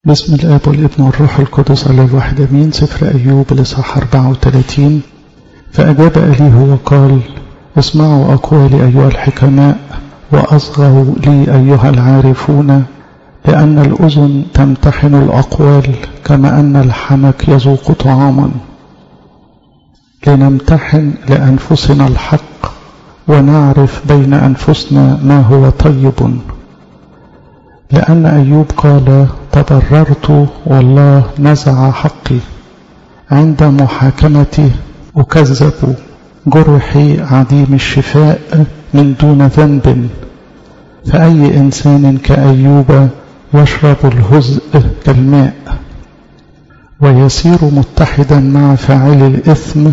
بسم الآب والابن والروح القدس على الواحد أمين سفر أيوب الإصحاح 34 فأجاب أليه وقال اسمعوا أقوالي أيها الحكماء وأصغوا لي أيها العارفون لأن الأذن تمتحن الأقوال كما أن الحنك يذوق طعاما لنمتحن لأنفسنا الحق ونعرف بين أنفسنا ما هو طيب لأن أيوب قال تضررت والله نزع حقي عند محاكمتي أكذب جرحي عديم الشفاء من دون ذنب فأي إنسان كأيوب يشرب الهزء كالماء ويسير متحدا مع فاعل الإثم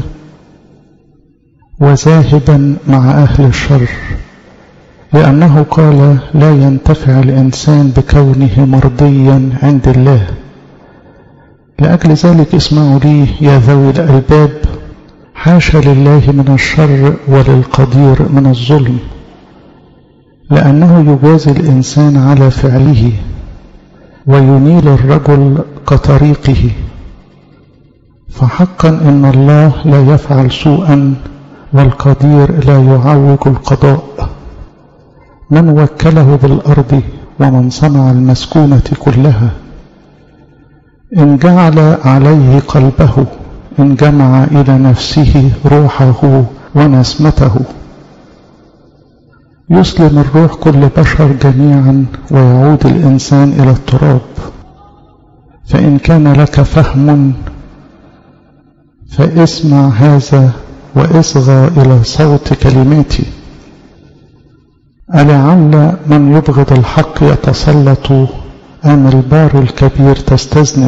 وذاهبا مع أهل الشر لأنه قال لا ينتفع الإنسان بكونه مرضيا عند الله لأجل ذلك اسمعوا لي يا ذوي الألباب حاشا لله من الشر وللقدير من الظلم لأنه يجازي الإنسان على فعله وينيل الرجل كطريقه فحقا إن الله لا يفعل سوءا والقدير لا يعوج القضاء من وكله بالأرض ومن صنع المسكونة كلها إن جعل عليه قلبه إن جمع إلى نفسه روحه ونسمته يسلم الروح كل بشر جميعا ويعود الإنسان إلى التراب فإن كان لك فهم فاسمع هذا واصغى إلى صوت كلماتي ألعل من يبغض الحق يتسلط أم البار الكبير تستذنب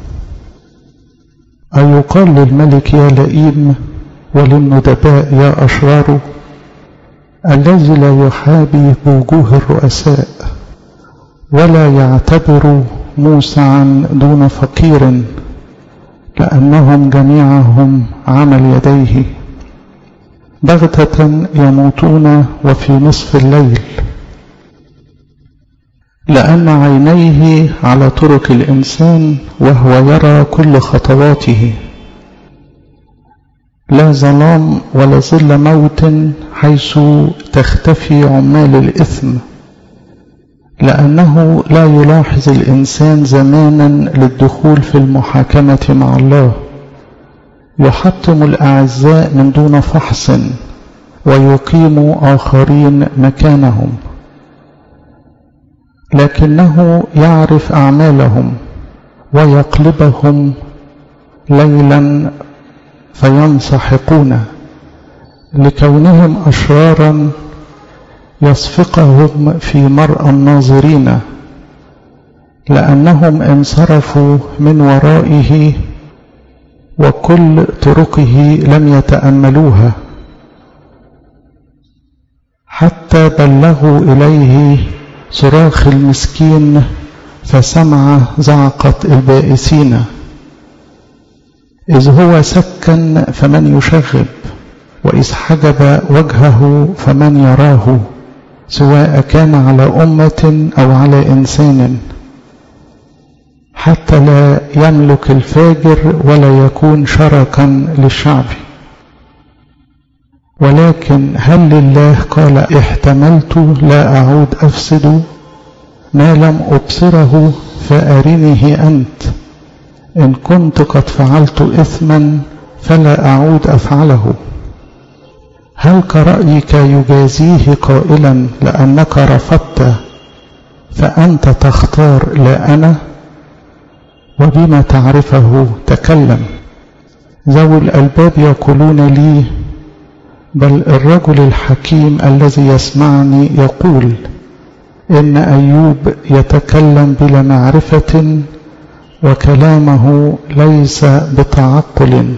أيقال للملك يا لئيم وللندباء يا أشرار الذي لا يحابي بوجوه الرؤساء ولا يعتبر موسعا دون فقير لأنهم جميعهم عمل يديه بغتة يموتون وفي نصف الليل لأن عينيه على طرق الإنسان وهو يرى كل خطواته لا ظلام ولا ظل موت حيث تختفي عمال الإثم لأنه لا يلاحظ الإنسان زمانا للدخول في المحاكمة مع الله يحطم الأعزاء من دون فحص ويقيم آخرين مكانهم لكنه يعرف أعمالهم ويقلبهم ليلا فينسحقون لكونهم أشرارا يصفقهم في مرأى الناظرين لأنهم انصرفوا من ورائه وكل طرقه لم يتأملوها حتى بلغوا إليه صراخ المسكين فسمع زعقة البائسين إذ هو سكن فمن يشغب وإذ حجب وجهه فمن يراه سواء كان على أمة أو على إنسان حتى لا يملك الفاجر ولا يكون شركا للشعب ولكن هل لله قال احتملت لا أعود أفسد ما لم أبصره فأرنه أنت إن كنت قد فعلت إثما فلا أعود أفعله هل كرأيك يجازيه قائلا لأنك رفضت فأنت تختار لا أنا وبما تعرفه تكلم ذوي الألباب يقولون لي بل الرجل الحكيم الذي يسمعني يقول إن أيوب يتكلم بلا معرفة وكلامه ليس بتعقل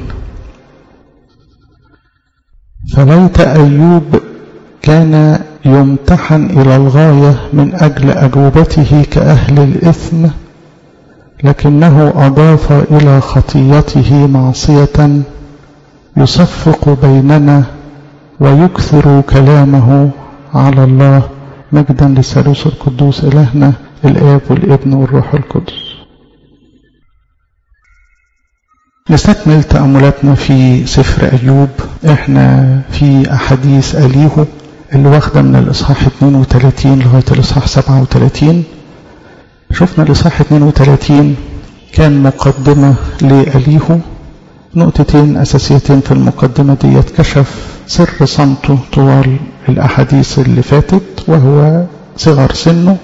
فليت أيوب كان يمتحن إلى الغاية من أجل أجوبته كأهل الإثم لكنه أضاف إلى خطيته معصية يصفق بيننا ويكثر كلامه على الله مجدا للثالوث القدوس إلهنا الآب والابن والروح القدس نستكمل تأملاتنا في سفر أيوب احنا في أحاديث أليهو اللي واخدة من الإصحاح 32 لغاية الإصحاح 37 شفنا الإصحاح 32 كان مقدمة لأليهو نقطتين أساسيتين في المقدمة دي كشف سر صمته طوال الأحاديث اللي فاتت وهو صغر سنه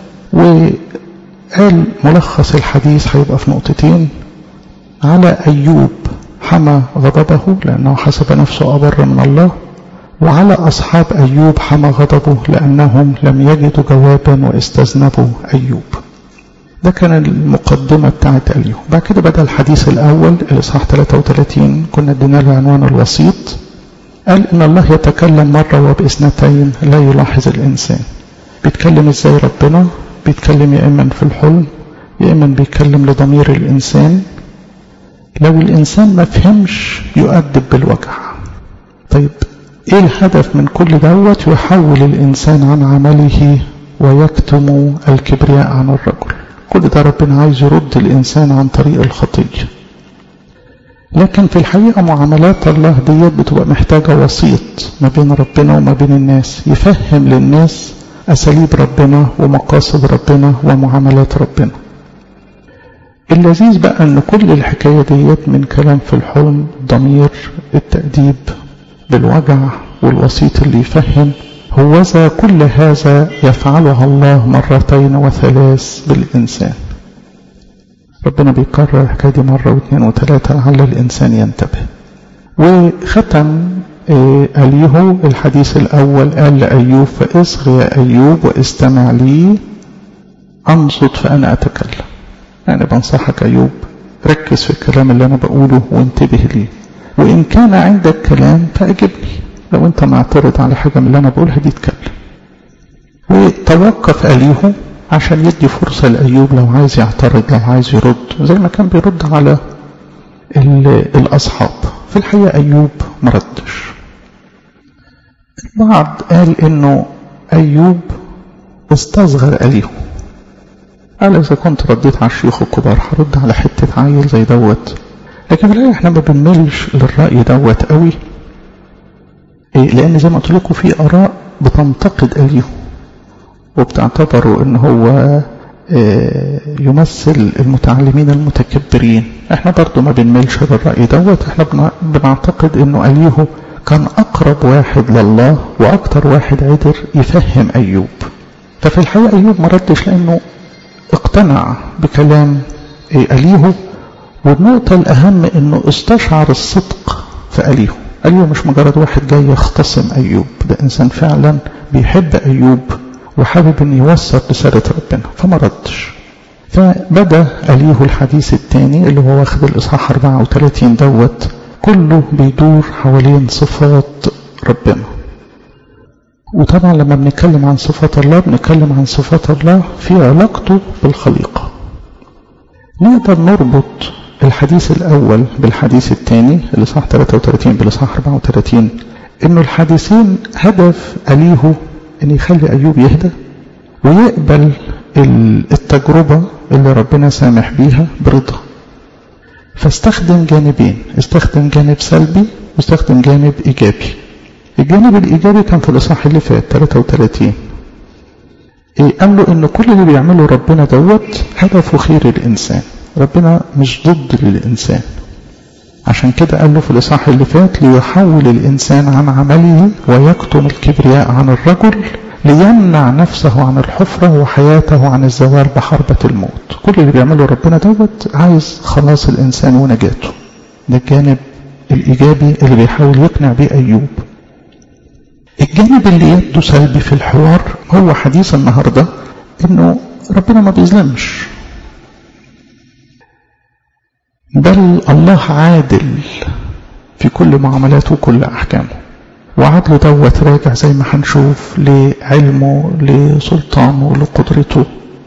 وقال ملخص الحديث هيبقى في نقطتين على أيوب حمى غضبه لأنه حسب نفسه أبر من الله وعلى أصحاب أيوب حمى غضبه لأنهم لم يجدوا جوابا واستذنبوا أيوب ده كان المقدمة بتاعت أليو بعد كده بدأ الحديث الأول الإصحاح 33 كنا ادينا له عنوان الوسيط قال إن الله يتكلم مرة وبإثنتين لا يلاحظ الإنسان بيتكلم إزاي ربنا بيتكلم يا إما في الحلم يا إما بيتكلم لضمير الإنسان لو الإنسان ما فهمش يؤدب بالوجع طيب إيه الهدف من كل دوت يحول الإنسان عن عمله ويكتم الكبرياء عن الرجل كل ده ربنا عايز يرد الإنسان عن طريق الخطية لكن في الحقيقة معاملات الله ديت بتبقى محتاجة وسيط ما بين ربنا وما بين الناس يفهم للناس أساليب ربنا ومقاصد ربنا ومعاملات ربنا اللذيذ بقى أن كل الحكاية ديت من كلام في الحلم ضمير التأديب بالوجع والوسيط اللي يفهم هوذا كل هذا يفعلها الله مرتين وثلاث بالإنسان ربنا بيكرر الحكاية دي مرة واثنين وثلاثة لعل الإنسان ينتبه وختم أليهو الحديث الأول قال لأيوب فاصغ يا أيوب واستمع لي أنصت فأنا أتكلم يعني بنصحك أيوب ركز في الكلام اللي أنا بقوله وانتبه ليه وإن كان عندك كلام فأجبني لو أنت معترض على حاجة من اللي أنا بقولها دي اتكلم وتوقف أليهو عشان يدي فرصة لأيوب لو عايز يعترض لو عايز يرد زي ما كان بيرد على الأصحاب في الحقيقة أيوب مردش البعض قال إنه أيوب استصغر أليهو قال إذا كنت رديت على الشيوخ الكبار هرد على حتة عيل زي دوت لكن في الحقيقة احنا ما بنملش للرأي دوت قوي إيه لأن زي ما قلت لكم في آراء بتنتقد أليهو وبتعتبروا ان هو يمثل المتعلمين المتكبرين احنا برضو ما بنميلش للرأي دوت احنا بنعتقد انه أليهو كان اقرب واحد لله واكتر واحد قدر يفهم ايوب ففي الحقيقة ايوب ما ردش لانه اقتنع بكلام أليهو والنقطة الاهم انه استشعر الصدق في أليهو أيوب مش مجرد واحد جاي يختصم أيوب ده إنسان فعلا بيحب أيوب وحابب أن يوصل رسالة ربنا فما ردش فبدأ أليه الحديث الثاني اللي هو واخد الإصحاح 34 دوت كله بيدور حوالين صفات ربنا وطبعا لما بنتكلم عن صفات الله بنتكلم عن صفات الله في علاقته بالخليقة نقدر نربط الحديث الأول بالحديث الثاني الإصحاح 33 بالإصحاح 34 إنه الحديثين هدف أليه ان يخلي ايوب يهدى ويقبل التجربة اللي ربنا سامح بيها برضا فاستخدم جانبين استخدم جانب سلبي واستخدم جانب ايجابي الجانب الايجابي كان في الاصحاح اللي فات 33 إيه قال له ان كل اللي بيعمله ربنا دوت هدفه خير الانسان ربنا مش ضد للانسان عشان كده قال له في الإصحاح اللي فات ليحول الإنسان عن عمله ويكتم الكبرياء عن الرجل ليمنع نفسه عن الحفرة وحياته عن الزوال بحربة الموت كل اللي بيعمله ربنا دوت عايز خلاص الإنسان ونجاته ده الجانب الإيجابي اللي بيحاول يقنع بيه أيوب الجانب اللي يبدو سلبي في الحوار هو حديث النهاردة إنه ربنا ما بيظلمش بل الله عادل في كل معاملاته وكل أحكامه وعدله دوت راجع زي ما هنشوف لعلمه لسلطانه لقدرته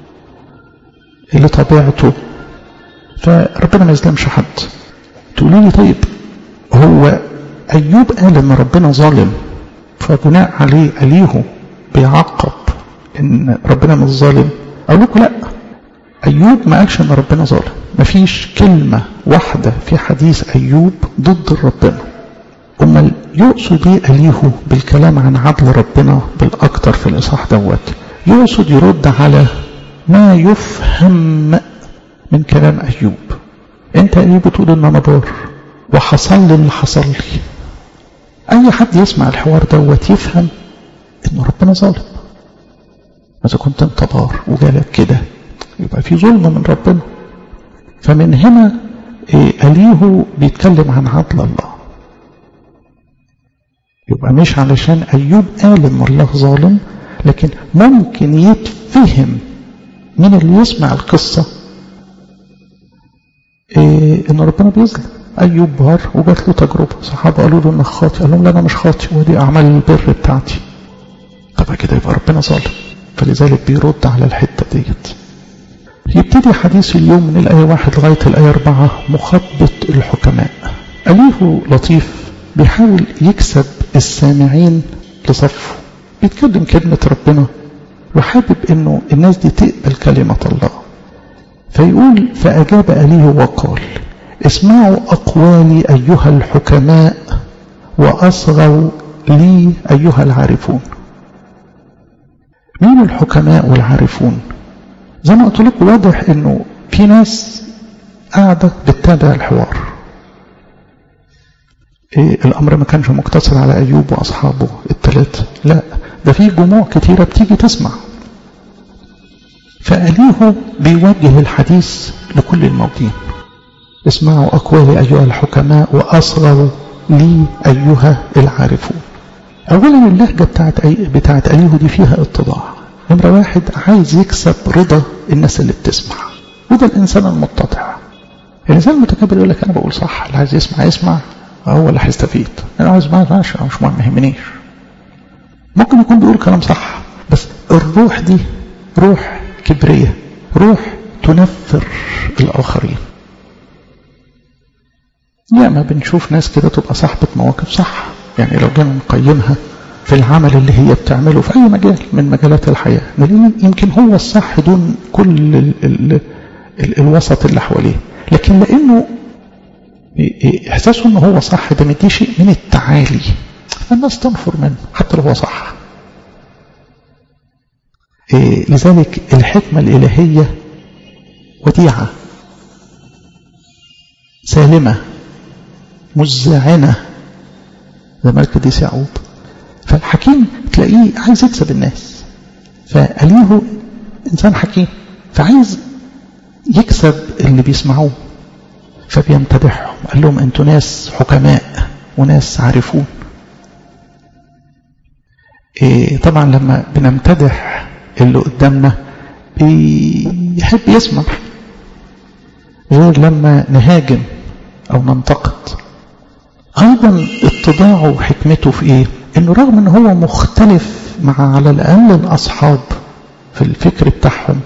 لطبيعته فربنا ما يظلمش حد تقولي لي طيب هو أيوب قال إن ربنا ظالم فبناء عليه أليه بيعقب إن ربنا مش ظالم أقول لكم لأ أيوب ما قالش إن ربنا ظالم مفيش كلمة واحدة في حديث أيوب ضد ربنا أما يقصد ايه أليه بالكلام عن عدل ربنا بالأكثر في الإصحاح دوت يقصد يرد على ما يفهم من كلام أيوب أنت أيوب بتقول إن أنا بار وحصل لي اللي حصل لي أي حد يسمع الحوار دوت يفهم إن ربنا ظالم إذا كنت أنت بار وجالك كده يبقى في ظلم من ربنا فمن هنا أليه بيتكلم عن عدل الله يبقى مش علشان أيوب قال إن الله ظالم لكن ممكن يتفهم من اللي يسمع القصة إيه إن ربنا بيظلم أيوب بار وجات له تجربة صحابة قالوا له إنك خاطئ قال لهم لا أنا مش خاطئ ودي أعمال البر بتاعتي طب كده يبقى ربنا ظالم فلذلك بيرد على الحتة ديت يبتدي حديث اليوم من الآية واحد لغاية الآية أربعة مخاطبة الحكماء أليه لطيف بيحاول يكسب السامعين لصفه بيتكلم كلمة ربنا وحابب انه الناس دي تقبل كلمة الله فيقول فأجاب أليه وقال اسمعوا أقوالي أيها الحكماء وأصغوا لي أيها العارفون مين الحكماء والعارفون زي ما قلت لكم واضح انه في ناس قاعدة بتتابع الحوار إيه الأمر ما كانش مقتصر على أيوب وأصحابه الثلاثة لا ده في جموع كتيرة بتيجي تسمع فأليه بيوجه الحديث لكل الموجودين اسمعوا أقوالي أيها الحكماء وأصغروا لي أيها العارفون أولا اللهجة بتاعت, أي بتاعت أليه دي فيها اتضاع نمرة واحد عايز يكسب رضا الناس اللي بتسمع وده الإنسان المتضع الإنسان المتكبر يقول لك أنا بقول صح اللي عايز يسمع يسمع هو اللي هيستفيد انا عايز ما ماشي مش مهم ما يهمنيش ممكن يكون بيقول كلام صح بس الروح دي روح كبرية روح تنفر الآخرين ياما بنشوف ناس كده تبقى صاحبة مواقف صح يعني لو جينا نقيمها في العمل اللي هي بتعمله في أي مجال من مجالات الحياة نلاقي يمكن هو الصح دون كل ال ال ال الوسط اللي حواليه لكن لأنه إحساسه أنه هو صح ده مديه شيء من التعالي فالناس تنفر منه حتى لو هو صح إيه لذلك الحكمة الإلهية وديعة سالمة مزعنة زي ما القديس يعقوب فالحكيم تلاقيه عايز يكسب الناس فأليه إنسان حكيم فعايز يكسب اللي بيسمعوه فبيمتدحهم قال لهم انتوا ناس حكماء وناس عارفون إيه طبعا لما بنمتدح اللي قدامنا بيحب يسمع غير لما نهاجم او ننتقد ايضا اتضاعه وحكمته في ايه انه رغم ان هو مختلف مع على الاقل الاصحاب في الفكر بتاعهم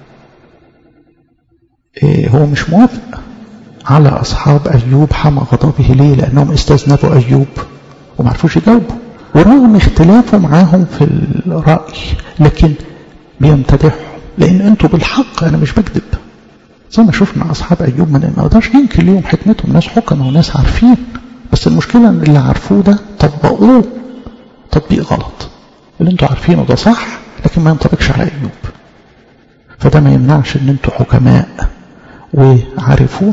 إيه هو مش موافق على أصحاب أيوب حمى غضبه ليه لأنهم استذنبوا أيوب وما عرفوش يجاوبوا ورغم اختلافه معاهم في الرأي لكن بيمتدحهم لأن أنتوا بالحق أنا مش بكذب زي ما شفنا أصحاب أيوب ما نقدرش ننكر ليهم حكمتهم ناس حكمة وناس عارفين بس المشكلة أن اللي عارفوه ده طبقوه تطبيق غلط اللي انتوا عارفينه ده صح لكن ما ينطبقش على أيوب فده ما يمنعش ان انتوا حكماء وعارفون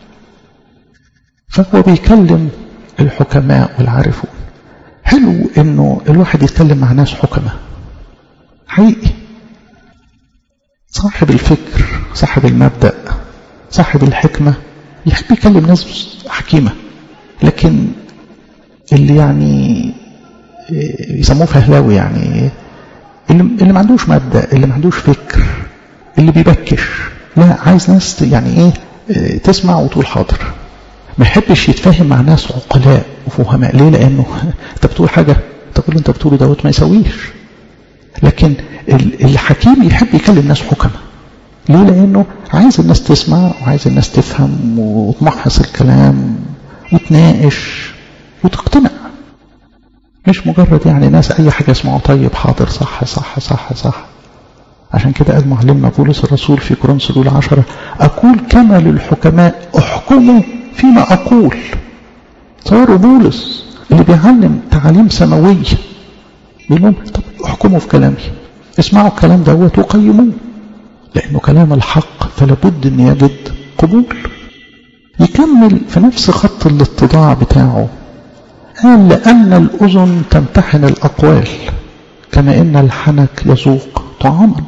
فهو بيكلم الحكماء والعارفون حلو انه الواحد يتكلم مع ناس حكماء حقيقي صاحب الفكر صاحب المبدأ صاحب الحكمة يحب يكلم ناس حكيمة لكن اللي يعني يسموه فهلاوي يعني اللي, اللي ما عندوش مبدأ اللي ما عندوش فكر اللي بيبكش لا عايز ناس يعني ايه تسمع وتقول حاضر ما يحبش يتفاهم مع ناس عقلاء وفهماء ليه لانه انت بتقول حاجه تقول انت بتقوله دوت ما يسويش لكن الحكيم يحب يكلم ناس حكماء ليه لانه عايز الناس تسمع وعايز الناس تفهم وتمحص الكلام وتناقش وتقتنع مش مجرد يعني ناس اي حاجه يسمعوا طيب حاضر صح صح صح صح عشان كده قال معلمنا بولس الرسول في كورنثوس الأولى عشرة أقول كما للحكماء احكموا فيما أقول صار بولس اللي بيعلم تعاليم سماوية بيقول لهم طب احكموا في كلامي اسمعوا الكلام دوت وقيموه لأنه كلام الحق فلا بد أن يجد قبول يكمل في نفس خط الاتضاع بتاعه قال لأن الأذن تمتحن الأقوال كما إن الحنك يذوق طعاما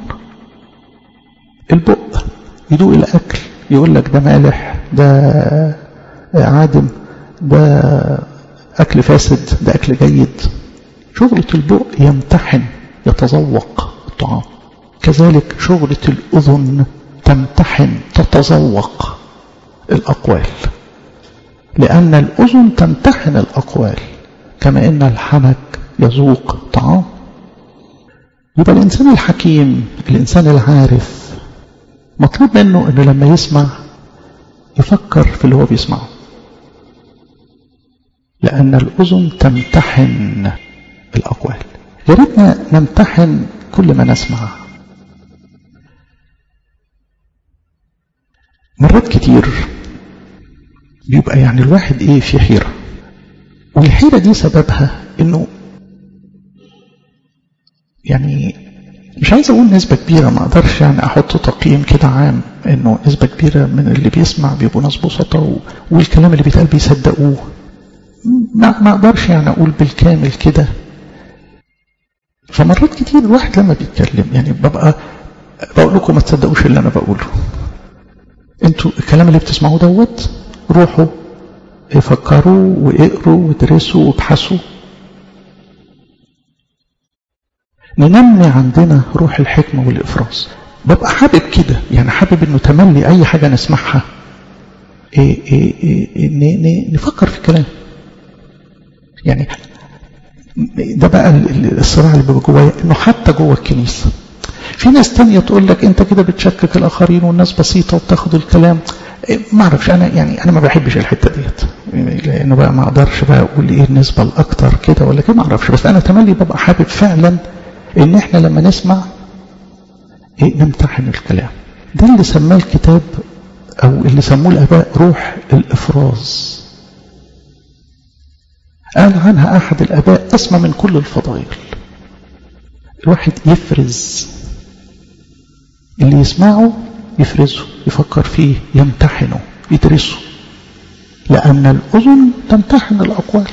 البق يدوق الأكل يقول لك ده مالح ده عادم ده أكل فاسد ده أكل جيد شغلة البق يمتحن يتذوق الطعام كذلك شغلة الأذن تمتحن تتذوق الأقوال لأن الأذن تمتحن الأقوال كما إن الحنك يذوق طعام يبقى الإنسان الحكيم الإنسان العارف مطلوب منه أنه لما يسمع يفكر في اللي هو بيسمعه لأن الأذن تمتحن الأقوال يا ريتنا نمتحن كل ما نسمع مرات كتير بيبقى يعني الواحد ايه في حيرة والحيرة دي سببها انه يعني مش عايز اقول نسبة كبيرة ما اقدرش يعني احط تقييم كده عام انه نسبة كبيرة من اللي بيسمع بيبقوا ناس بسطة والكلام اللي بيتقال بيصدقوه ما ما اقدرش يعني اقول بالكامل كده فمرات كتير الواحد لما بيتكلم يعني ببقى بقول لكم ما تصدقوش اللي انا بقوله انتوا الكلام اللي بتسمعوه دوت روحوا فكروا واقروا وادرسوا وابحثوا ننمي عندنا روح الحكمة والإفراز ببقى حابب كده يعني حابب انه تملي اي حاجة نسمعها إيه إيه إيه نفكر في الكلام يعني ده بقى الصراع اللي بيبقى جوايا انه حتى جوه الكنيسه في ناس تانية تقول لك انت كده بتشكك الاخرين والناس بسيطه وبتاخد الكلام ما اعرفش انا يعني انا ما بحبش الحته ديت لانه بقى ما اقدرش بقى اقول ايه النسبه الاكتر كده ولا كده ما اعرفش بس انا تملي ببقى حابب فعلا ان احنا لما نسمع ايه نمتحن الكلام ده اللي سماه الكتاب او اللي سموه الاباء روح الافراز قال عنها أحد الأباء أسمى من كل الفضائل الواحد يفرز اللي يسمعه يفرزه يفكر فيه يمتحنه يدرسه لأن الأذن تمتحن الأقوال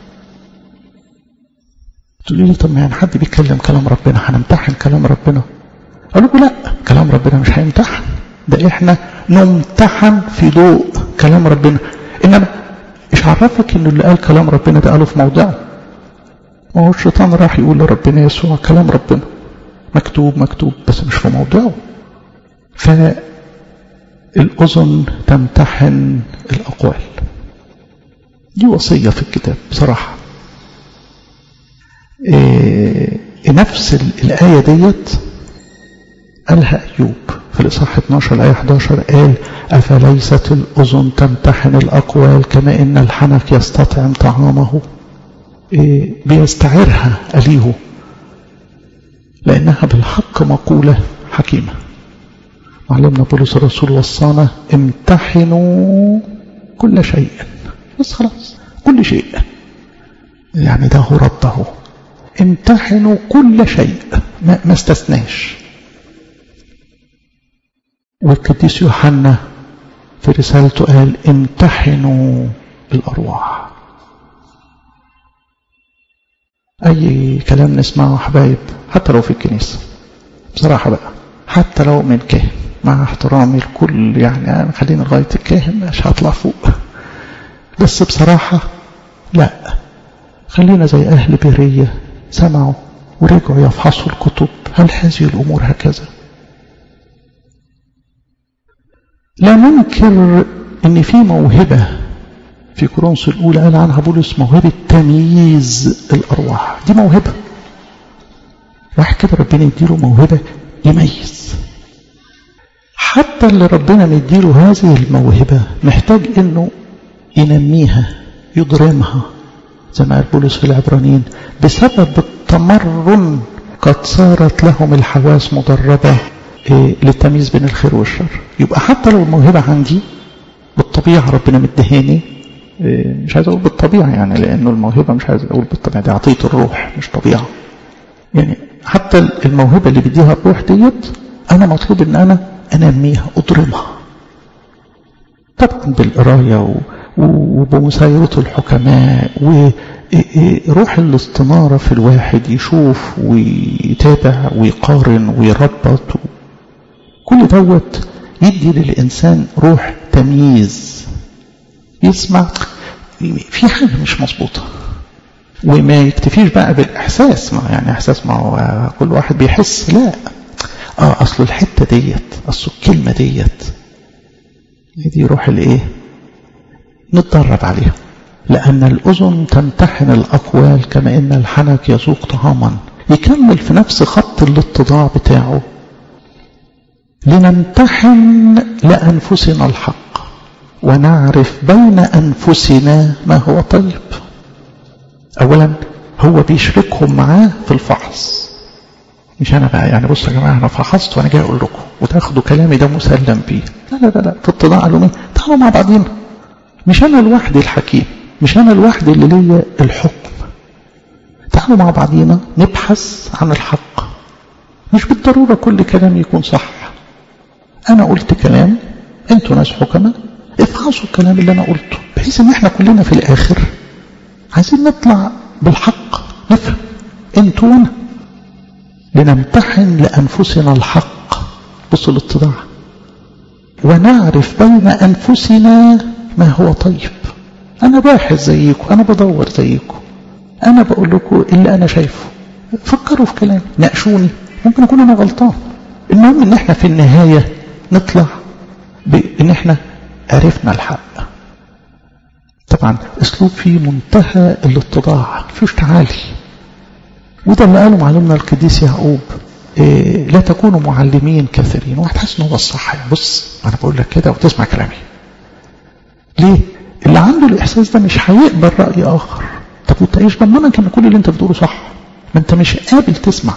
تقول لي طب يعني حد بيتكلم كلام ربنا هنمتحن كلام ربنا أقول لكم لا كلام ربنا مش هيمتحن ده احنا نمتحن في ضوء كلام ربنا انما مش عرفك ان اللي قال كلام ربنا ده قاله في موضعه ما هو الشيطان راح يقول لربنا يسوع كلام ربنا مكتوب مكتوب بس مش في موضعه فالأذن تمتحن الأقوال دي وصية في الكتاب بصراحة إيه نفس الآية ديت قالها أيوب في الإصحاح 12 الآية 11 قال أفليست الأذن تمتحن الأقوال كما إن الحنك يستطعم طعامه إيه بيستعيرها أليه لأنها بالحق مقولة حكيمة معلمنا بولس الرسول وصانا امتحنوا كل شيء بس خلاص كل شيء يعني ده هو رده امتحنوا كل شيء ما, ما استثناش والقديس يوحنا في رسالته قال امتحنوا الأرواح أي كلام نسمعه حبايب حتى لو في الكنيسة بصراحة بقى حتى لو من كاهن مع احترامي الكل يعني خلينا لغاية الكاهن مش هطلع فوق بس بصراحة لا خلينا زي أهل بيرية سمعوا ورجعوا يفحصوا الكتب هل هذه الأمور هكذا لا ننكر ان في موهبة في كورنثوس الأولى قال عنها بولس موهبة تمييز الأرواح دي موهبة واحد كده ربنا يديله موهبة يميز حتى اللي ربنا مديله هذه الموهبة محتاج انه ينميها يضرمها زي ما قال بولس في العبرانيين بسبب التمرن قد صارت لهم الحواس مدربة للتمييز بين الخير والشر يبقى حتى لو الموهبة عندي بالطبيعة ربنا مدهاني مش عايز أقول بالطبيعة يعني لأنه الموهبة مش عايز أقول بالطبيعة دي عطية الروح مش طبيعة يعني حتى الموهبة اللي بديها الروح ديت أنا مطلوب إن أنا أنميها أضرمها طبعا بالقراية وبمسايرة الحكماء وروح الاستنارة في الواحد يشوف ويتابع ويقارن ويربط كل دوت يدي للإنسان روح تمييز يسمع في حاجة مش مظبوطة وما يكتفيش بقى بالإحساس ما يعني إحساس ما هو كل واحد بيحس لا اه أصل الحتة ديت أصل الكلمة ديت دي روح الإيه نتدرب عليها لأن الأذن تمتحن الأقوال كما إن الحنك يذوق طعاما يكمل في نفس خط الاتضاع بتاعه لنمتحن لأنفسنا الحق ونعرف بين أنفسنا ما هو طيب أولا هو بيشركهم معاه في الفحص مش أنا بقى يعني بصوا يا جماعة أنا فحصت وأنا جاي أقول لكم وتاخدوا كلامي ده مسلم بيه لا لا لا, لا. في اتضاع قالوا مين تعالوا مع بعضينا مش أنا لوحدي الحكيم مش أنا لوحدي اللي ليا الحكم تعالوا مع بعضينا نبحث عن الحق مش بالضرورة كل كلام يكون صح أنا قلت كلام أنتوا ناس حكماء افحصوا الكلام اللي أنا قلته بحيث إن إحنا كلنا في الآخر عايزين نطلع بالحق نفهم أنتوا وأنا لنمتحن لأنفسنا الحق بصوا الاتضاع ونعرف بين أنفسنا ما هو طيب أنا باحث زيكم أنا بدور زيكم أنا بقول لكم اللي أنا شايفه فكروا في كلامي ناقشوني ممكن أكون أنا غلطان المهم إن إحنا في النهاية نطلع بإن إحنا عرفنا الحق طبعا أسلوب فيه منتهى الاتضاع فيش تعالي وده اللي قاله معلمنا القديس يعقوب إيه لا تكونوا معلمين كثيرين واحد حاسس ان هو الصح يعني بص انا بقول لك كده وتسمع كلامي ليه اللي عنده الاحساس ده مش هيقبل راي اخر طب وانت ايش ضمنك ان كل اللي انت بتقوله صح ما انت مش قابل تسمع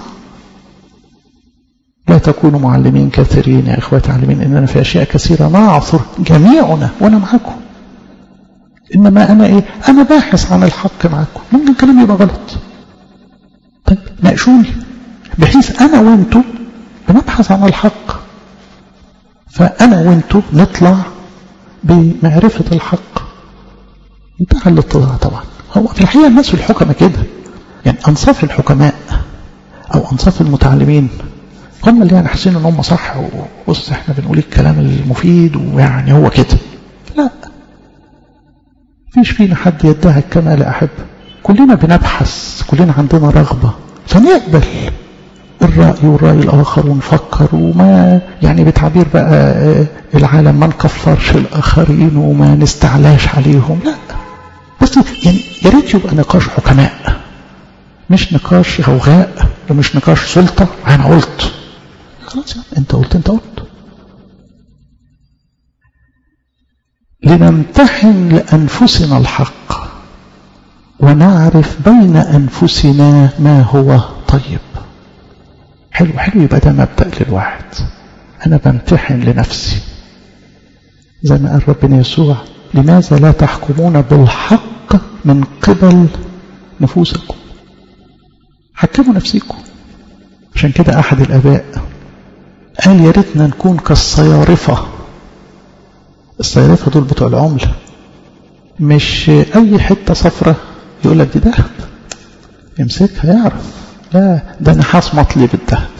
لا تكونوا معلمين كثيرين يا اخواتي علمين اننا في اشياء كثيره نعثر جميعنا وانا معاكم انما انا ايه انا باحث عن الحق معاكم ممكن كلامي يبقى غلط طيب ناقشوني بحيث انا وانتوا بنبحث عن الحق فانا وانتوا نطلع بمعرفة الحق انتهى الاتضاع طبعا هو في الحقيقة الناس الحكماء كده يعني أنصاف الحكماء أو أنصاف المتعلمين هم اللي يعني حاسين ان هم صح وبص احنا بنقول الكلام المفيد ويعني هو كده لا فيش فينا حد يدعي الكمال أحب كلنا بنبحث كلنا عندنا رغبة فنقبل الرأي والرأي الآخر ونفكر وما يعني بتعبير بقى العالم ما نكفرش الآخرين وما نستعلاش عليهم لا بس يعني يا ريت يبقى نقاش حكماء مش نقاش غوغاء ومش نقاش سلطة أنا قلت خلاص يعني أنت قلت أنت قلت لنمتحن لأنفسنا الحق ونعرف بين أنفسنا ما هو طيب حلو حلو يبقى ده مبدأ للواحد أنا بمتحن لنفسي زي ما قال ربنا يسوع لماذا لا تحكمون بالحق من قبل نفوسكم حكموا نفسيكم عشان كده أحد الآباء قال يا ريتنا نكون كالصيارفة الصيارفة دول بتوع العملة مش أي حتة صفرة يقول لك دي ذهب يمسكها يعرف لا ده نحاس مطلي بالذهب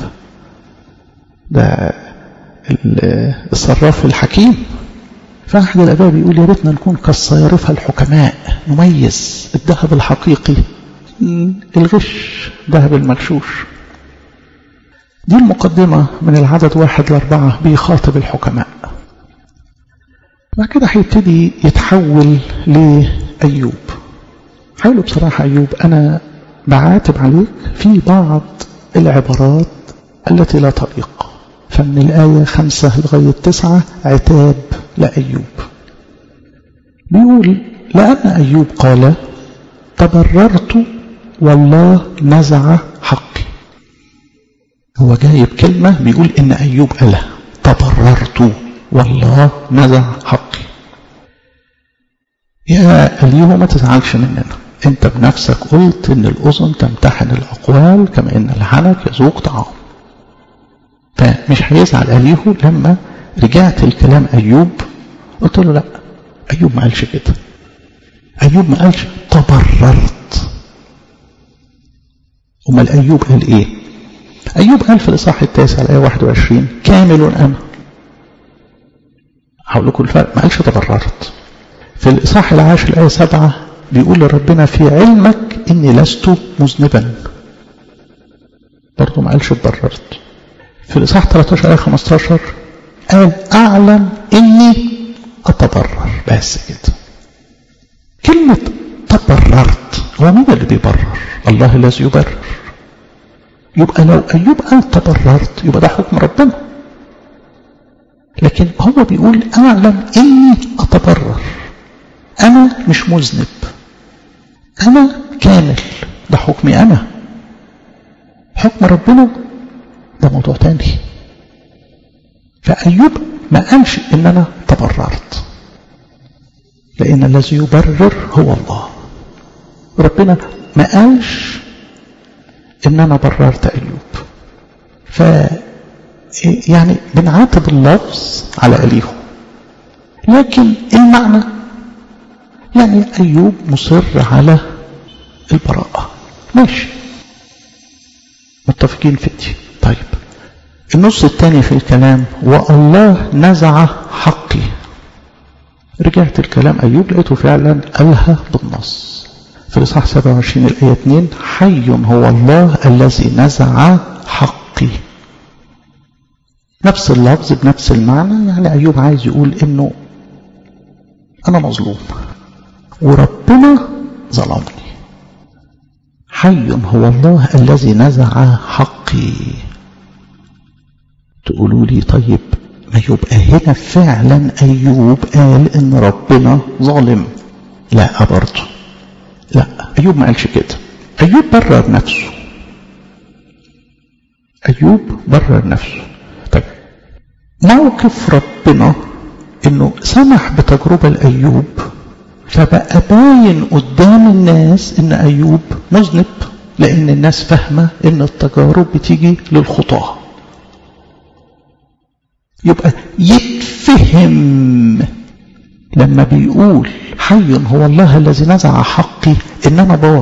ده الصراف الحكيم فأحد الآباء بيقول يا ريتنا نكون كالصيارفة الحكماء نميز الذهب الحقيقي الغش ذهب المغشوش دي المقدمة من العدد واحد لأربعة بيخاطب الحكماء بعد كده هيبتدي يتحول لأيوب حاولوا بصراحة أيوب أنا بعاتب عليك في بعض العبارات التي لا تليق فمن الآية خمسة لغاية تسعة عتاب لأيوب بيقول لأن أيوب قال تبررت والله نزع حقي هو جايب كلمة بيقول إن أيوب قالها تبررت والله نزع حقي يا أليه ما تزعلش مننا أنت بنفسك قلت إن الأذن تمتحن الأقوال كما إن الحنك يذوق طعام فمش هيزعل أليه لما رجعت الكلام أيوب قلت له لا أيوب ما قالش كده أيوب ما قالش تبررت أمال أيوب قال إيه أيوب قال في الإصحاح التاسع الآية 21 كامل أنا هقول لكم الفرق ما قالش تبررت في الإصحاح العاشر الآية 7 بيقول لربنا في علمك إني لست مذنبا برضه ما قالش تبررت في الإصحاح 13 آية 15 قال أعلم إني أتبرر بس كده كلمة تبررت هو مين اللي بيبرر الله الذي يبرر يبقى لو أيوب قال تبررت يبقى ده حكم ربنا لكن هو بيقول أعلم إني أتبرر أنا مش مذنب أنا كامل ده حكمي أنا حكم ربنا ده موضوع تاني فأيوب ما قالش إن أنا تبررت لأن الذي يبرر هو الله ربنا ما قالش إن أنا بررت أيوب ف يعني بنعاتب اللفظ على أليه لكن المعنى يعني أيوب مصر على البراءة ماشي متفقين في دي طيب النص الثاني في الكلام والله نزع حقي رجعت الكلام أيوب لقيته فعلا قالها بالنص في الإصحاح 27 الآية 2 حي هو الله الذي نزع حقي نفس اللفظ بنفس المعنى يعني أيوب عايز يقول إنه أنا مظلوم وربنا ظلمني حي هو الله الذي نزع حقي تقولوا لي طيب ما يبقى هنا فعلا أيوب قال إن ربنا ظالم لا برضه لا أيوب ما قالش كده أيوب برر نفسه أيوب برر نفسه طيب موقف ربنا إنه سمح بتجربة لأيوب فبقى باين قدام الناس إن أيوب مذنب لأن الناس فاهمة إن التجارب بتيجي للخطاه يبقى يتفهم لما بيقول حي هو الله الذي نزع حقي ان انا بار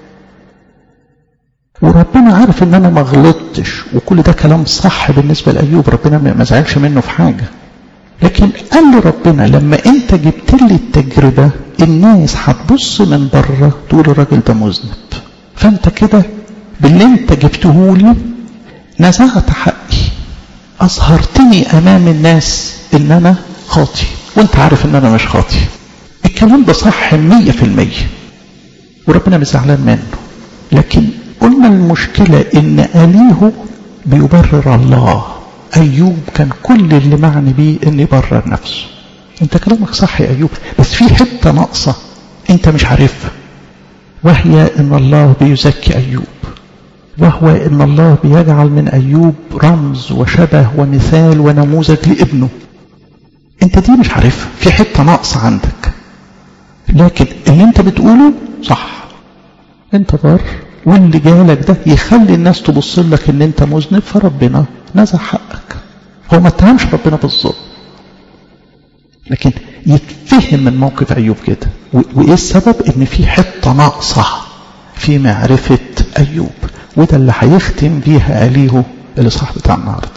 وربنا عارف ان انا ما غلطتش وكل ده كلام صح بالنسبه لايوب ربنا ما زعلش منه في حاجه لكن قال لي ربنا لما انت جبت لي التجربه الناس هتبص من بره تقول الراجل ده مذنب فانت كده باللي انت جبته لي نزعت حقي أظهرتني أمام الناس إن أنا خاطي وأنت عارف إن أنا مش خاطي الكلام ده صح مية في المية وربنا مش زعلان منه لكن قلنا المشكلة إن أليه بيبرر الله أيوب كان كل اللي معني بيه إن يبرر نفسه أنت كلامك صح يا أيوب بس في حتة ناقصة أنت مش عارفها وهي إن الله بيزكي أيوب وهو إن الله بيجعل من أيوب رمز وشبه ومثال ونموذج لابنه أنت دي مش عارفها في حتة ناقصة عندك لكن اللي أنت بتقوله صح أنت بار واللي جالك ده يخلي الناس تبص لك إن أنت مذنب فربنا نزع حقك هو ما اتهمش ربنا بالظلم لكن يتفهم من موقف أيوب كده وإيه السبب إن في حتة ناقصة في معرفة أيوب وده اللي هيختم بيها أليه الإصحاح بتاع النهارده.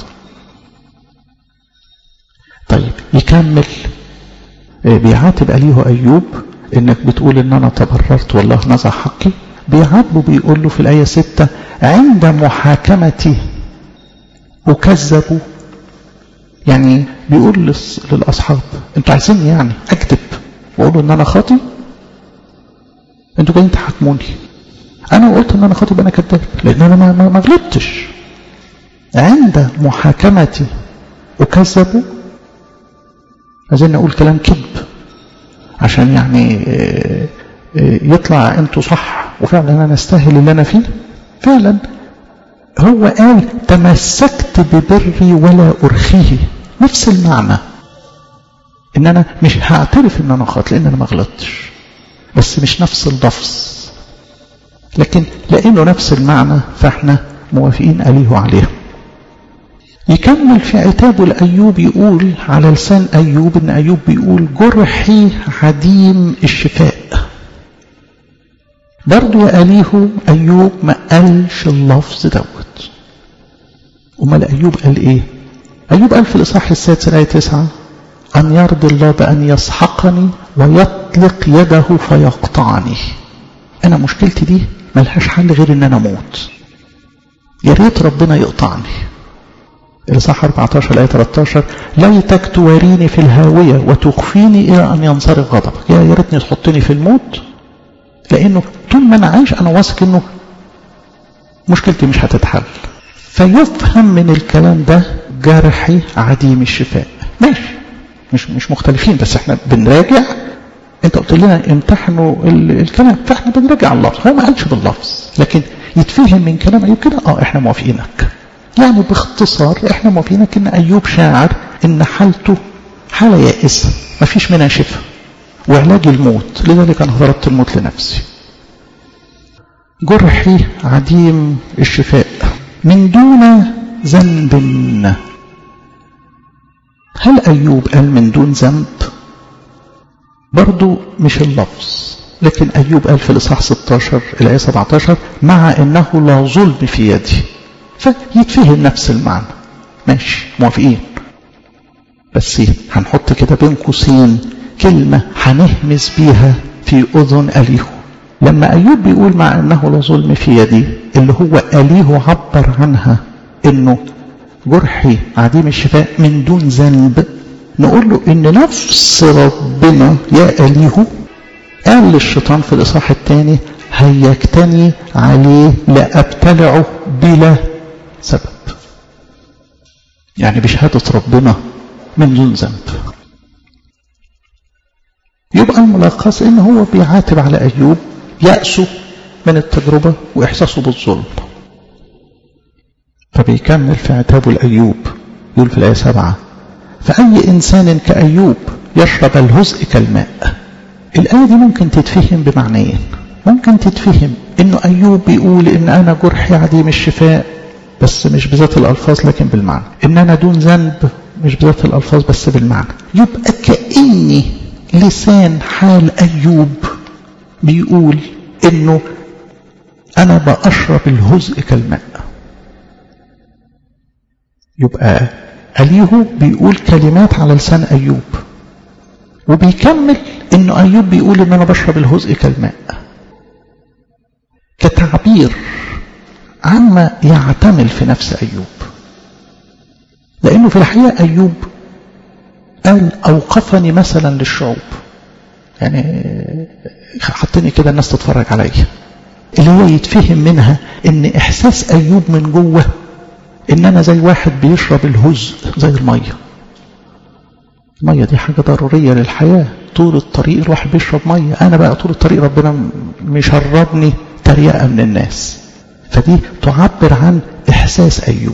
طيب يكمل بيعاتب أليه أيوب إنك بتقول إن أنا تبررت والله نزع حقي بيعاتبه بيقول له في الآية ستة عند محاكمتي أكذبوا يعني بيقول للأصحاب أنتوا عايزين يعني أكذب وأقول إن أنا خاطي أنتوا جايين تحاكموني انا قلت ان انا خاطب انا كذاب لان انا ما, ما غلطتش عند محاكمتي اكذب عايزين نقول كلام كذب عشان يعني يطلع انتوا صح وفعلا انا استاهل اللي انا فيه فعلا هو قال تمسكت ببري ولا أرخيه نفس المعنى ان انا مش هعترف ان انا خاطئ لان انا ما غلطتش بس مش نفس اللفظ لكن لانه نفس المعنى فاحنا موافقين عليه وعليه يكمل في عتابه لأيوب يقول على لسان أيوب إن أيوب بيقول جرحي عديم الشفاء برضو يا أليه أيوب ما قالش اللفظ دوت أمال أيوب قال إيه أيوب قال في الإصحاح السادس الآية تسعة أن يرضي الله بأن يسحقني ويطلق يده فيقطعني أنا مشكلتي دي ملهاش حل غير إن أنا أموت يا ريت ربنا يقطعني الإصحاح 14 الآية 13 ليتك تواريني في الهاوية وتخفيني إلى أن ينصرف غضبك يا ريتني تحطني في الموت لأنه طول ما أنا عايش أنا واثق إنه مشكلتي مش هتتحل فيفهم من الكلام ده جرحي عديم الشفاء ماشي مش مش مختلفين بس احنا بنراجع انت قلت لنا امتحنوا الكلام فاحنا بنراجع اللفظ هو ما قالش باللفظ لكن يتفهم من كلام ايوب كده اه احنا موافقينك يعني باختصار احنا موافقينك ان ايوب شاعر ان حالته حاله يائسه ما فيش منها شفاء وعلاج الموت لذلك انا ضربت الموت لنفسي جرحي عديم الشفاء من دون ذنب هل أيوب قال من دون ذنب برضو مش اللفظ لكن أيوب قال في الإصحاح 16 الآية 17 مع أنه لا ظلم في يدي فيتفهم نفس المعنى ماشي موافقين بس هنحط كده بين قوسين كلمة هنهمس بيها في أذن أليه لما أيوب بيقول مع أنه لا ظلم في يدي اللي هو أليه عبر عنها أنه جرحي عديم الشفاء من دون ذنب نقول له ان نفس ربنا يا أليه قال للشيطان في الإصحاح الثاني هيجتني عليه لأبتلعه بلا سبب يعني بشهادة ربنا من دون ذنب يبقى الملخص ان هو بيعاتب على أيوب يأسه من التجربة وإحساسه بالظلم فبيكمل في عتابه لأيوب يقول في الآية سبعة فأي إنسان كأيوب يشرب الهزء كالماء الآية دي ممكن تتفهم بمعنيين ممكن تتفهم إنه أيوب بيقول إن أنا جرحي عديم الشفاء بس مش بذات الألفاظ لكن بالمعنى إن أنا دون ذنب مش بذات الألفاظ بس بالمعنى يبقى كأني لسان حال أيوب بيقول إنه أنا بأشرب الهزء كالماء يبقى أليه بيقول كلمات على لسان أيوب وبيكمل إنه أيوب بيقول إن أنا بشرب الهزء كالماء كتعبير عما يعتمل في نفس أيوب لأنه في الحقيقة أيوب قال أوقفني مثلا للشعوب يعني حطني كده الناس تتفرج عليا اللي هو يتفهم منها ان احساس ايوب من جوه ان انا زي واحد بيشرب الهزء زي الميه الميه دي حاجه ضروريه للحياه طول الطريق الواحد بيشرب ميه انا بقى طول الطريق ربنا مشربني تريقه من الناس فدي تعبر عن احساس ايوب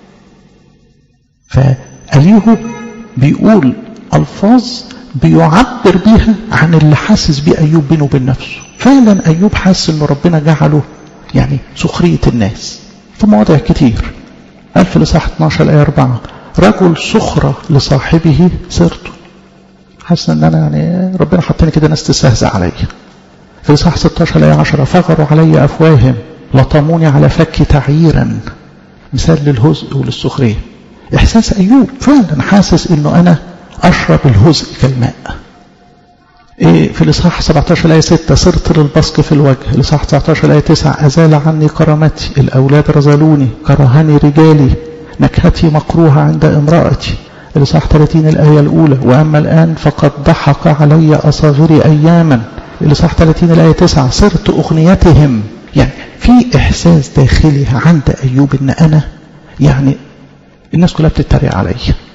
فأليه بيقول الفاظ بيعبر بيها عن اللي حاسس بيه ايوب بينه وبين نفسه فعلا ايوب حاسس ان ربنا جعله يعني سخريه الناس في مواضع كتير قال في الإصحاح 12 الآية 4 رجل سخرة لصاحبه سرته حاسس ان انا يعني ربنا حطني كده ناس تستهزأ عليا في الإصحاح 16 الآية 10 فغروا علي أفواههم لطموني على فكي تعييرا مثال للهزء وللسخرية إحساس أيوب فعلا حاسس إنه أنا أشرب الهزء كالماء إيه في الإصحاح 17 الآية 6 صرت للبصق في الوجه الإصحاح 19 الآية 9 أزال عني كرامتي الأولاد رزلوني كرهني رجالي نكهتي مكروهة عند امرأتي الإصحاح 30 الآية الأولى وأما الآن فقد ضحك علي أصاغري أياما الإصحاح 30 الآية 9 صرت أغنيتهم يعني في إحساس داخلي عند أيوب إن أنا يعني الناس كلها بتتريق عليا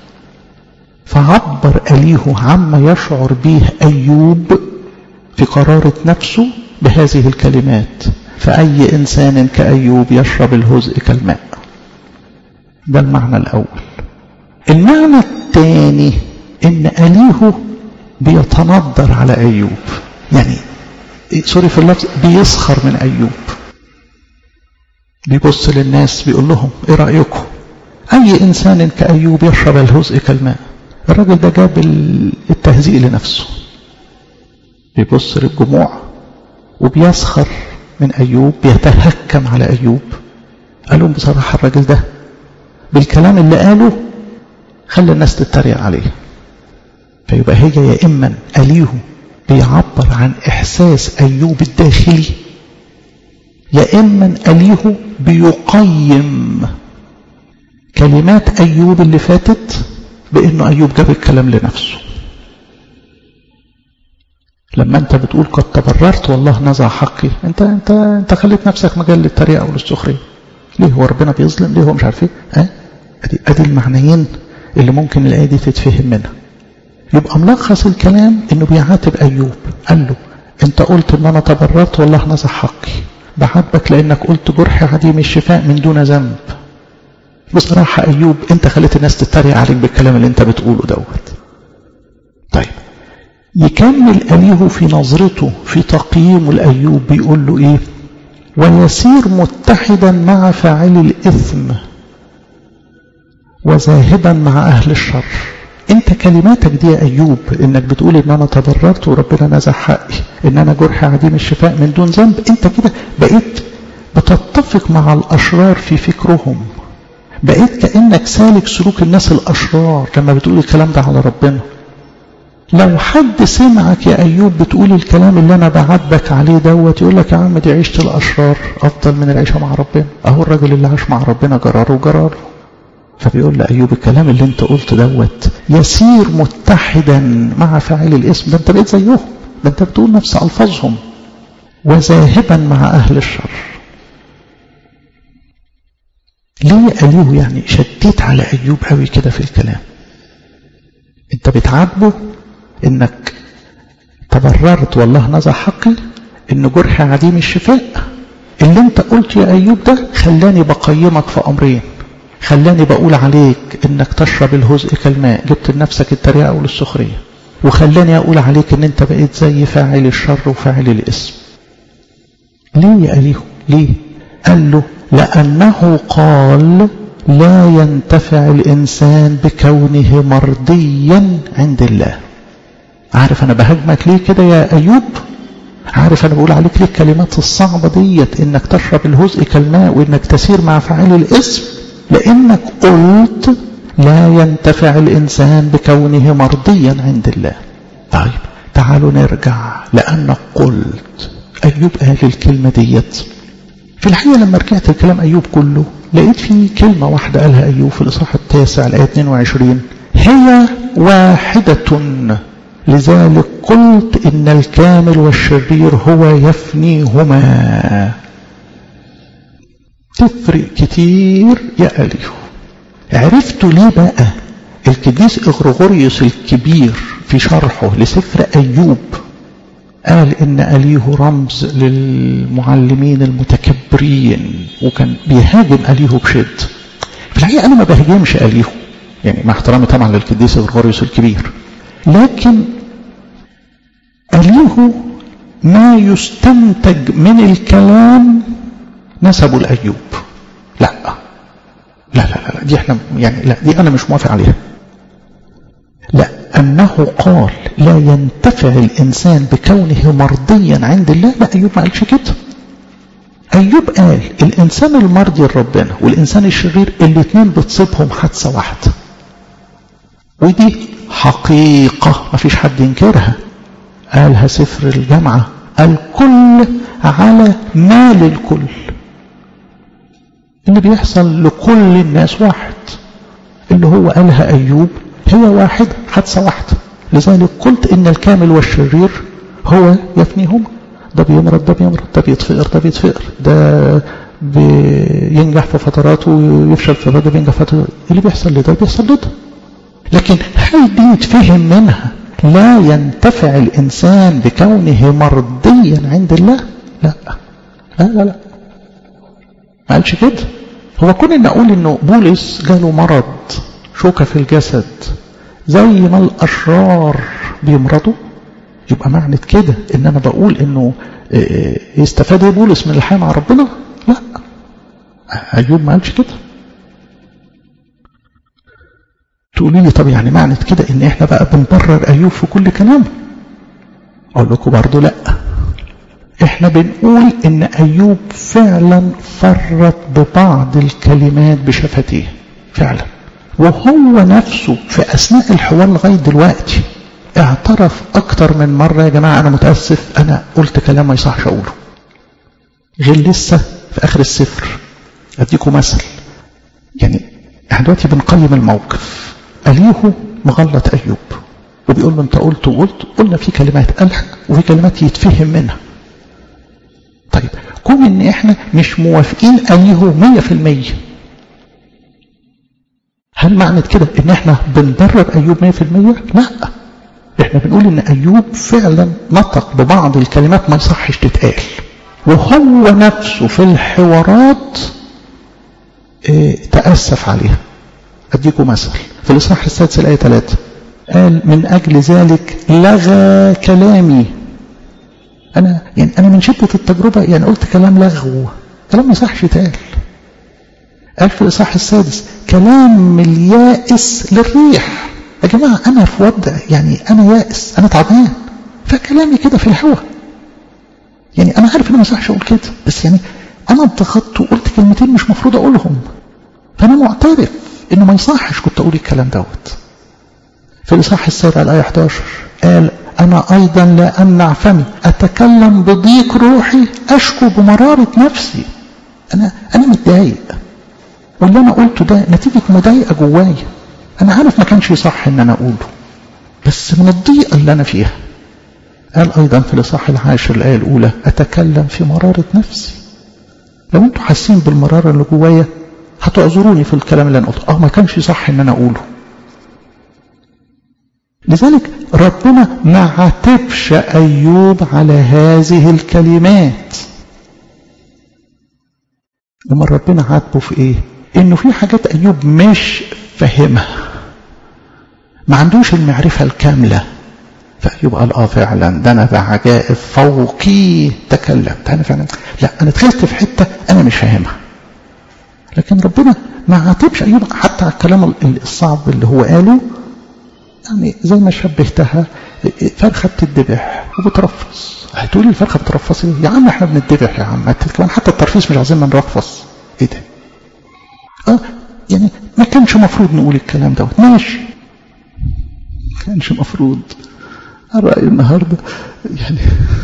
فعبر أليه عما يشعر به أيوب في قرارة نفسه بهذه الكلمات فأي إنسان كأيوب يشرب الهزء كالماء ده المعنى الأول المعنى الثاني إن أليه بيتنظر على أيوب يعني سوري في اللفظ بيسخر من أيوب بيبص للناس بيقول لهم ايه رأيكم أي إنسان كأيوب يشرب الهزء كالماء الراجل ده جاب التهزيء لنفسه بيبص للجموع وبيسخر من أيوب بيتهكم على أيوب قال لهم بصراحة الراجل ده بالكلام اللي قاله خلى الناس تتريق عليه فيبقى هي يا إما أليه بيعبر عن إحساس أيوب الداخلي يا إما أليه بيقيم كلمات أيوب اللي فاتت بأنه أيوب جاب الكلام لنفسه لما أنت بتقول قد تبررت والله نزع حقي أنت أنت أنت خليت نفسك مجال للتريقة وللسخرية ليه هو ربنا بيظلم ليه هو مش عارف ايه ها ادي ادي المعنيين اللي ممكن الايه دي تتفهم منها يبقى ملخص الكلام انه بيعاتب ايوب قال له انت قلت ان انا تبررت والله نزع حقي بعاتبك لانك قلت جرحي عديم الشفاء من دون ذنب بصراحة أيوب أنت خليت الناس تتريق عليك بالكلام اللي أنت بتقوله دوت طيب يكمل أليه في نظرته في تقييم الأيوب بيقول له إيه ويسير متحدا مع فاعل الإثم وذاهبا مع أهل الشر انت كلماتك دي يا أيوب انك بتقول ان انا تضررت وربنا نزع حقي ان انا جرح عديم الشفاء من دون ذنب انت كده بقيت بتتفق مع الأشرار في فكرهم بقيت كأنك سالك سلوك الناس الأشرار لما بتقول الكلام ده على ربنا لو حد سمعك يا أيوب بتقول الكلام اللي أنا بعاتبك عليه دوت يقول لك يا عم دي عيشة الأشرار أفضل من العيشة مع ربنا أهو الراجل اللي عاش مع ربنا جراره وجراره فبيقول لأيوب الكلام اللي أنت قلت دوت يسير متحدا مع فاعل الاسم ده أنت بقيت زيهم ده أنت بتقول نفس ألفاظهم وذاهبا مع أهل الشر ليه أليه يعني شديت على أيوب قوي كده في الكلام أنت بتعاتبه انك تبررت والله نزع حقي ان جرح عديم الشفاء اللي انت قلت يا ايوب ده خلاني بقيمك في امرين خلاني بقول عليك انك تشرب الهزء كالماء جبت لنفسك التريقه والسخريه وخلاني اقول عليك ان انت بقيت زي فاعل الشر وفاعل الاسم ليه يا اليه ليه قال له لانه قال لا ينتفع الانسان بكونه مرضيا عند الله عارف انا بهاجمك ليه كده يا ايوب عارف انا بقول عليك ليه الكلمات الصعبة ديت انك تشرب الهزء كالماء وانك تسير مع فاعل الاسم لانك قلت لا ينتفع الانسان بكونه مرضيا عند الله طيب تعالوا نرجع لانك قلت ايوب قال الكلمة ديت في الحقيقة لما رجعت الكلام ايوب كله لقيت فيه كلمة واحدة قالها ايوب في الاصحاح التاسع الايه 22 هي واحدة لذلك قلت إن الكامل والشرير هو يفنيهما تفرق كتير يا أليه عرفتوا ليه بقى القديس إغرغوريوس الكبير في شرحه لسفر أيوب قال إن أليه رمز للمعلمين المتكبرين وكان بيهاجم أليه بشد في الحقيقة أنا ما بهاجمش أليه يعني مع احترامي طبعا للقديس إغرغوريوس الكبير لكن أليه ما يستنتج من الكلام نسبه لأيوب لا لا لا لا دي احنا يعني لا دي أنا مش موافق عليها لا أنه قال لا ينتفع الإنسان بكونه مرضيا عند الله لا أيوب ما قالش كده أيوب قال الإنسان المرضي لربنا والإنسان الشرير الاثنين بتصيبهم حادثة واحدة ودي حقيقة ما فيش حد ينكرها قالها سفر الجامعة الكل على مال الكل اللي بيحصل لكل الناس واحد اللي هو قالها أيوب هي واحد حادثة واحدة لذلك قلت إن الكامل والشرير هو يفنيهما ده بيمرض ده بيمرض ده بيتفقر ده بيتفقر ده بينجح في فترات ويفشل في فترات بينجح في فترات اللي بيحصل لده بيحصل لده لكن هل دي يتفهم منها لا ينتفع الإنسان بكونه مرضيا عند الله لا لا لا لا ما قالش كده هو كون ان اقول انه بولس جاله مرض شوكة في الجسد زي ما الاشرار بيمرضوا يبقى معنى كده ان انا بقول انه يستفاد ايه بولس من الحياة مع ربنا لا ايوب ما قالش كده تقولي لي طب يعني معنى كده ان احنا بقى بنبرر ايوب في كل كلام اقول لكم برضه لا احنا بنقول ان ايوب فعلا فرط ببعض الكلمات بشفتيه فعلا وهو نفسه في اثناء الحوار لغايه دلوقتي اعترف اكتر من مرة يا جماعة انا متأسف انا قلت كلام ما يصحش اقوله غير لسه في اخر السفر اديكم مثل يعني احنا دلوقتي بنقيم الموقف اليهو مغلط ايوب وبيقول له انت قلت وقلت قلنا في كلمات قالها وفي كلمات يتفهم منها طيب كون ان احنا مش موافقين اليهو مية في المية هل معنى كده ان احنا بنبرر ايوب مية في المية لا احنا بنقول ان ايوب فعلا نطق ببعض الكلمات ما يصحش تتقال وهو نفسه في الحوارات اه تأسف عليها اديكم مثل في الاصحاح السادس الايه 3 قال من اجل ذلك لغى كلامي انا يعني انا من شده التجربه يعني قلت كلام لغو كلام ما يصحش يتقال قال في الاصحاح السادس كلام اليائس للريح يا جماعة أنا في وضع يعني أنا يائس أنا تعبان فكلامي كده في الهوا يعني أنا عارف إن ما يصحش أقول كده بس يعني أنا اتضغطت وقلت كلمتين مش مفروض أقولهم فأنا معترف إنه ما يصحش كنت أقول الكلام دوت في الإصحاح السابع الآية 11 قال أنا أيضا لا أمنع فمي أتكلم بضيق روحي أشكو بمرارة نفسي أنا أنا متضايق واللي أنا قلته ده نتيجة مضايقة جوايا أنا عارف ما كانش يصح إن أنا أقوله بس من الضيقة اللي أنا فيها قال أيضا في الإصحاح العاشر الآية الأولى أتكلم في مرارة نفسي لو أنتوا حاسين بالمرارة اللي جوايا هتعذروني في الكلام اللي أنا قلته أه ما كانش يصح إن أنا أقوله لذلك ربنا ما عاتبش أيوب على هذه الكلمات لما ربنا عاتبه في إيه إنه في حاجات أيوب مش فهمها ما عندوش المعرفة الكاملة فأيوب قال آه فعلا ده أنا بعجائب فوقي تكلمت أنا فعلا لا أنا دخلت في حتة أنا مش فاهمها لكن ربنا ما عاتبش أيوب حتى على الكلام الصعب اللي هو قاله يعني زي ما شبهتها فرخة بتدبح وبترفص هتقولي الفرخة بترفص يا عم احنا بنتذبح يا عم كمان حتى الترفيس مش عايزين نرفص ايه ده اه يعني ما كانش مفروض نقول الكلام دوت ماشي ما كانش مفروض الرأي النهاردة يعني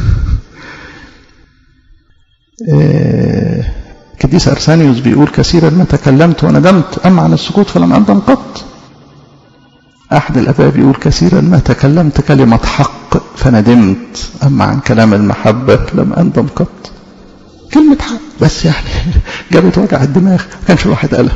آه كديس أرسانيوس بيقول كثيرا ما تكلمت وندمت أما عن السكوت فلم أندم قط أحد الأباء بيقول كثيرا ما تكلمت كلمة حق فندمت أما عن كلام المحبة لم أندم قط كلمة حق بس يعني جابت وجع الدماغ ما كانش الواحد قالها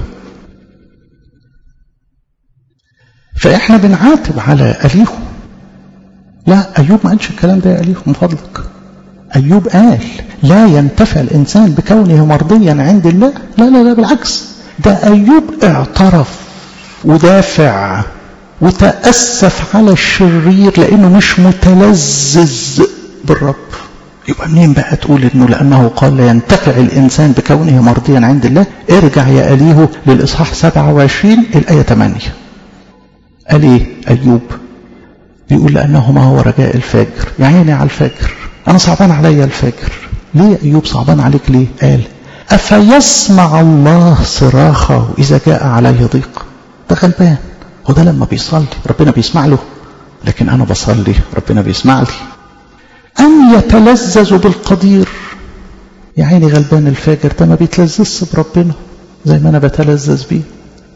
فإحنا بنعاتب على أليهو لا أيوب ما قالش الكلام ده يا أليهو من فضلك أيوب قال لا ينتفع الإنسان بكونه مرضيا عند الله لا لا لا بالعكس ده أيوب اعترف ودافع وتأسف على الشرير لأنه مش متلذذ بالرب يبقى منين بقى تقول انه لانه قال لا ينتفع الانسان بكونه مرضيا عند الله ارجع يا اليه للاصحاح 27 الايه 8 قال ايه ايوب بيقول لانه ما هو رجاء الفاجر يا عيني على الفاجر انا صعبان عليا الفاجر ليه ايوب صعبان عليك ليه قال افيسمع الله صراخه اذا جاء عليه ضيق ده غلبان هو ده لما بيصلي ربنا بيسمع له لكن انا بصلي ربنا بيسمع لي أن يتلذذ بالقدير يا عيني غلبان الفاجر ده ما بيتلذذش بربنا زي ما أنا بتلذذ بيه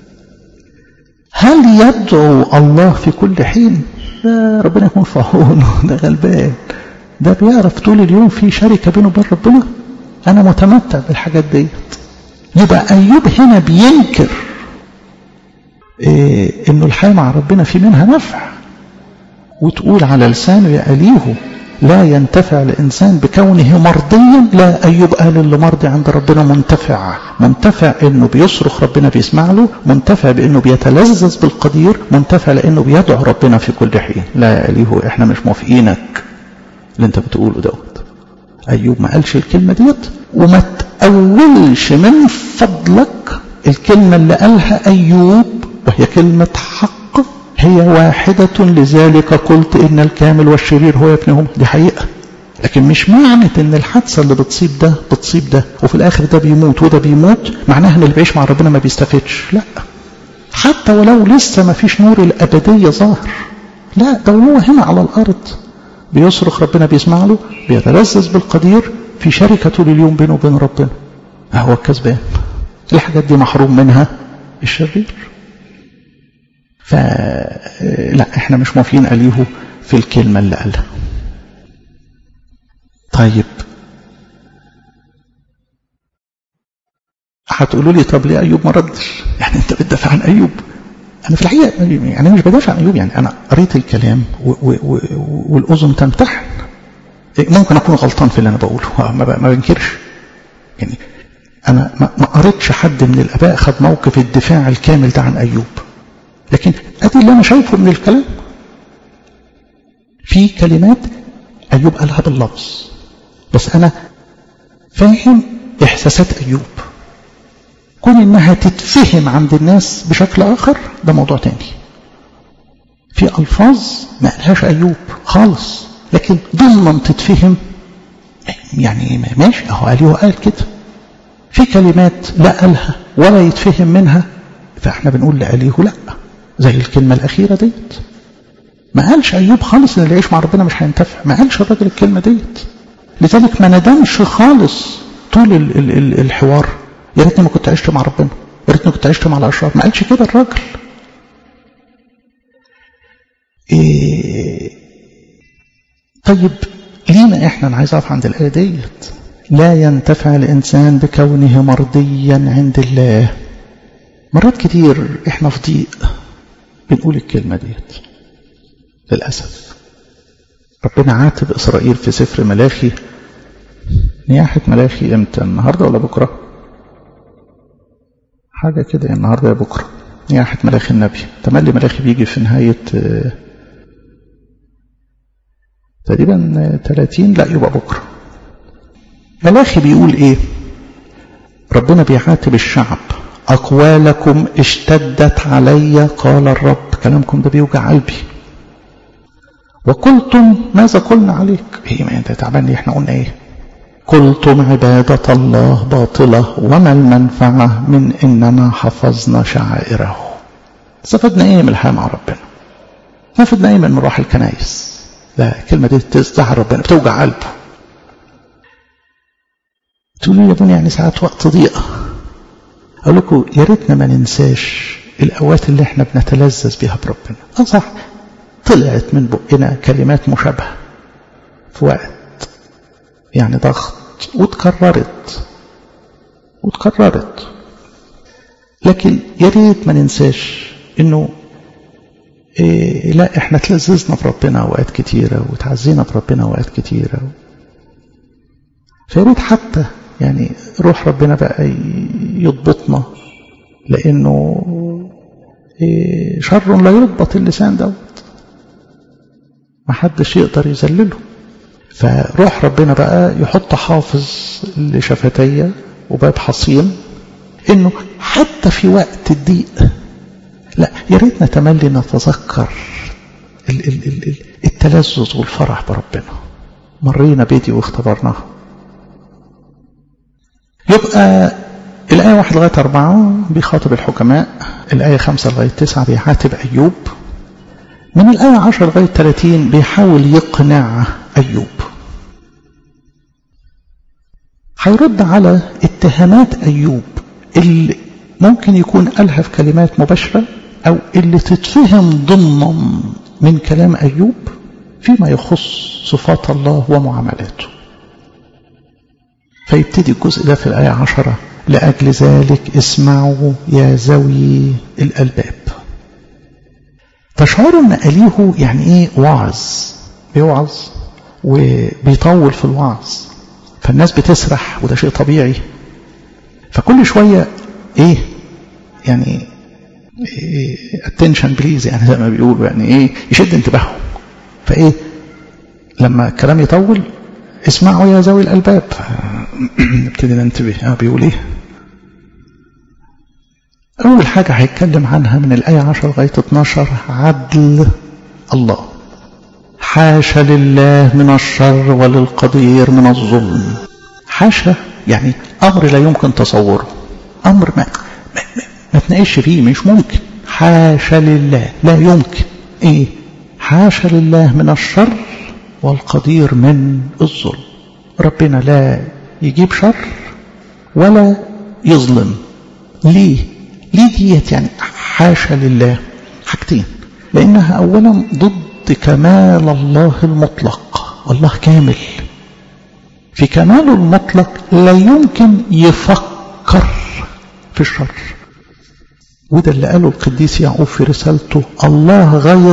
هل يدعو الله في كل حين لا ربنا يكون في عونه ده غلبان ده بيعرف طول اليوم في شركة بينه وبين ربنا أنا متمتع بالحاجات ديت يبقى أيوب هنا بينكر إيه إنه الحياة مع ربنا في منها نفع وتقول على لسانه يا أليه لا ينتفع الإنسان بكونه مرضيا لا أيوب قال اللي مرضي عند ربنا منتفع منتفع إنه بيصرخ ربنا بيسمع له منتفع بإنه بيتلذذ بالقدير منتفع لأنه بيدعو ربنا في كل حين لا يا أليه إحنا مش موافقينك اللي أنت بتقوله دوت أيوب ما قالش الكلمة ديت وما تأولش من فضلك الكلمة اللي قالها أيوب وهي كلمة حق هي واحدة لذلك قلت إن الكامل والشرير هو ابنهم دي حقيقة لكن مش معنى ان الحادثة اللي بتصيب ده بتصيب ده وفي الاخر ده بيموت وده بيموت معناها ان اللي بيعيش مع ربنا ما بيستفدش لا حتى ولو لسه ما فيش نور الابدية ظاهر لا ده هو هنا على الارض بيصرخ ربنا بيسمع له بيتلذذ بالقدير في شركة طول اليوم بينه وبين ربنا هو الكسبان الحاجات دي محروم منها الشرير فلا احنا مش موافقين عليه في الكلمة اللي قالها طيب هتقولوا لي طب ليه ايوب ما ردش يعني انت بتدافع عن ايوب انا في الحقيقه يعني انا مش بدافع عن ايوب يعني انا قريت الكلام و و و والاذن تمتحن ممكن اكون غلطان في اللي انا بقوله ما, ما بنكرش يعني انا ما قريتش حد من الاباء خد موقف الدفاع الكامل ده عن ايوب لكن ادي اللي انا شايفه من الكلام في كلمات ايوب قالها باللفظ بس انا فاهم احساسات ايوب كون انها تتفهم عند الناس بشكل اخر ده موضوع تاني في الفاظ ما قالهاش ايوب خالص لكن ضمن تتفهم يعني ماشي اهو قال قال كده في كلمات لا قالها ولا يتفهم منها فاحنا بنقول لأليه لا زي الكلمة الأخيرة ديت ما قالش أيوب خالص إن اللي يعيش مع ربنا مش هينتفع ما قالش الراجل الكلمة ديت لذلك ما ندمش خالص طول ال ال ال الحوار يا ريتني ما كنت عشت مع ربنا يا ريتني كنت عشت مع الأشرار ما قالش كده الراجل إيه طيب لينا احنا انا عايز اقف عند الايه ديت لا ينتفع الانسان بكونه مرضيا عند الله مرات كتير احنا في ضيق بنقول الكلمه ديت للاسف ربنا عاتب اسرائيل في سفر ملاخي نياحة ملاخي امتى النهارده ولا بكره حاجه كده النهارده يا بكره نياحة ملاخي النبي تملي ملاخي بيجي في نهايه تقريبا 30 لا يبقى بكره ملاخي بيقول ايه ربنا بيعاتب الشعب اقوالكم اشتدت علي قال الرب كلامكم ده بيوجع قلبي وقلتم ماذا قلنا عليك ايه ما انت تعبان ليه احنا قلنا ايه قلتم عبادة الله باطلة وما المنفعة من اننا حفظنا شعائره استفدنا ايه من الحياة مع ربنا استفدنا ايه من مروح الكنايس لا الكلمة دي تزعل ربنا بتوجع قلبه تقولوا يا ابني يعني ساعات وقت ضيقة أقول لكم يا ريتنا ما ننساش الأوقات اللي احنا بنتلذذ بها بربنا اه صح طلعت من بقنا كلمات مشابهة في وقت يعني ضغط وتكررت وتكررت لكن يا ريت ما ننساش انه إيه لا احنا تلذذنا بربنا اوقات كتيرة وتعزينا بربنا اوقات كتيرة فياريت حتى يعني روح ربنا بقى يضبطنا لانه إيه شر لا يضبط اللسان دوت محدش يقدر يذلله فروح ربنا بقى يحط حافظ لشفتي وباب حصين انه حتى في وقت الضيق لا يا ريت نتملي نتذكر ال ال ال التلذذ والفرح بربنا مرينا بيدي واختبرناها يبقى الآية واحد لغاية أربعة بيخاطب الحكماء الآية خمسة لغاية تسعة بيعاتب أيوب من الآية عشر لغاية ثلاثين بيحاول يقنع أيوب هيرد على اتهامات أيوب اللي ممكن يكون قالها في كلمات مباشرة أو اللي تتفهم ضمن من كلام أيوب فيما يخص صفات الله ومعاملاته فيبتدي الجزء ده في الآية عشرة لأجل ذلك اسمعوا يا ذوي الألباب تشعروا أن أليه يعني إيه وعظ بيوعظ وبيطول في الوعظ فالناس بتسرح وده شيء طبيعي فكل شوية ايه يعني اتنشن بليز يعني زي ما بيقولوا يعني ايه يشد انتباههم فايه لما الكلام يطول اسمعوا يا ذوي الالباب نبتدي ننتبه اه بيقول ايه اول حاجه هيتكلم عنها من الايه 10 لغايه 12 عدل الله حاشا لله من الشر وللقدير من الظلم حاشا يعني امر لا يمكن تصوره امر ما ما, ما, ما تناقش فيه مش ممكن حاشا لله لا يمكن ايه حاشا لله من الشر والقدير من الظلم ربنا لا يجيب شر ولا يظلم ليه ليه ديت يعني حاشا لله حاجتين لانها اولا ضد كمال الله المطلق والله كامل في كماله المطلق لا يمكن يفكر في الشر وده اللي قاله القديس يعقوب في رسالته الله غير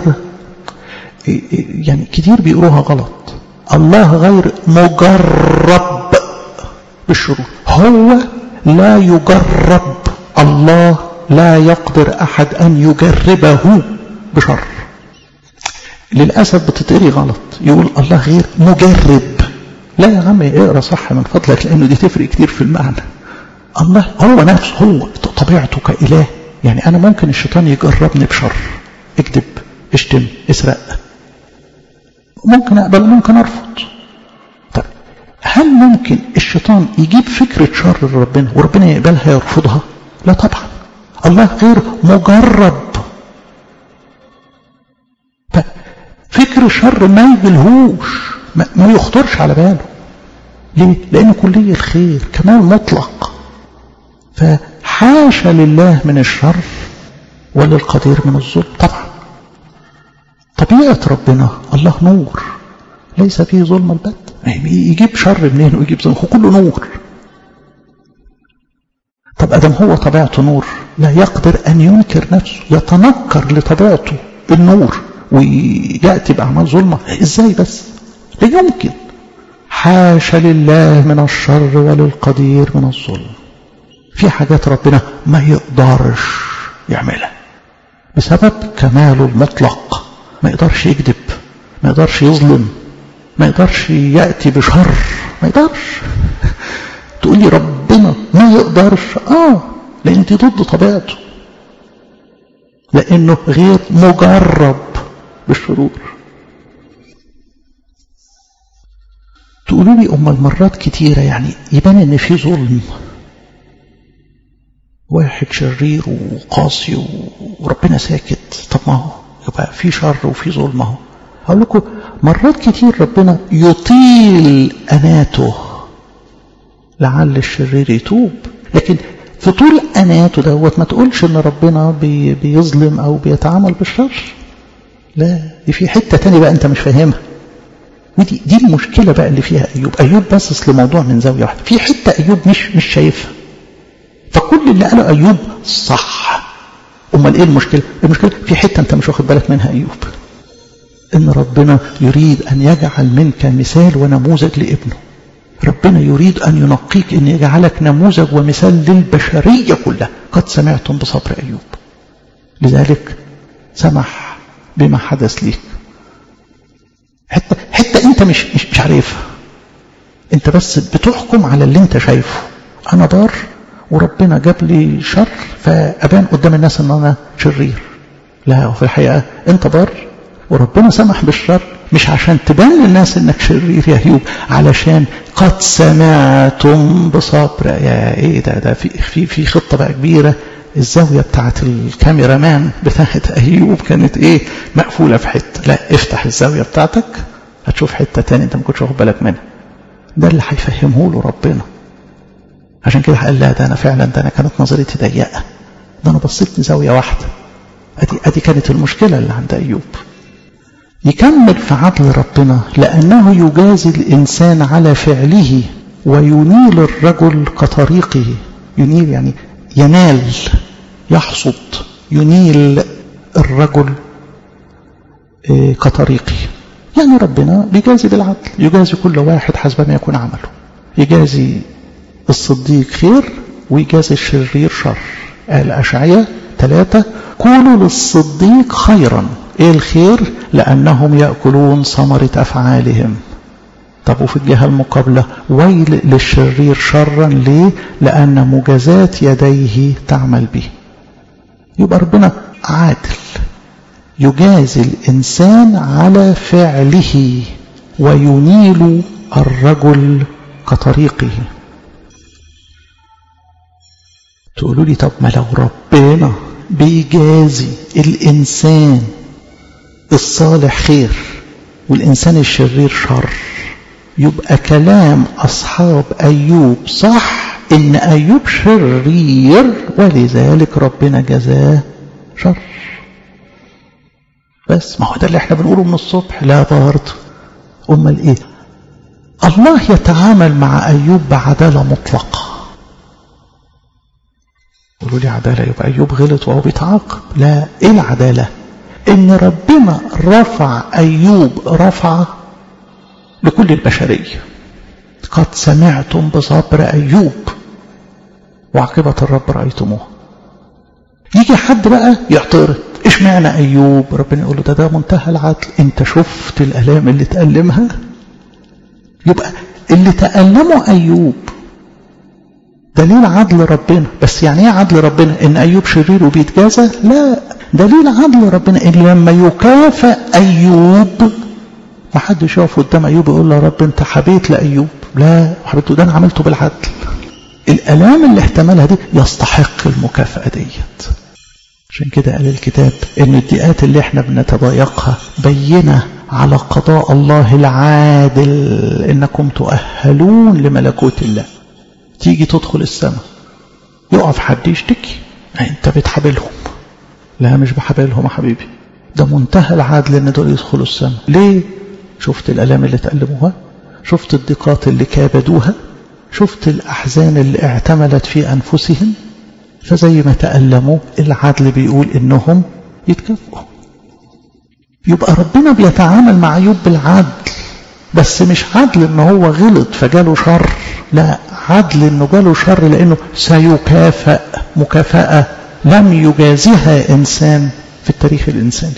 يعني كتير بيقروها غلط الله غير مجرب بالشرور هو لا يجرب الله لا يقدر أحد أن يجربه بشر للأسف بتتقري غلط يقول الله غير مجرب لا يا عم اقرا صح من فضلك لأنه دي تفرق كتير في المعنى الله هو نفسه هو طبيعته كإله يعني أنا ممكن الشيطان يجربني بشر اكذب اشتم اسرق ممكن أقبل وممكن أرفض طيب هل ممكن الشيطان يجيب فكرة شر لربنا وربنا يقبلها يرفضها لا طبعا الله غير مجرب ففكر الشر ما يجلهوش ما, ما يخطرش على باله ليه؟ لأنه كلية الخير كمال مطلق فحاشا لله من الشر وللقدير من الظلم طبعا طبيعة ربنا الله نور ليس فيه ظلم البت يجيب شر منين ويجيب ظلم هو كله نور طب أدم هو طبيعته نور لا يقدر أن ينكر نفسه يتنكر لطبيعته بالنور ويأتي بأعمال ظلمة إزاي بس لا يمكن حاشا لله من الشر وللقدير من الظلم في حاجات ربنا ما يقدرش يعملها بسبب كماله المطلق ما يقدرش يكذب ما يقدرش يظلم ما يقدرش يأتي بشر ما يقدرش تقول لي ربنا ما يقدرش اه لان دي ضد طبيعته لانه غير مجرب بالشرور تقولوا لي امال مرات كتيره يعني يبان ان في ظلم واحد شرير وقاسي وربنا ساكت طب ما هو يبقى في شر وفي ظلم اهو هقول لكم مرات كتير ربنا يطيل اناته لعل الشرير يتوب لكن في طول اناته دوت ما تقولش ان ربنا بي بيظلم او بيتعامل بالشر لا دي في حته تاني بقى انت مش فاهمها ودي دي المشكله بقى اللي فيها ايوب ايوب باصص لموضوع من زاويه واحده في حته ايوب مش مش شايفها فكل اللي قاله ايوب صح امال ايه المشكله المشكله في حته انت مش واخد بالك منها ايوب ان ربنا يريد ان يجعل منك مثال ونموذج لابنه ربنا يريد ان ينقيك ان يجعلك نموذج ومثال للبشريه كلها قد سمعتم بصبر ايوب لذلك سمح بما حدث ليك حتى حتى انت مش مش, مش عارفها انت بس بتحكم على اللي انت شايفه انا بار وربنا جاب لي شر فابان قدام الناس ان انا شرير لا وفي الحقيقه انت بار وربنا سمح بالشر مش عشان تبان للناس انك شرير يا ايوب علشان قد سمعتم بصبر يا ايه ده ده في في في خطه بقى كبيره الزاويه بتاعت الكاميرا مان بتاعت ايوب كانت ايه مقفوله في حته لا افتح الزاويه بتاعتك هتشوف حته تاني انت ما كنتش واخد بالك منها ده اللي هيفهمه له ربنا عشان كده قال لا ده انا فعلا ده انا كانت نظرتي ضيقه ده انا بصيت لزاويه واحده ادي ادي كانت المشكله اللي عند ايوب يكمل في عدل ربنا لأنه يجازي الإنسان على فعله وينيل الرجل كطريقه ينيل يعني ينال يحصد ينيل الرجل كطريقه يعني ربنا بيجازي بالعدل يجازي كل واحد حسب ما يكون عمله يجازي الصديق خير ويجازي الشرير شر قال أشعية ثلاثة قولوا للصديق خيرا ايه الخير لأنهم يأكلون ثمرة أفعالهم طب وفي الجهة المقابلة ويل للشرير شرا ليه لأن مجازات يديه تعمل به يبقى ربنا عادل يجازي الإنسان على فعله وينيل الرجل كطريقه تقولوا لي طب ما لو ربنا بيجازي الإنسان الصالح خير والإنسان الشرير شر يبقى كلام أصحاب أيوب صح إن أيوب شرير ولذلك ربنا جزاه شر بس ما هو ده اللي احنا بنقوله من الصبح لا برضه امال ايه الله يتعامل مع ايوب بعداله مطلقه قولوا لي عداله يبقى ايوب غلط وهو بيتعاقب لا ايه العداله ان ربنا رفع ايوب رفع لكل البشريه قد سمعتم بصبر ايوب وعاقبه الرب رايتموه يجي حد بقى يعترض ايش معنى ايوب ربنا يقول له ده ده منتهى العدل انت شفت الالام اللي تألمها يبقى اللي تألمه ايوب دليل عدل ربنا بس يعني ايه عدل ربنا ان ايوب شرير وبيتجازى لا دليل عدل ربنا ان لما يكافئ ايوب ما حدش يقف قدام ايوب يقول له يا رب انت حبيت لايوب لا حبيته ده انا عملته بالعدل الالام اللي احتملها دي يستحق المكافاه ديت عشان كده قال الكتاب ان الضيقات اللي احنا بنتضايقها بينه على قضاء الله العادل انكم تؤهلون لملكوت الله تيجي تدخل السماء يقف حد يشتكي انت بتحابلهم لا مش بحابلهم يا حبيبي ده منتهى العدل ان دول يدخلوا السماء ليه شفت الالام اللي تألموها شفت الضيقات اللي كابدوها شفت الاحزان اللي اعتملت في انفسهم فزي ما تألموا العدل بيقول انهم يتكافئوا يبقى ربنا بيتعامل مع ايوب بالعدل بس مش عدل ان هو غلط فجاله شر لا عدل انه جاله شر لانه سيكافئ مكافأة لم يجازها انسان في التاريخ الانساني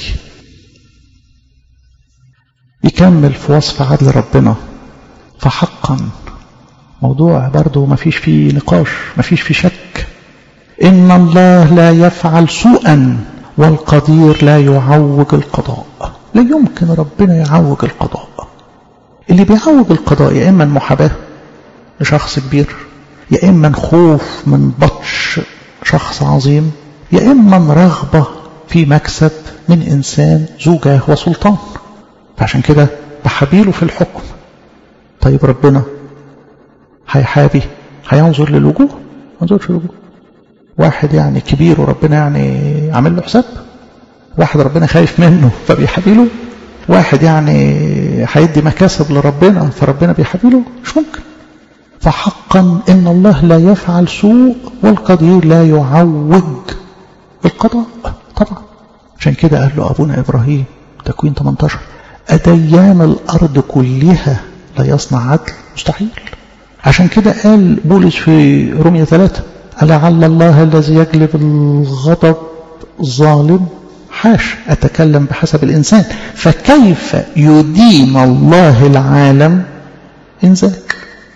يكمل في وصف عدل ربنا فحقا موضوع برضه ما فيش فيه نقاش ما فيش فيه شك إن الله لا يفعل سوءا والقدير لا يعوج القضاء لا يمكن ربنا يعوج القضاء اللي بيعوج القضاء يا إما المحاباة لشخص كبير يا إما خوف من بطش شخص عظيم يا إما رغبة في مكسب من إنسان ذو جاه وسلطان فعشان كده بحبيله في الحكم طيب ربنا هيحابي هينظر للوجوه ما ينظرش للوجوه واحد يعني كبير وربنا يعني عامل له حساب واحد ربنا خايف منه فبيحابيله واحد يعني هيدي مكاسب لربنا فربنا بيحابيله مش ممكن فحقا ان الله لا يفعل سوء والقدير لا يعوج القضاء طبعا عشان كده قال له ابونا ابراهيم تكوين 18 أديان الأرض كلها لا يصنع عدل مستحيل عشان كده قال بولس في رومية ثلاثة لعل الله الذي يجلب الغضب ظالم حاش أتكلم بحسب الإنسان فكيف يدين الله العالم إن ذاك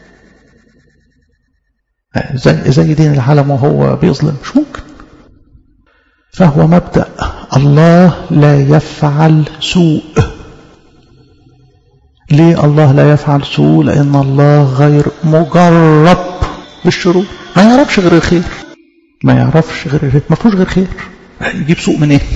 زي, زي دين العالم وهو بيظلم مش ممكن فهو مبدأ الله لا يفعل سوء ليه الله لا يفعل سوء لأن الله غير مجرب بالشرور ما يعرفش غير الخير ما يعرفش غير الخير ما فيهوش غير خير يجيب سوء منين إيه؟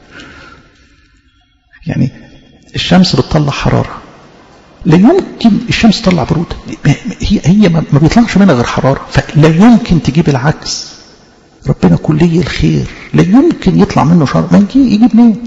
يعني الشمس بتطلع حرارة لا يمكن الشمس تطلع برودة هي هي ما بيطلعش منها غير حرارة فلا يمكن تجيب العكس ربنا كلي الخير لا يمكن يطلع منه شر ما يجي يجيب منين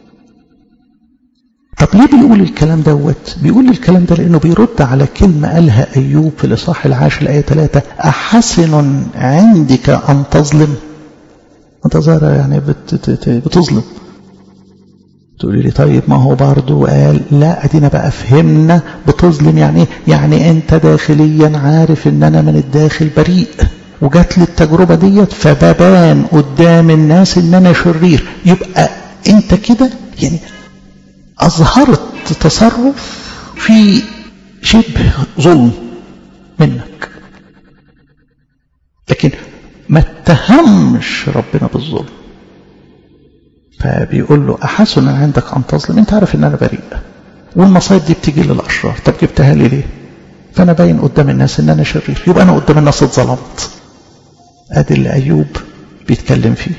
طب ليه بيقول الكلام دوت بيقول الكلام ده لانه بيرد على كلمه قالها ايوب في الاصحاح العاشر الايه 3 احسن عندك ان تظلم انت ظاهره يعني بت بتظلم تقولي لي طيب ما هو برضه قال لا ادينا بقى فهمنا بتظلم يعني ايه يعني انت داخليا عارف ان انا من الداخل بريء وجات لي التجربه ديت فببان قدام الناس ان انا شرير يبقى انت كده يعني اظهرت تصرف في شبه ظلم منك لكن ما اتهمش ربنا بالظلم فبيقول له أحسن عندك أن تظلم أنت عارف أن أنا بريء والمصايب دي بتيجي للأشرار طب جبتها لي ليه فأنا باين قدام الناس أن أنا شرير يبقى أنا قدام الناس اتظلمت أدي اللي أيوب بيتكلم فيه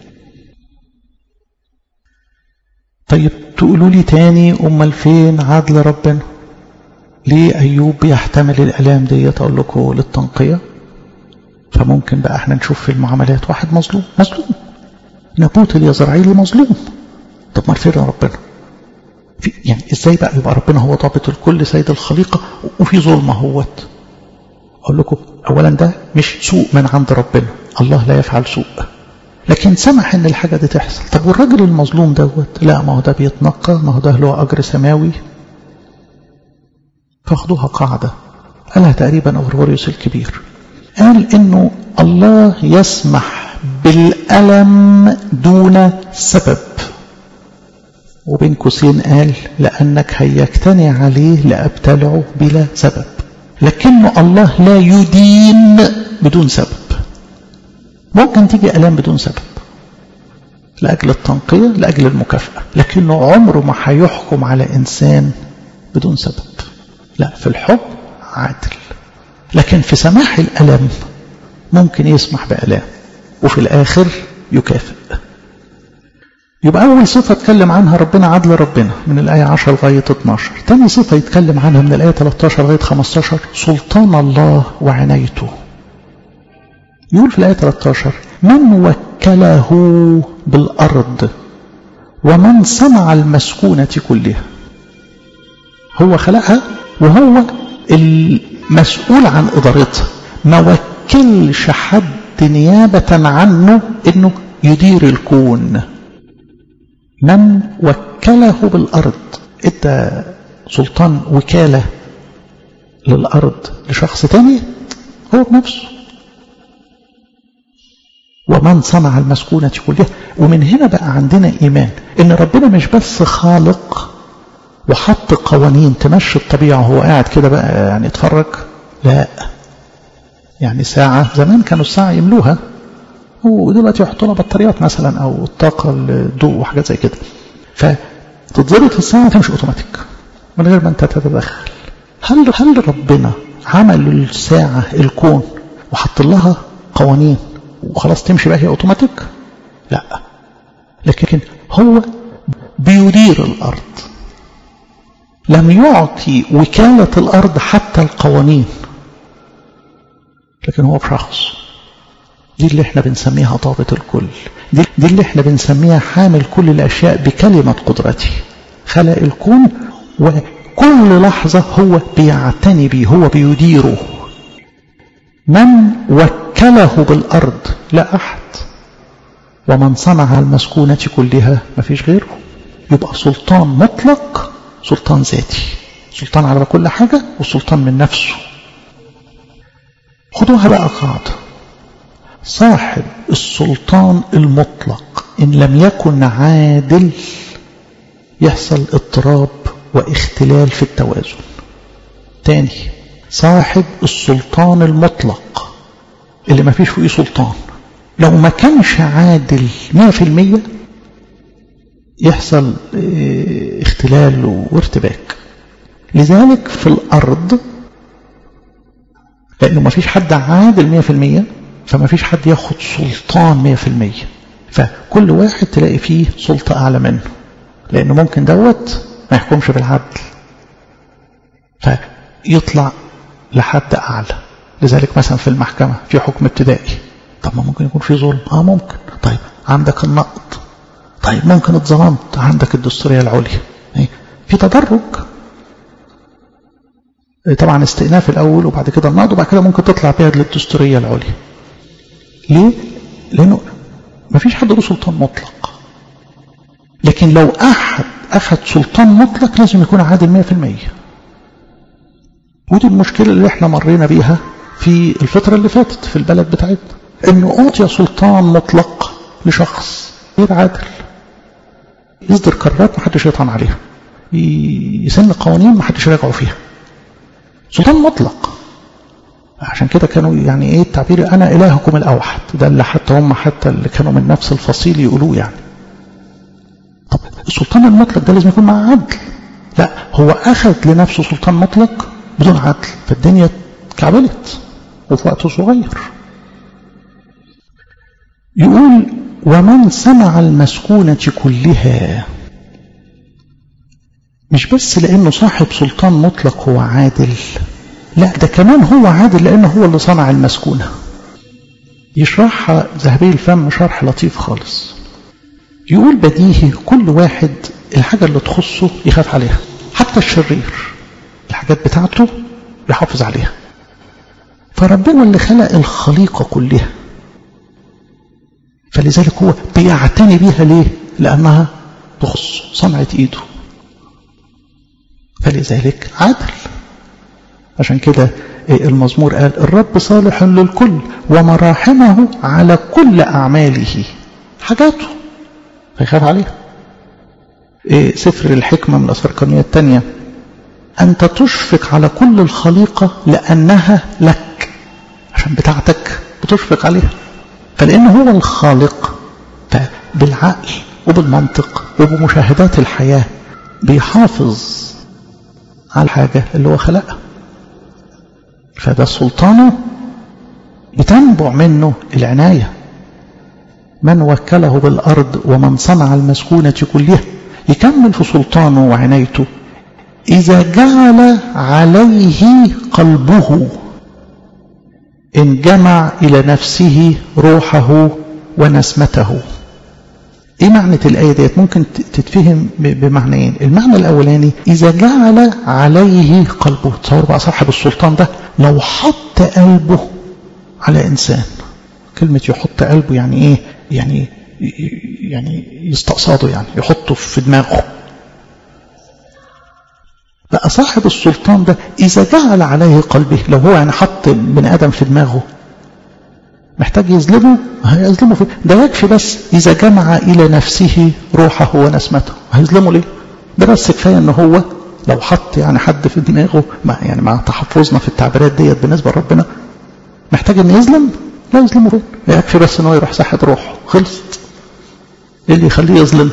طيب تقولوا لي تاني أمال فين عدل ربنا ليه أيوب بيحتمل الألام دي أقول لكم للتنقية فممكن بقى احنا نشوف في المعاملات واحد مظلوم مظلوم نبوت اليزرعيلي مظلوم طب ما فين ربنا في يعني ازاي بقى يبقى ربنا هو ضابط الكل سيد الخليقة وفي ظلم اهوت اقول لكم اولا ده مش سوء من عند ربنا الله لا يفعل سوء لكن سمح ان الحاجة دي تحصل طب والراجل المظلوم دوت لا ما هو ده بيتنقى ما هو ده له اجر سماوي فاخدوها قاعدة قالها تقريبا أوروريوس الكبير قال إنه الله يسمح بالألم دون سبب وبين قوسين قال لأنك هيجتني عليه لأبتلعه بلا سبب لكنه الله لا يدين بدون سبب ممكن تيجي ألام بدون سبب لأجل التنقية لأجل المكافأة لكنه عمره ما هيحكم على إنسان بدون سبب لا في الحب عادل لكن في سماح الألم ممكن يسمح بألام وفي الآخر يكافئ يبقى أول صفة اتكلم عنها ربنا عدل ربنا من الآية 10 لغاية 12 تاني صفة يتكلم عنها من الآية 13 لغاية 15 سلطان الله وعنايته يقول في الآية 13 من وكله بالأرض ومن صنع المسكونة كلها هو خلقها وهو المسؤول عن إدارتها ما وكلش حد نيابة عنه إنه يدير الكون من وكله بالأرض ادى سلطان وكالة للأرض لشخص تاني هو بنفسه ومن صنع المسكونة كلها ومن هنا بقى عندنا إيمان إن ربنا مش بس خالق وحط قوانين تمشي الطبيعة وهو قاعد كده بقى يعني يتفرج لا يعني ساعة زمان كانوا الساعة يملوها ودلوقتي يحطوا لها بطاريات مثلا أو الطاقة الضوء وحاجات زي كده فتتظبط الساعة تمشي أوتوماتيك من غير ما أنت تتدخل هل هل ربنا عمل الساعة الكون وحط لها قوانين وخلاص تمشي بقى هي أوتوماتيك لا لكن هو بيدير الأرض لم يعطي وكالة الأرض حتى القوانين لكن هو بشخص دي اللي احنا بنسميها ضابط الكل دي, دي اللي احنا بنسميها حامل كل الأشياء بكلمة قدرته خلق الكون وكل لحظة هو بيعتني به هو بيديره من وكله بالأرض لا أحد ومن صنع المسكونة كلها ما فيش غيره يبقى سلطان مطلق سلطان ذاتي سلطان على كل حاجة وسلطان من نفسه خدوها بقى قاعدة صاحب السلطان المطلق إن لم يكن عادل يحصل اضطراب واختلال في التوازن تاني صاحب السلطان المطلق اللي ما فيش فيه سلطان لو ما كانش عادل مية في المية يحصل اختلال وارتباك لذلك في الأرض لأنه ما فيش حد عادل مية في المية فما فيش حد ياخد سلطان مية في المية فكل واحد تلاقي فيه سلطة أعلى منه لأنه ممكن دوت ما يحكمش بالعدل فيطلع لحد أعلى لذلك مثلا في المحكمة في حكم ابتدائي طب ما ممكن يكون في ظلم اه ممكن طيب عندك النقد طيب ممكن اتظلمت عندك الدستورية العليا في تدرج طبعا استئناف الأول وبعد كده النقد وبعد كده ممكن تطلع بيها للدستورية العليا ليه؟ لأنه ما فيش حد له سلطان مطلق لكن لو أحد أخذ سلطان مطلق لازم يكون عادل مئة في المية ودي المشكلة اللي احنا مرينا بيها في الفترة اللي فاتت في البلد بتاعتنا انه أعطي سلطان مطلق لشخص غير عادل يصدر قرارات محدش يطعن عليها يسن قوانين محدش يراجعوا فيها سلطان مطلق عشان كده كانوا يعني ايه التعبير انا الهكم الاوحد ده اللي حتى هم حتى اللي كانوا من نفس الفصيل يقولوه يعني طب السلطان المطلق ده لازم يكون مع عدل لا هو اخذ لنفسه سلطان مطلق بدون عدل فالدنيا اتكعبلت وفي وقت صغير يقول ومن سمع المسكونة كلها مش بس لأنه صاحب سلطان مطلق هو عادل لا ده كمان هو عادل لأنه هو اللي صنع المسكونة يشرحها ذهبي الفم شرح لطيف خالص يقول بديهي كل واحد الحاجة اللي تخصه يخاف عليها حتى الشرير الحاجات بتاعته يحافظ عليها فربنا اللي خلق الخليقة كلها فلذلك هو بيعتني بيها ليه لأنها تخص صنعة إيده فلذلك عدل عشان كده المزمور قال الرب صالح للكل ومراحمه على كل أعماله حاجاته فيخاف عليها سفر الحكمة من الأسفار القانونية الثانية أنت تشفق على كل الخليقة لأنها لك عشان بتاعتك بتشفق عليها فلأنه هو الخالق بالعقل وبالمنطق وبمشاهدات الحياة بيحافظ على الحاجة اللي هو خلقها فده سلطانه بتنبع منه العناية من وكله بالأرض ومن صنع المسكونة كلها يكمل في سلطانه وعنايته إذا جعل عليه قلبه إن جمع إلى نفسه روحه ونسمته ايه معنى الآية ديت ممكن تتفهم بمعنيين المعنى الأولاني إذا جعل عليه قلبه تصور بقى صاحب السلطان ده لو حط قلبه على إنسان كلمة يحط قلبه يعني إيه يعني يعني يستقصده يعني يحطه في دماغه بقى صاحب السلطان ده إذا جعل عليه قلبه لو هو يعني حط بني آدم في دماغه محتاج يظلمه هيظلمه في ده يكفي بس إذا جمع إلى نفسه روحه ونسمته هيظلمه ليه ده بس كفاية ان هو لو حط يعني حد في دماغه مع يعني مع تحفظنا في التعبيرات ديت بالنسبة لربنا محتاج ان يظلم لا يظلمه فين يكفي بس ان هو يروح ساحة روحه خلصت ايه اللي يخليه يظلم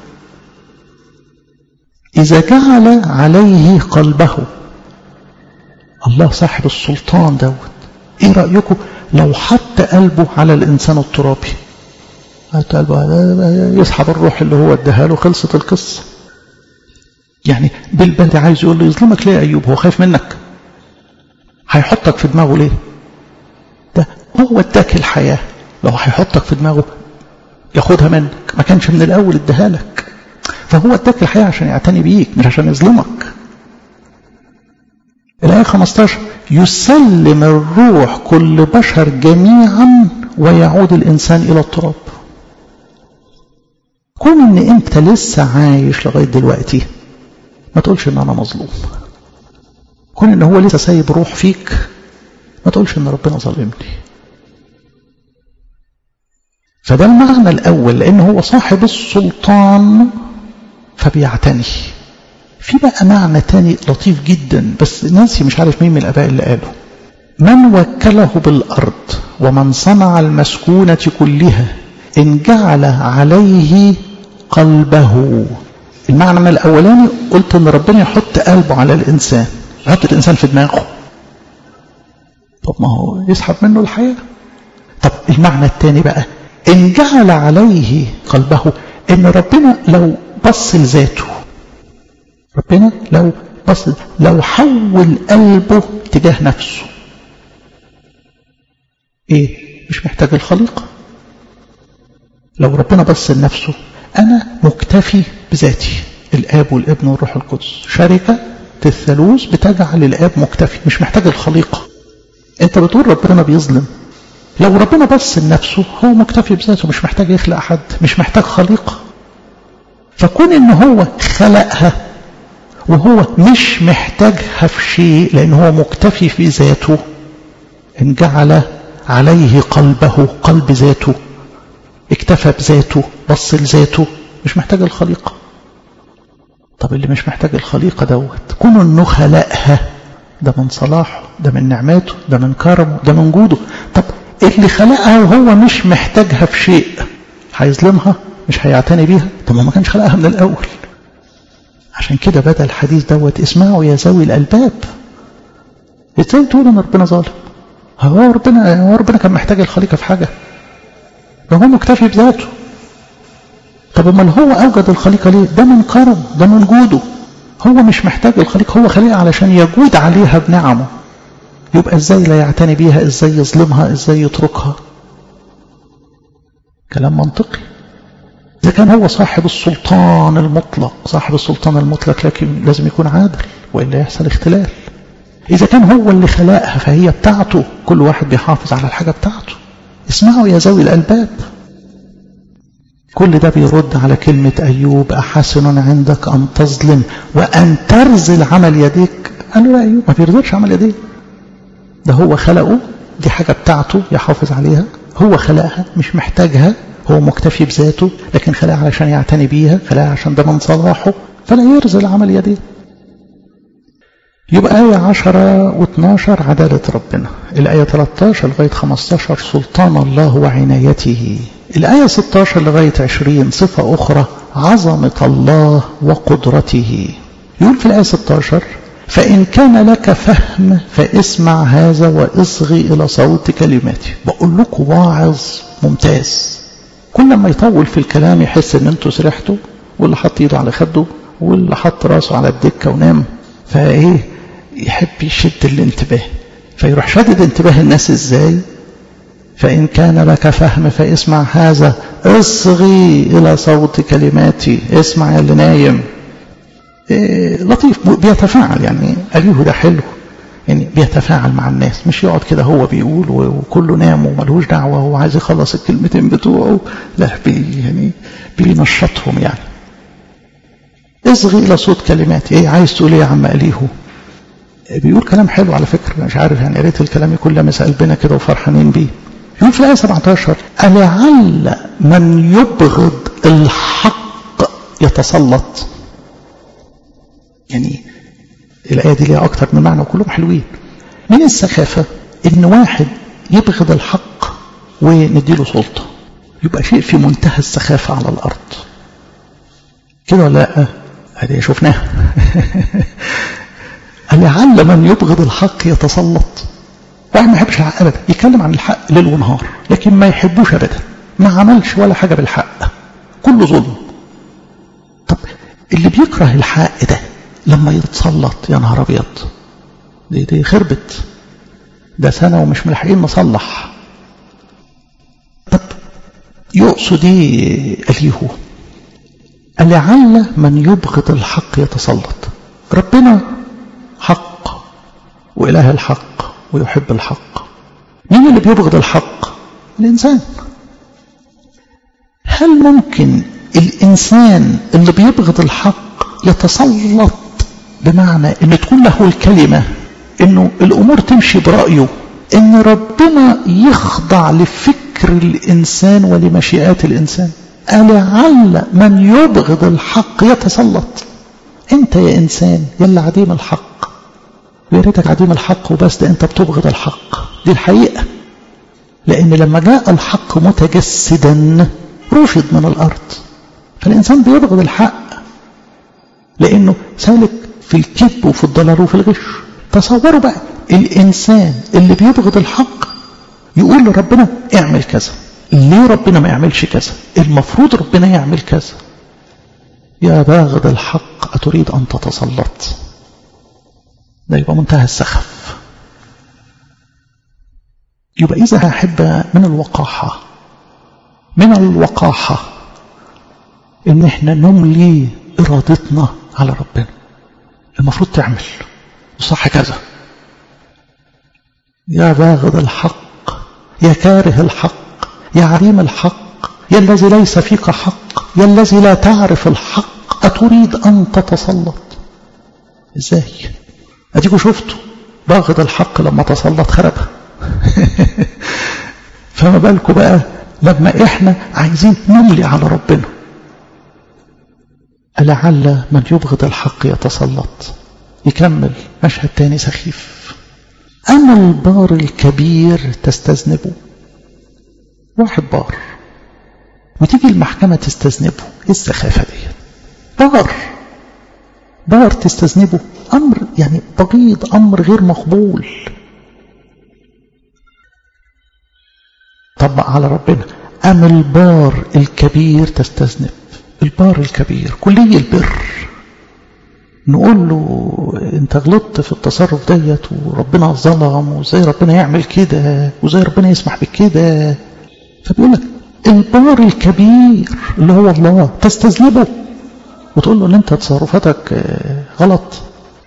إذا جعل عليه قلبه الله صاحب السلطان دوت ايه رأيكم لو حط قلبه على الإنسان الترابي حط قلبه يسحب الروح اللي هو اداها له خلصت القصة يعني بالبلد عايز يقول له يظلمك ليه يا أيوب هو خايف منك هيحطك في دماغه ليه ده هو اداك الحياة لو هيحطك في دماغه ياخدها منك ما كانش من الأول اداها لك فهو اداك الحياة عشان يعتني بيك مش عشان يظلمك الآية 15 يسلم الروح كل بشر جميعا ويعود الإنسان إلى التراب كون ان انت لسه عايش لغاية دلوقتي ما تقولش ان انا مظلوم كون ان هو لسه سايب روح فيك ما تقولش ان ربنا ظالمني فده المعنى الاول لان هو صاحب السلطان فبيعتني في بقى معنى تاني لطيف جدا بس ناسي مش عارف مين من الاباء اللي قاله من وكله بالارض ومن صنع المسكونه كلها ان جعل عليه قلبه المعنى الاولاني قلت ان ربنا يحط قلبه على الانسان يحط الانسان في دماغه طب ما هو يسحب منه الحياه طب المعنى الثاني بقى ان جعل عليه قلبه ان ربنا لو بص لذاته ربنا لو بص لو حول قلبه تجاه نفسه ايه مش محتاج الخليقه لو ربنا بص لنفسه أنا مكتفي بذاتي الآب والابن والروح القدس شركة الثالوث بتجعل الآب مكتفي مش محتاج الخليقة أنت بتقول ربنا بيظلم لو ربنا بص لنفسه هو مكتفي بذاته مش محتاج يخلق حد مش محتاج خليقة فكون ان هو خلقها وهو مش محتاجها في شيء لان هو مكتفي في ذاته ان جعل عليه قلبه قلب ذاته اكتفى بذاته بص لذاته مش محتاج الخليقة طب اللي مش محتاج الخليقة دوت كون انه خلقها ده من صلاحه ده من نعمته ده من كرمه ده من جوده طب اللي خلقها وهو مش محتاجها في شيء هيظلمها مش هيعتني بيها طب ما كانش خلقها من الأول عشان كده بدأ الحديث دوت اسمعوا يا ذوي الألباب ازاي تقول ان ربنا ظالم هو ربنا هو ربنا كان محتاج الخليقة في حاجة ده هو مكتفي بذاته طب امال هو اوجد الخليقة ليه ده من كرم ده من جوده هو مش محتاج الخليقة هو خليقة علشان يجود عليها بنعمه يبقى ازاي لا يعتني بيها ازاي يظلمها ازاي يتركها كلام منطقي إذا كان هو صاحب السلطان المطلق صاحب السلطان المطلق لكن لازم يكون عادل وإلا يحصل اختلال إذا كان هو اللي خلقها فهي بتاعته كل واحد بيحافظ على الحاجة بتاعته اسمعوا يا ذوي الألباب كل ده بيرد على كلمة أيوب أحسن عندك أن تظلم وأن ترزل عمل يديك قال له لا أيوب ما بيرزلش عمل يديك ده هو خلقه دي حاجة بتاعته يحافظ عليها هو خلقها مش محتاجها هو مكتفي بذاته لكن خلقها علشان يعتني بيها خلقها عشان ده من صلاحه فلا يرزل عمل يديه يبقى آية 10 و12 عدالة ربنا الآية 13 لغاية 15 سلطان الله وعنايته الآية 16 لغاية 20 صفة أخرى عظمة الله وقدرته يقول في الآية 16 فإن كان لك فهم فاسمع هذا واصغي إلى صوت كلماتي بقول لكم واعظ ممتاز كل ما يطول في الكلام يحس ان انتوا سرحتوا واللي حط ايده على خده واللي حط راسه على الدكه ونام فايه يحب يشد الانتباه فيروح شدد انتباه الناس ازاي فإن كان لك فهم فاسمع هذا اصغي إلى صوت كلماتي اسمع يا اللي نايم إيه لطيف بيتفاعل يعني أبيه ده حلو يعني بيتفاعل مع الناس مش يقعد كده هو بيقول وكله نام وملهوش دعوة هو عايز يخلص الكلمتين بتوعه لا بي يعني بينشطهم يعني اصغي إلى صوت كلماتي ايه عايز تقول ايه يا عم أليهو بيقول كلام حلو على فكرة مش عارف يعني قريت الكلام يكون لمس قلبنا كده وفرحانين بيه يقول في الآية 17 ألعل من يبغض الحق يتسلط يعني الآية دي ليها أكتر من معنى وكلهم حلوين من السخافة إن واحد يبغض الحق ونديله سلطة يبقى شيء في منتهى السخافة على الأرض كده ولا لا هذه شفناها لعل من يبغض الحق يتسلط واحد ما يحبش الحق ابدا يتكلم عن الحق ليل ونهار لكن ما يحبوش ابدا ما عملش ولا حاجه بالحق كله ظلم طب اللي بيكره الحق ده لما يتسلط يا نهار ابيض دي دي خربت ده سنه ومش ملحقين نصلح طب يقصد ايه اليهو لعل من يبغض الحق يتسلط ربنا حق وإله الحق ويحب الحق مين اللي بيبغض الحق الإنسان هل ممكن الإنسان اللي بيبغض الحق يتسلط بمعنى أن تكون له الكلمة أنه الأمور تمشي برأيه أن ربنا يخضع لفكر الإنسان ولمشيئات الإنسان ألعل من يبغض الحق يتسلط انت يا انسان يلا عديم الحق يا ريتك عديم الحق وبس ده انت بتبغض الحق دي الحقيقه لان لما جاء الحق متجسدا رفض من الارض فالانسان بيبغض الحق لانه سالك في الكذب وفي الضلال وفي الغش تصوروا بقى الانسان اللي بيبغض الحق يقول لربنا اعمل كذا ليه ربنا ما يعملش كذا المفروض ربنا يعمل كذا يا باغض الحق أتريد أن تتسلط ده يبقى منتهى السخف يبقى إذا أحب من الوقاحة من الوقاحة إن إحنا نملي إرادتنا على ربنا المفروض تعمل صح كذا يا باغض الحق يا كاره الحق يا عريم الحق يا الذي ليس فيك حق يا الذي لا تعرف الحق أتريد أن تتسلط ازاي اديكوا شفتوا باغض الحق لما تسلط خربها فما بالكم بقى لما احنا عايزين نملي على ربنا لعل من يبغض الحق يتسلط يكمل مشهد تاني سخيف أما البار الكبير تستذنبه واحد بار وتيجي المحكمة تستذنبه ايه السخافة دي بار بار تستذنبه أمر يعني بغيض أمر غير مقبول طبق على ربنا أم البار الكبير تستذنب البار الكبير كلي البر نقول له انت غلطت في التصرف ديت وربنا ظلم وازاي ربنا يعمل كده وازاي ربنا يسمح بكده فبيقول لك البار الكبير اللي هو الله تستذنبه وتقول له ان انت تصرفاتك غلط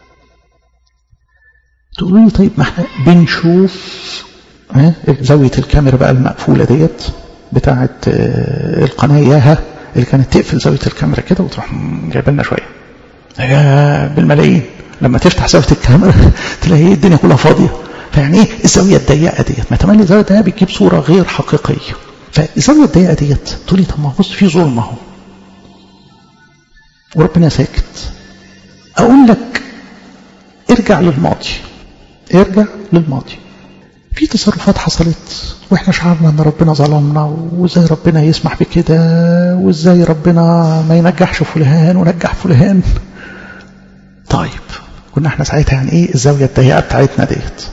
تقول لي طيب ما احنا بنشوف زاوية الكاميرا بقى المقفولة ديت بتاعة القناة إياها اللي كانت تقفل زاوية الكاميرا كده وتروح جايبه لنا شوية يا بالملايين لما تفتح زاوية الكاميرا تلاقي الدنيا كلها فاضية فيعني ايه الزاوية الضيقة ديت ما تملي الزاوية الضيقة بتجيب صورة غير حقيقية فالزاوية الضيقة ديت تقول لي طب ما بص في ظلم اهو وربنا ساكت اقول لك ارجع للماضي ارجع للماضي في تصرفات حصلت واحنا شعرنا ان ربنا ظلمنا وازاي ربنا يسمح بكده وازاي ربنا ما ينجحش فلان ونجح فلان طيب كنا احنا ساعتها يعني ايه الزاويه الضيقه بتاعتنا ديت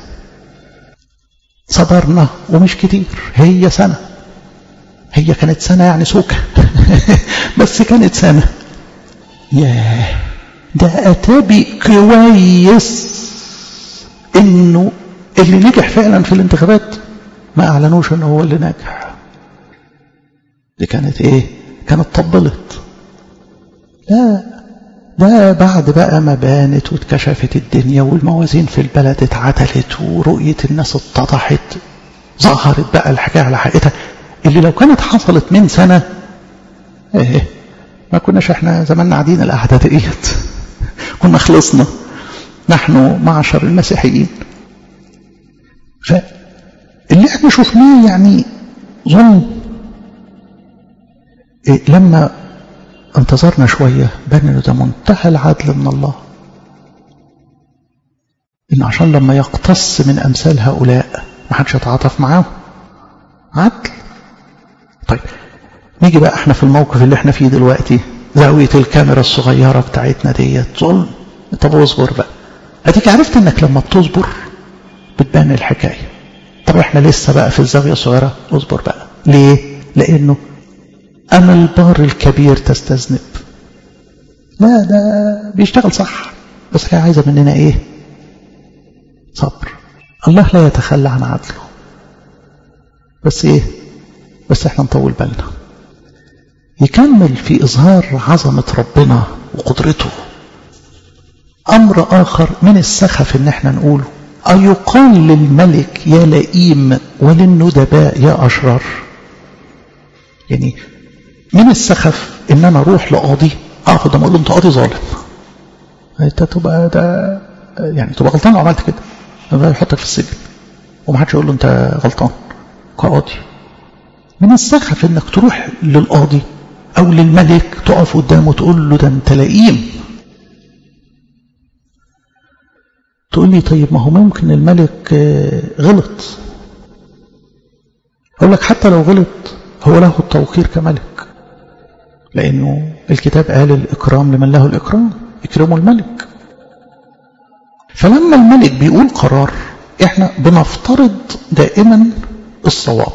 صبرنا ومش كتير هي سنه هي كانت سنه يعني سوكه بس كانت سنه ياه ده اتابي كويس انه اللي نجح فعلا في الانتخابات ما اعلنوش انه هو اللي نجح دي كانت ايه كانت طبلت لا ده بعد بقى ما بانت واتكشفت الدنيا والموازين في البلد اتعدلت ورؤية الناس اتضحت ظهرت بقى الحكاية على حقيقتها اللي لو كانت حصلت من سنة ايه ما كناش احنا زماننا قاعدين القعدة ديت كنا خلصنا نحن معشر المسيحيين فاللي احنا شفناه يعني ظلم إيه لما انتظرنا شوية بان انه ده منتهى العدل من الله إن عشان لما يقتص من أمثال هؤلاء ما حدش يتعاطف معاهم عدل طيب نيجي بقى احنا في الموقف اللي احنا فيه دلوقتي زاوية الكاميرا الصغيرة بتاعتنا ديت ظلم طب اصبر بقى اديك عرفت انك لما بتصبر بتبان الحكاية طب احنا لسه بقى في الزاوية الصغيرة اصبر بقى ليه لانه اما البار الكبير تستذنب لا ده بيشتغل صح بس هي عايزة مننا ايه صبر الله لا يتخلى عن عدله بس ايه بس احنا نطول بالنا يكمل في إظهار عظمة ربنا وقدرته أمر آخر من السخف إن احنا نقوله أيقال للملك يا لئيم وللندباء يا أشرار يعني من السخف إن أنا أروح لقاضي أقعد أقول له أنت قاضي ظالم أنت تبقى ده يعني تبقى غلطان لو عملت كده يحطك في السجن ومحدش يقول له أنت غلطان كقاضي من السخف إنك تروح للقاضي أو للملك تقف قدامه تقول له ده أنت لئيم تقول لي طيب ما هو ممكن الملك غلط أقول لك حتى لو غلط هو له التوقير كملك لأنه الكتاب قال الإكرام لمن له الإكرام اكرموا الملك فلما الملك بيقول قرار احنا بنفترض دائما الصواب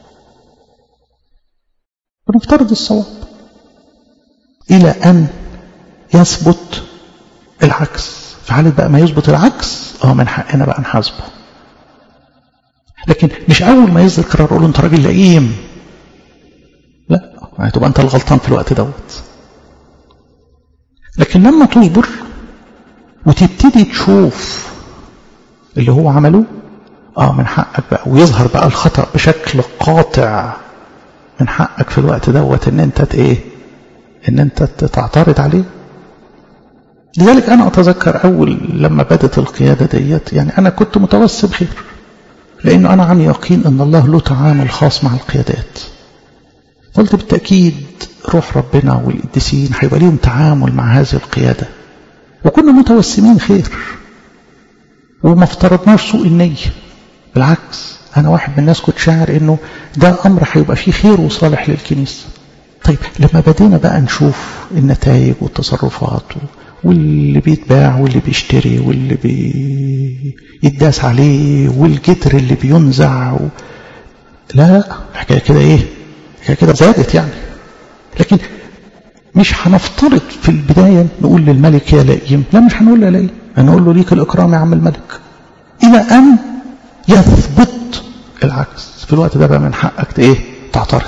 بنفترض الصواب إلى أن يثبت العكس في حالة بقى ما يثبت العكس اه من حقنا بقى نحاسبه لكن مش أول ما يصدر قرار أقول له أنت راجل لئيم لا هتبقى أنت الغلطان في الوقت دوت لكن لما تصبر وتبتدي تشوف اللي هو عمله اه من حقك بقى ويظهر بقى الخطأ بشكل قاطع من حقك في الوقت دوت ان انت ايه ان انت تعترض عليه لذلك انا اتذكر اول لما بدت القيادة ديت يعني انا كنت متوسم خير لانه انا عن يقين ان الله له تعامل خاص مع القيادات قلت بالتأكيد روح ربنا والقديسين هيبقى ليهم تعامل مع هذه القيادة وكنا متوسمين خير وما افترضناش سوء النية بالعكس أنا واحد من الناس كنت شاعر إنه ده أمر هيبقى فيه خير وصالح للكنيسة طيب لما بدينا بقى نشوف النتائج والتصرفات واللي بيتباع واللي بيشتري واللي بيداس عليه والجدر اللي بينزع و... لا لا الحكاية كده ايه الحكاية كده زادت يعني لكن مش هنفترض في البداية نقول للملك يا لئيم لا مش هنقول له لئيم هنقول له ليك الإكرام يا عم الملك إلى أن يثبت العكس في الوقت ده بقى من حقك ايه تعترض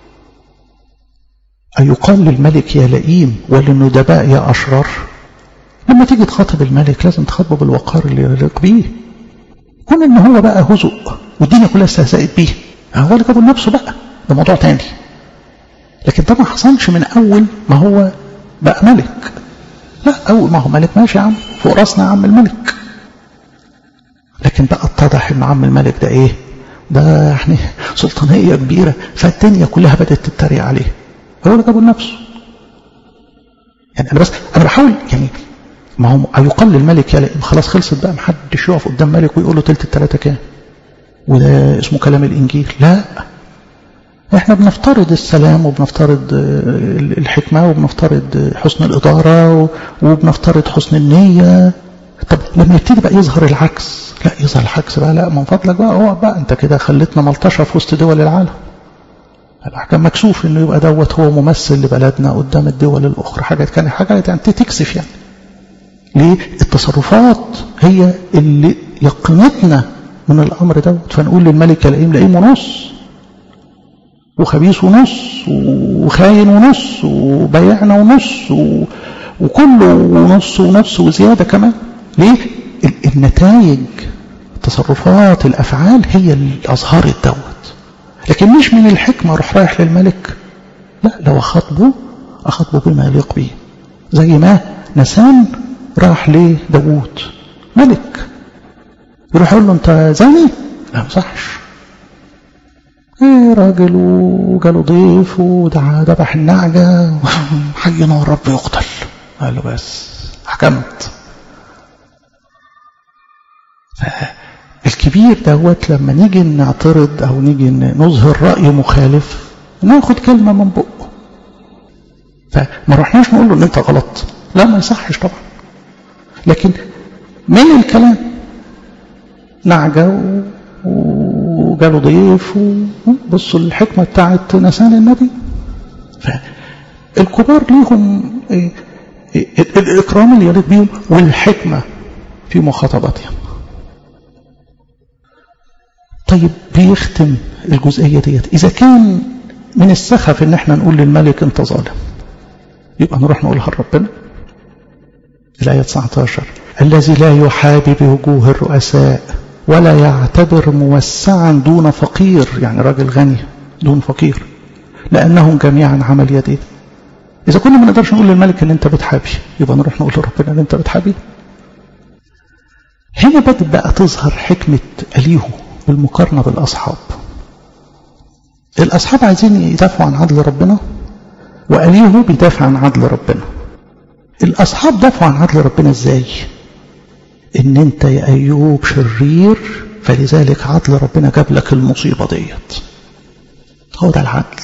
أيقال للملك يا لئيم وللندباء يا أشرار لما تيجي تخاطب الملك لازم تخاطبه بالوقار اللي يليق بيه كون ان هو بقى هزء والدنيا كلها استهزأت بيه هو اللي جابه لنفسه بقى ده موضوع تاني لكن ده ما حصلش من اول ما هو بقى ملك لا اول ما هو ملك ماشي يا عم فوق راسنا يا عم الملك لكن بقى اتضح ان عم الملك ده ايه ده يعني سلطانيه كبيره فالدنيا كلها بدات تتريق عليه هو اللي جابه لنفسه يعني انا بس انا بحاول يعني ما هو يقال للملك يا لئيم خلاص خلصت بقى محدش يقف قدام ملك ويقول له تلت التلاته كام وده اسمه كلام الانجيل لا احنا بنفترض السلام وبنفترض الحكمه وبنفترض حسن الاداره وبنفترض حسن النيه طب لما يبتدي بقى يظهر العكس لا يظهر العكس بقى لا من فضلك بقى اقعد بقى انت كده خليتنا ملطشه في وسط دول العالم كان مكسوف انه يبقى دوت هو ممثل لبلدنا قدام الدول الاخرى حاجات كان حاجات يعني تكسف يعني ليه التصرفات هي اللي يقنتنا من الامر دوت فنقول للملك لئيم لئيم ونص وخبيث ونص وخاين ونص وبيعنا ونص و... وكله ونص ونص وزيادة كمان ليه النتائج التصرفات الأفعال هي اللي أظهرت دوت لكن مش من الحكمة روح رايح للملك لا لو أخاطبه أخاطبه بما يليق به زي ما نسان راح لداوود ملك يروح يقول له انت زاني لا ما صحش ايه راجل وجاله ضيف ودعا ذبح النعجة حينا والرب يقتل قال له بس حكمت الكبير دوت لما نيجي نعترض او نيجي نظهر رأي مخالف ناخد كلمة من بقه فما رحناش نقول له ان انت غلط لا ما يصحش طبعا لكن من الكلام نعجة وجاله ضيف وبصوا الحكمة بتاعت نسان النبي فالكبار ليهم الإكرام اللي يليق بيهم والحكمة في مخاطبتهم طيب بيختم الجزئية ديت إذا كان من السخف إن احنا نقول للملك أنت ظالم يبقى نروح نقولها لربنا الآية 19 الذي لا يحابي بوجوه الرؤساء ولا يعتبر موسعا دون فقير يعني راجل غني دون فقير لأنهم جميعا عمل يديه إذا كنا ما نقدرش نقول للملك إن أنت بتحابي يبقى نروح نقول لربنا إن أنت بتحابي هنا بدأت بقى تظهر حكمة أليهو بالمقارنة بالأصحاب الأصحاب عايزين يدافعوا عن عدل ربنا وأليهو بيدافع عن عدل ربنا الأصحاب دافعوا عن عدل ربنا إزاي إن أنت يا أيوب شرير فلذلك عدل ربنا جاب لك المصيبة ديت هو ده العدل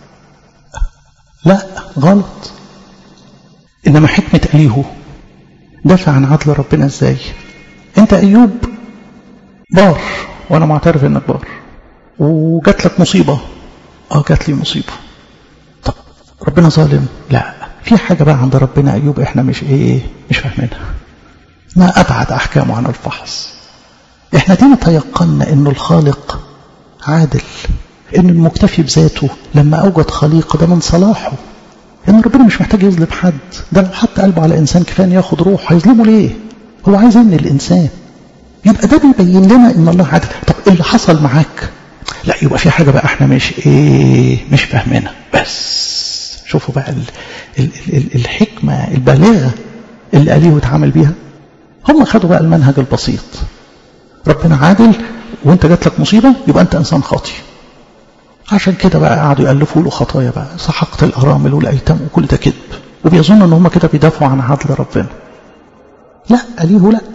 لا غلط إنما حكمة أليهو دافع عن عدل ربنا إزاي أنت أيوب بار وأنا معترف إنك بار وجات لك مصيبة اه جات لي مصيبة طب ربنا ظالم لا في حاجة بقى عند ربنا أيوب إحنا مش إيه مش فاهمينها ما أبعد أحكامه عن الفحص إحنا دينا تيقنا إنه الخالق عادل إن المكتفي بذاته لما أوجد خليقة ده من صلاحه إن ربنا مش محتاج يظلم حد ده لو حط قلبه على إنسان كفاية ياخد روح هيظلمه ليه هو عايز إن الإنسان يبقى ده بيبين لنا إن الله عادل طب إيه اللي حصل معاك لا يبقى في حاجة بقى إحنا مش إيه مش فاهمينها بس شوفوا بقى ال ال ال الحكمة البالغة اللي أليه اتعامل بيها هم خدوا بقى المنهج البسيط ربنا عادل وانت جات لك مصيبة يبقى انت انسان خاطي عشان كده بقى قعدوا يألفوا له خطايا بقى سحقت الأرامل والأيتام وكل ده كذب وبيظن ان هم كده بيدافعوا عن عدل ربنا لا أليه لا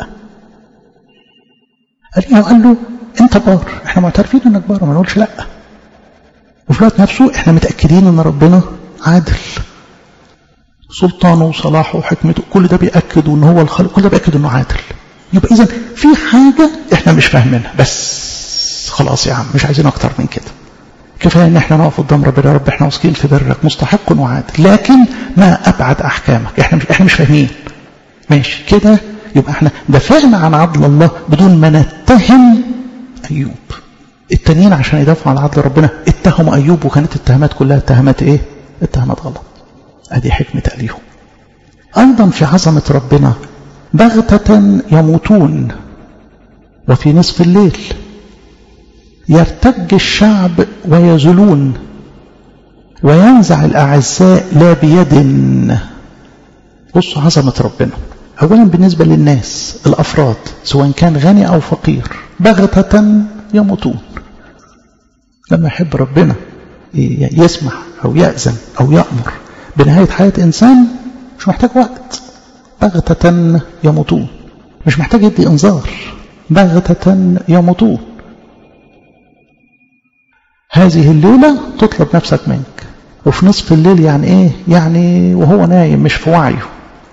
أليه قال له انت بار احنا معترفين انك بار ما نقولش لا وفي الوقت نفسه احنا متأكدين ان ربنا عادل سلطانه وصلاحه وحكمته كل ده بيأكد ان هو الخالق كل ده بيأكد انه عادل يبقى اذا في حاجة احنا مش فاهمينها بس خلاص يا عم مش عايزين اكتر من كده كفاية ان احنا نقف قدام ربنا يا رب احنا واثقين في برك مستحق وعادل لكن ما ابعد احكامك احنا مش احنا مش فاهمين ماشي كده يبقى احنا دافعنا عن عدل الله بدون ما نتهم ايوب التانيين عشان يدافعوا عن عدل ربنا اتهموا ايوب وكانت التهمات كلها اتهامات ايه اتهامات غلط ادي حكمة اليهم ايضا في عظمة ربنا بغتة يموتون وفي نصف الليل يرتج الشعب ويزلون وينزع الأعزاء لا بيد بصوا عظمة ربنا أولا بالنسبة للناس الأفراد سواء كان غني أو فقير بغتة يموتون لما يحب ربنا يسمح أو يأذن أو يأمر بنهاية حياة إنسان مش محتاج وقت بغتة يموتون مش محتاج يدي إنذار بغتة يموتون هذه الليلة تطلب نفسك منك وفي نصف الليل يعني ايه يعني وهو نايم مش في وعيه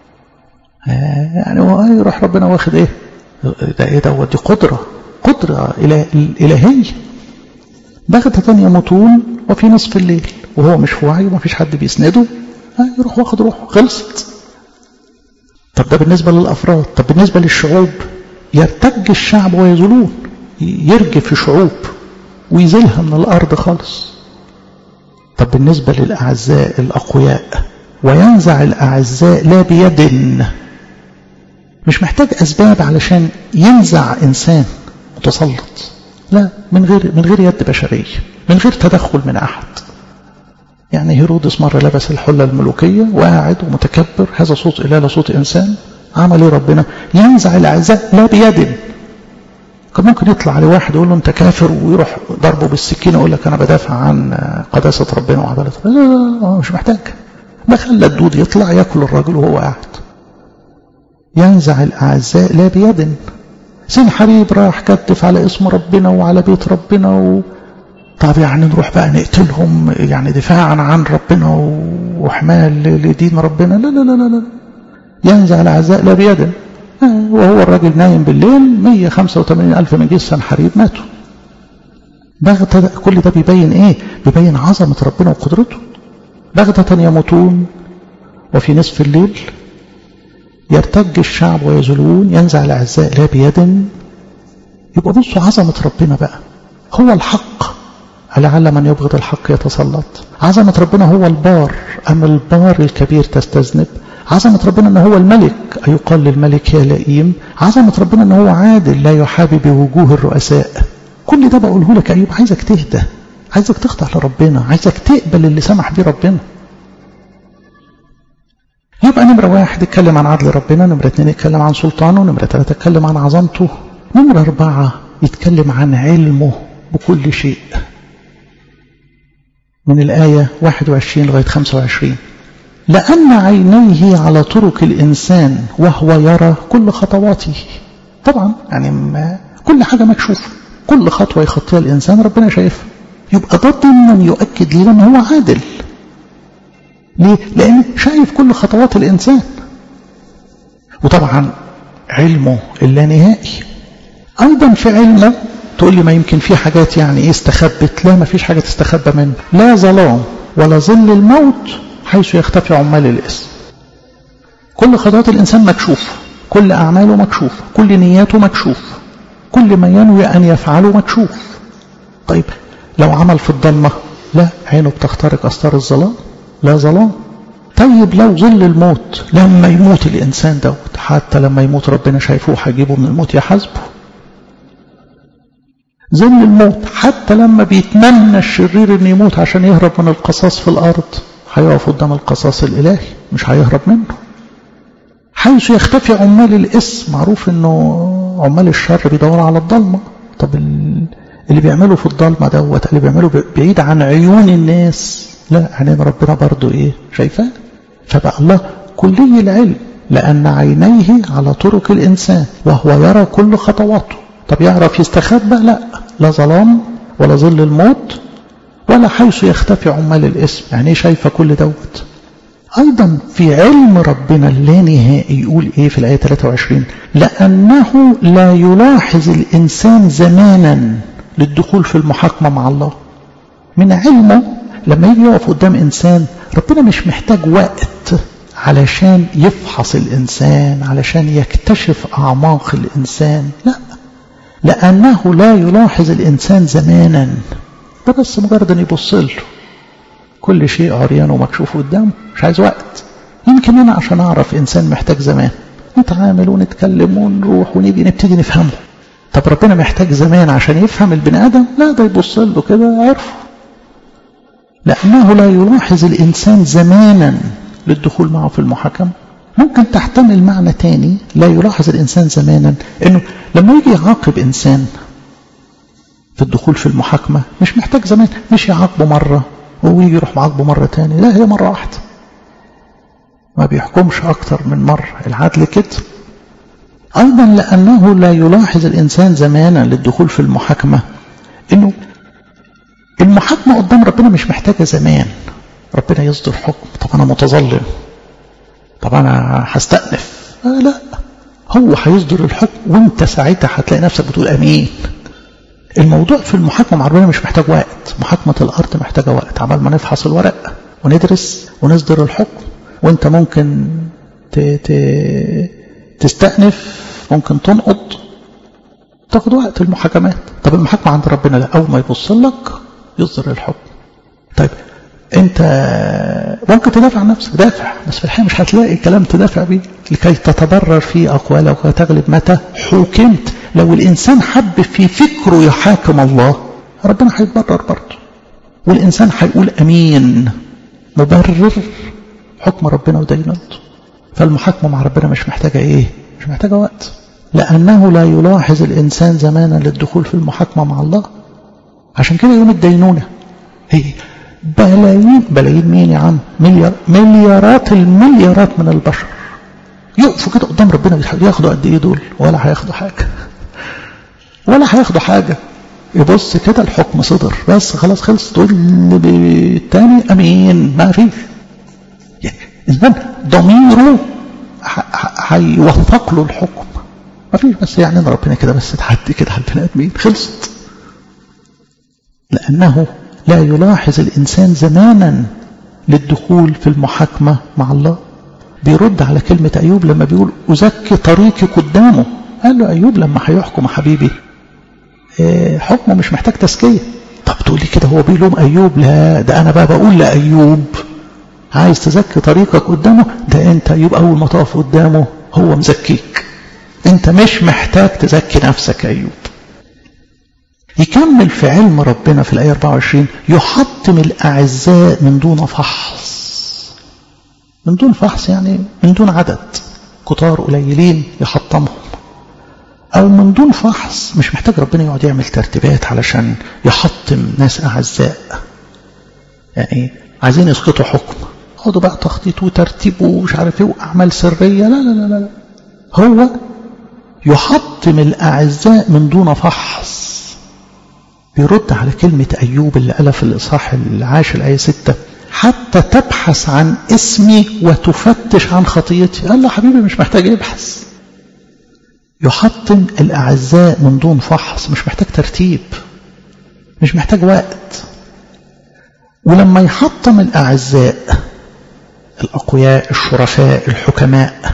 يعني هو يروح ربنا واخد ايه ده ايه دوت دي قدرة قدرة إلهية بغتة يموتون وفي نصف الليل وهو مش في وعيه ومفيش حد بيسنده يروح واخد روحه خلصت طب ده بالنسبة للأفراد طب بالنسبة للشعوب يرتج الشعب ويزولون يرجف الشعوب ويزيلها من الأرض خالص طب بالنسبة للأعزاء الأقوياء وينزع الأعزاء لا بيد مش محتاج أسباب علشان ينزع إنسان متسلط لا من غير من غير يد بشرية من غير تدخل من أحد يعني هيرودس مرة لبس الحلة الملوكية وقاعد ومتكبر هذا صوت إله لا صوت إنسان عمل إيه ربنا ينزع الأعزاء لا بيد كان ممكن يطلع على واحد يقول له انت كافر ويروح ضربه بالسكينه يقول لك انا بدافع عن قداسه ربنا وعداله لا لا لا مش محتاج ما خلى الدود يطلع ياكل الراجل وهو قاعد ينزع الاعزاء لا بيد سين حبيب راح كتف على اسم ربنا وعلى بيت ربنا و... طب يعني نروح بقى نقتلهم يعني دفاعا عن ربنا وحمال لدين ربنا لا لا لا لا, لا. ينزع الاعزاء لا بيد وهو الراجل نايم بالليل 185 ألف من جيش سنحريب ماتوا بغتة كل ده بيبين ايه بيبين عظمة ربنا وقدرته بغتة يموتون وفي نصف الليل يرتج الشعب ويزلون ينزع الأعزاء لا بيد يبقى بصوا عظمة ربنا بقى هو الحق لعل من يبغض الحق يتسلط عظمة ربنا هو البار أما البار الكبير تستذنب عظمة ربنا أنه هو الملك أيقال للملك يا لئيم عظمة ربنا أنه هو عادل لا يحابي بوجوه الرؤساء كل ده بقوله لك أيوب عايزك تهدى عايزك تخضع لربنا عايزك تقبل اللي سمح بيه ربنا يبقى نمرة واحد اتكلم عن عدل ربنا نمرة اتنين اتكلم عن سلطانه نمرة ثلاثة اتكلم عن عظمته نمرة أربعة يتكلم عن علمه بكل شيء من الآية 21 لغاية 25 لأن عينيه على طرق الإنسان وهو يرى كل خطواته طبعا يعني ما كل حاجة مكشوفة كل خطوة يخطيها الإنسان ربنا شايفها يبقى ده ضمن يؤكد لنا أنه هو عادل ليه؟ لأن شايف كل خطوات الإنسان وطبعا علمه اللانهائي أيضا في علمه تقول لي ما يمكن في حاجات يعني ايه استخبت لا ما فيش حاجة تستخبى منه لا ظلام ولا ظل الموت حيث يختفي عمال الاسم كل خطوات الإنسان مكشوفة كل أعماله مكشوفة كل نياته مكشوفة كل ما ينوي أن يفعله مكشوف طيب لو عمل في الضلمة لا عينه بتخترق أستار الظلام لا ظلام طيب لو ظل الموت لما يموت الإنسان دوت حتى لما يموت ربنا شايفه هيجيبه من الموت يحاسبه ظل الموت حتى لما بيتمنى الشرير انه يموت عشان يهرب من القصاص في الارض هيقف قدام القصاص الإلهي مش هيهرب منه حيث يختفي عمال الاسم معروف انه عمال الشر بيدوروا على الضلمة طب اللي بيعملوا في الضلمة دوت اللي بيعملوا بعيد عن عيون الناس لا عينين ربنا برضو ايه شايفاه فبقى الله كلي العلم لأن عينيه على طرق الإنسان وهو يرى كل خطواته طب يعرف يستخبى لا لا ظلام ولا ظل الموت ولا حيث يختفي عمال الاسم يعني شايفة كل دوت أيضا في علم ربنا اللانهائي يقول إيه في الآية 23 لأنه لا يلاحظ الإنسان زمانا للدخول في المحاكمة مع الله من علمه لما يجي يقف قدام إنسان ربنا مش محتاج وقت علشان يفحص الإنسان علشان يكتشف أعماق الإنسان لا لأنه لا يلاحظ الإنسان زمانا ده بس مجرد أن يبص له كل شيء عريان ومكشوف قدامه مش عايز وقت يمكن أنا عشان أعرف إنسان محتاج زمان نتعامل ونتكلم ونروح ونيجي نبتدي نفهمه طب ربنا محتاج زمان عشان يفهم البني آدم لا ده يبص له كده عرفه لأنه لا يلاحظ الإنسان زمانا للدخول معه في المحاكمة ممكن تحتمل معنى تاني لا يلاحظ الإنسان زمانا إنه لما يجي يعاقب إنسان في الدخول في المحاكمة مش محتاج زمان مش يعاقبه مرة ويجي يروح معاقبه مرة تاني لا هي مرة واحدة ما بيحكمش أكتر من مرة العدل كده أيضا لأنه لا يلاحظ الإنسان زمانا للدخول في المحاكمة إنه المحاكمة قدام ربنا مش محتاجة زمان ربنا يصدر حكم طب أنا متظلم طب أنا هستأنف آه لا هو هيصدر الحكم وانت ساعتها هتلاقي نفسك بتقول أمين الموضوع في المحاكمة مع ربنا مش محتاج وقت محاكمة الأرض محتاجة وقت عمال ما نفحص الورق وندرس ونصدر الحكم وانت ممكن ت... ت... تستأنف ممكن تنقض تاخد وقت المحاكمات طب المحاكمة عند ربنا لا أول ما يبص لك يصدر الحكم طيب انت ممكن تدافع عن نفسك دافع بس في الحقيقة مش هتلاقي كلام تدافع بيه لكي تتبرر في أقوالك وتغلب متى حكمت لو الإنسان حب في فكره يحاكم الله ربنا هيتبرر برضه والإنسان هيقول أمين مبرر حكم ربنا ودينته فالمحاكمة مع ربنا مش محتاجة إيه مش محتاجة وقت لأنه لا يلاحظ الإنسان زمانا للدخول في المحاكمة مع الله عشان كده يوم الدينونة هي بلايين بلايين مين يا عم مليار مليارات المليارات من البشر يقفوا كده قدام ربنا ياخدوا قد ايه دول ولا هياخدوا حاجه ولا هياخدوا حاجه يبص كده الحكم صدر بس خلاص خلص تقول التاني امين ما فيش يعني الانسان ضميره هيوفق له الحكم ما فيش بس يعني ربنا كده بس تحدي كده على البني ادمين خلصت لانه لا يلاحظ الإنسان زمانا للدخول في المحاكمة مع الله بيرد على كلمة أيوب لما بيقول أزكي طريقي قدامه قال له أيوب لما هيحكم يا حبيبي حكمه مش محتاج تزكية طب تقولي كده هو بيلوم أيوب لا ده أنا بقى بقول لأيوب عايز تزكي طريقك قدامه ده أنت أيوب أول ما تقف قدامه هو مزكيك أنت مش محتاج تزكي نفسك يا أيوب يكمل في علم ربنا في الآية 24 يحطم الأعزاء من دون فحص من دون فحص يعني من دون عدد كتار قليلين يحطمهم أو من دون فحص مش محتاج ربنا يقعد يعمل ترتيبات علشان يحطم ناس أعزاء يعني عايزين يسقطوا حكم خدوا بقى تخطيط وترتيب ومش عارف ايه وأعمال سرية لا لا لا لا هو يحطم الأعزاء من دون فحص بيرد على كلمة أيوب اللي قالها في الإصحاح العاشر الآية ستة حتى تبحث عن اسمي وتفتش عن خطيتي قال له حبيبي مش محتاج يبحث يحطم الأعزاء من دون فحص مش محتاج ترتيب مش محتاج وقت ولما يحطم الأعزاء الأقوياء الشرفاء الحكماء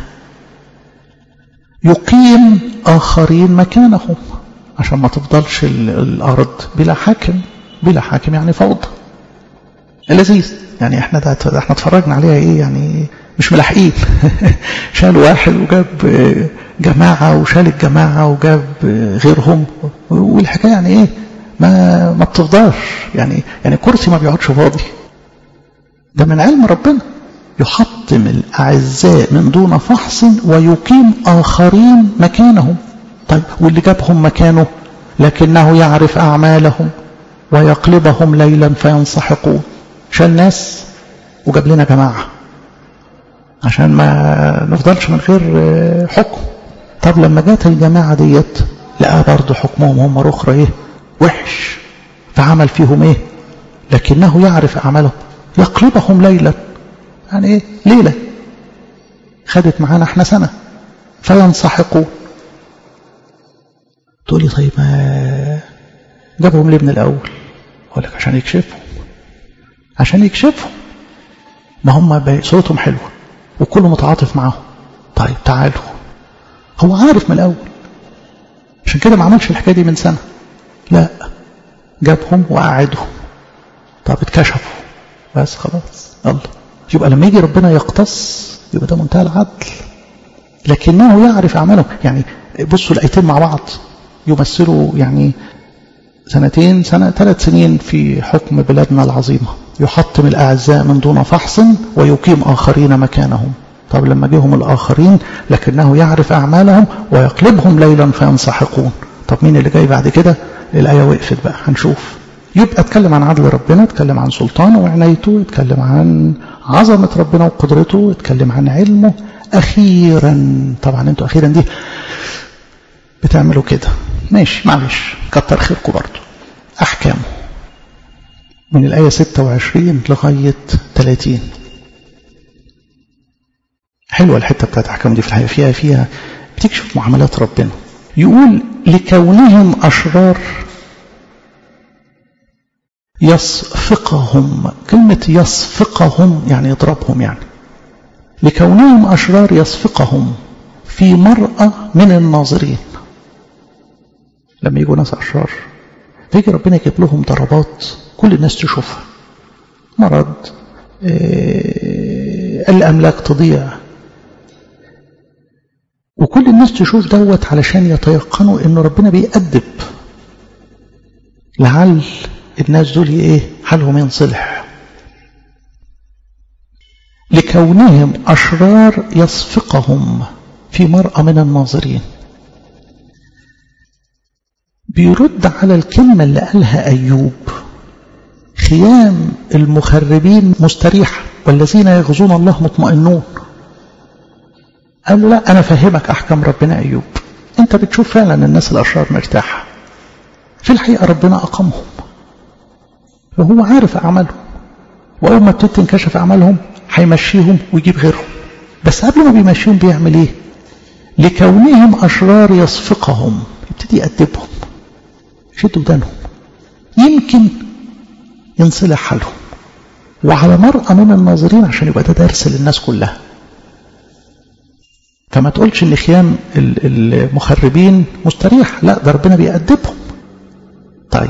يقيم آخرين مكانهم عشان ما تفضلش الأرض بلا حاكم بلا حاكم يعني فوضى لذيذ يعني احنا ده احنا اتفرجنا عليها ايه يعني مش ملاحقين شال واحد وجاب جماعة وشال الجماعة وجاب غيرهم والحكاية يعني ايه ما ما بتفضاش يعني يعني كرسي ما بيقعدش فاضي ده من علم ربنا يحطم الأعزاء من دون فحص ويقيم آخرين مكانهم طيب واللي جابهم مكانه لكنه يعرف أعمالهم ويقلبهم ليلا فينسحقون شال ناس وجاب لنا جماعة عشان ما نفضلش من غير حكم طب لما جت الجماعة ديت لقى برضه حكمهم هم أخرى إيه وحش فعمل فيهم إيه لكنه يعرف أعمالهم يقلبهم ليلا يعني إيه ليلة خدت معانا احنا سنة فينسحقون تقولي طيب ما جابهم ليه من الأول أقول لك عشان يكشفهم عشان يكشفهم ما هم صوتهم حلوة وكله متعاطف معاهم طيب تعالوا هو عارف من الأول عشان كده ما عملش الحكاية دي من سنة لا جابهم وقعدهم طب اتكشفوا بس خلاص الله يبقى لما يجي ربنا يقتص يبقى ده منتهى العدل لكنه يعرف أعمالهم يعني بصوا الآيتين مع بعض يمثلوا يعني سنتين سنة ثلاث سنين في حكم بلادنا العظيمة يحطم الأعزاء من دون فحص ويقيم آخرين مكانهم طب لما جيهم الآخرين لكنه يعرف أعمالهم ويقلبهم ليلا فينسحقون طب مين اللي جاي بعد كده الآية وقفت بقى هنشوف يبقى اتكلم عن عدل ربنا اتكلم عن سلطانه وعنايته اتكلم عن عظمة ربنا وقدرته اتكلم عن علمه أخيرا طبعا انتوا أخيرا دي بتعملوا كده ماشي معلش كتر خيركم برضه أحكامه من الآية 26 لغاية 30 حلوة الحتة بتاعت أحكام دي في الحقيقة فيها فيها بتكشف معاملات ربنا يقول لكونهم أشرار يصفقهم كلمة يصفقهم يعني يضربهم يعني لكونهم أشرار يصفقهم في مرأة من الناظرين لما يجوا ناس أشرار فيجي ربنا يجيب لهم ضربات كل الناس تشوفها مرض إيه الأملاك تضيع وكل الناس تشوف دوت علشان يتيقنوا ان ربنا بيأدب لعل الناس دول ايه حالهم ينصلح لكونهم أشرار يصفقهم في مرأة من الناظرين بيرد على الكلمة اللي قالها أيوب خيام المخربين مستريحة والذين يغزون الله مطمئنون قال له لا أنا فهمك أحكام ربنا أيوب أنت بتشوف فعلا الناس الأشرار مرتاحة في الحقيقة ربنا أقامهم وهو عارف أعمالهم وأول ما ابتدت تنكشف أعمالهم هيمشيهم ويجيب غيرهم بس قبل ما بيمشيهم بيعمل إيه لكونهم أشرار يصفقهم يبتدي يأدبهم يشد ودانهم يمكن ينصلح حالهم وعلى مرأة من الناظرين عشان يبقى ده درس للناس كلها فما تقولش ان خيام المخربين مستريح لا ده ربنا بيأدبهم طيب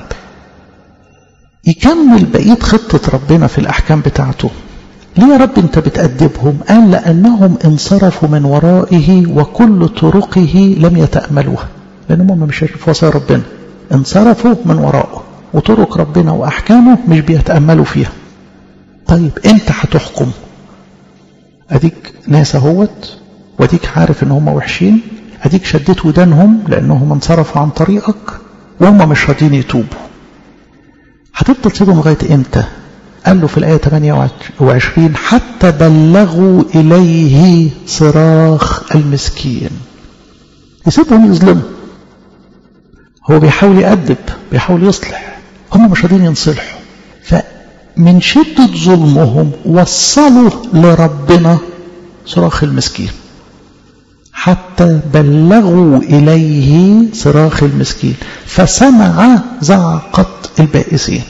يكمل بقية خطة ربنا في الأحكام بتاعته ليه يا رب انت بتأدبهم قال لأنهم انصرفوا من ورائه وكل طرقه لم يتأملوها لأنهم مش في وصايا ربنا انصرفوا من ورائه وطرق ربنا وأحكامه مش بيتأملوا فيها طيب انت هتحكم اديك ناس اهوت واديك عارف ان هم وحشين اديك شديت ودانهم لانهم انصرفوا عن طريقك وهم مش راضيين يتوبوا هتفضل تسيبهم لغايه امتى قال له في الآية 28 حتى بلغوا إليه صراخ المسكين يسيبهم يظلموا هو بيحاول يأدب بيحاول يصلح هم مش راضيين ينصلحوا فمن شدة ظلمهم وصلوا لربنا صراخ المسكين حتى بلغوا إليه صراخ المسكين فسمع زعقة البائسين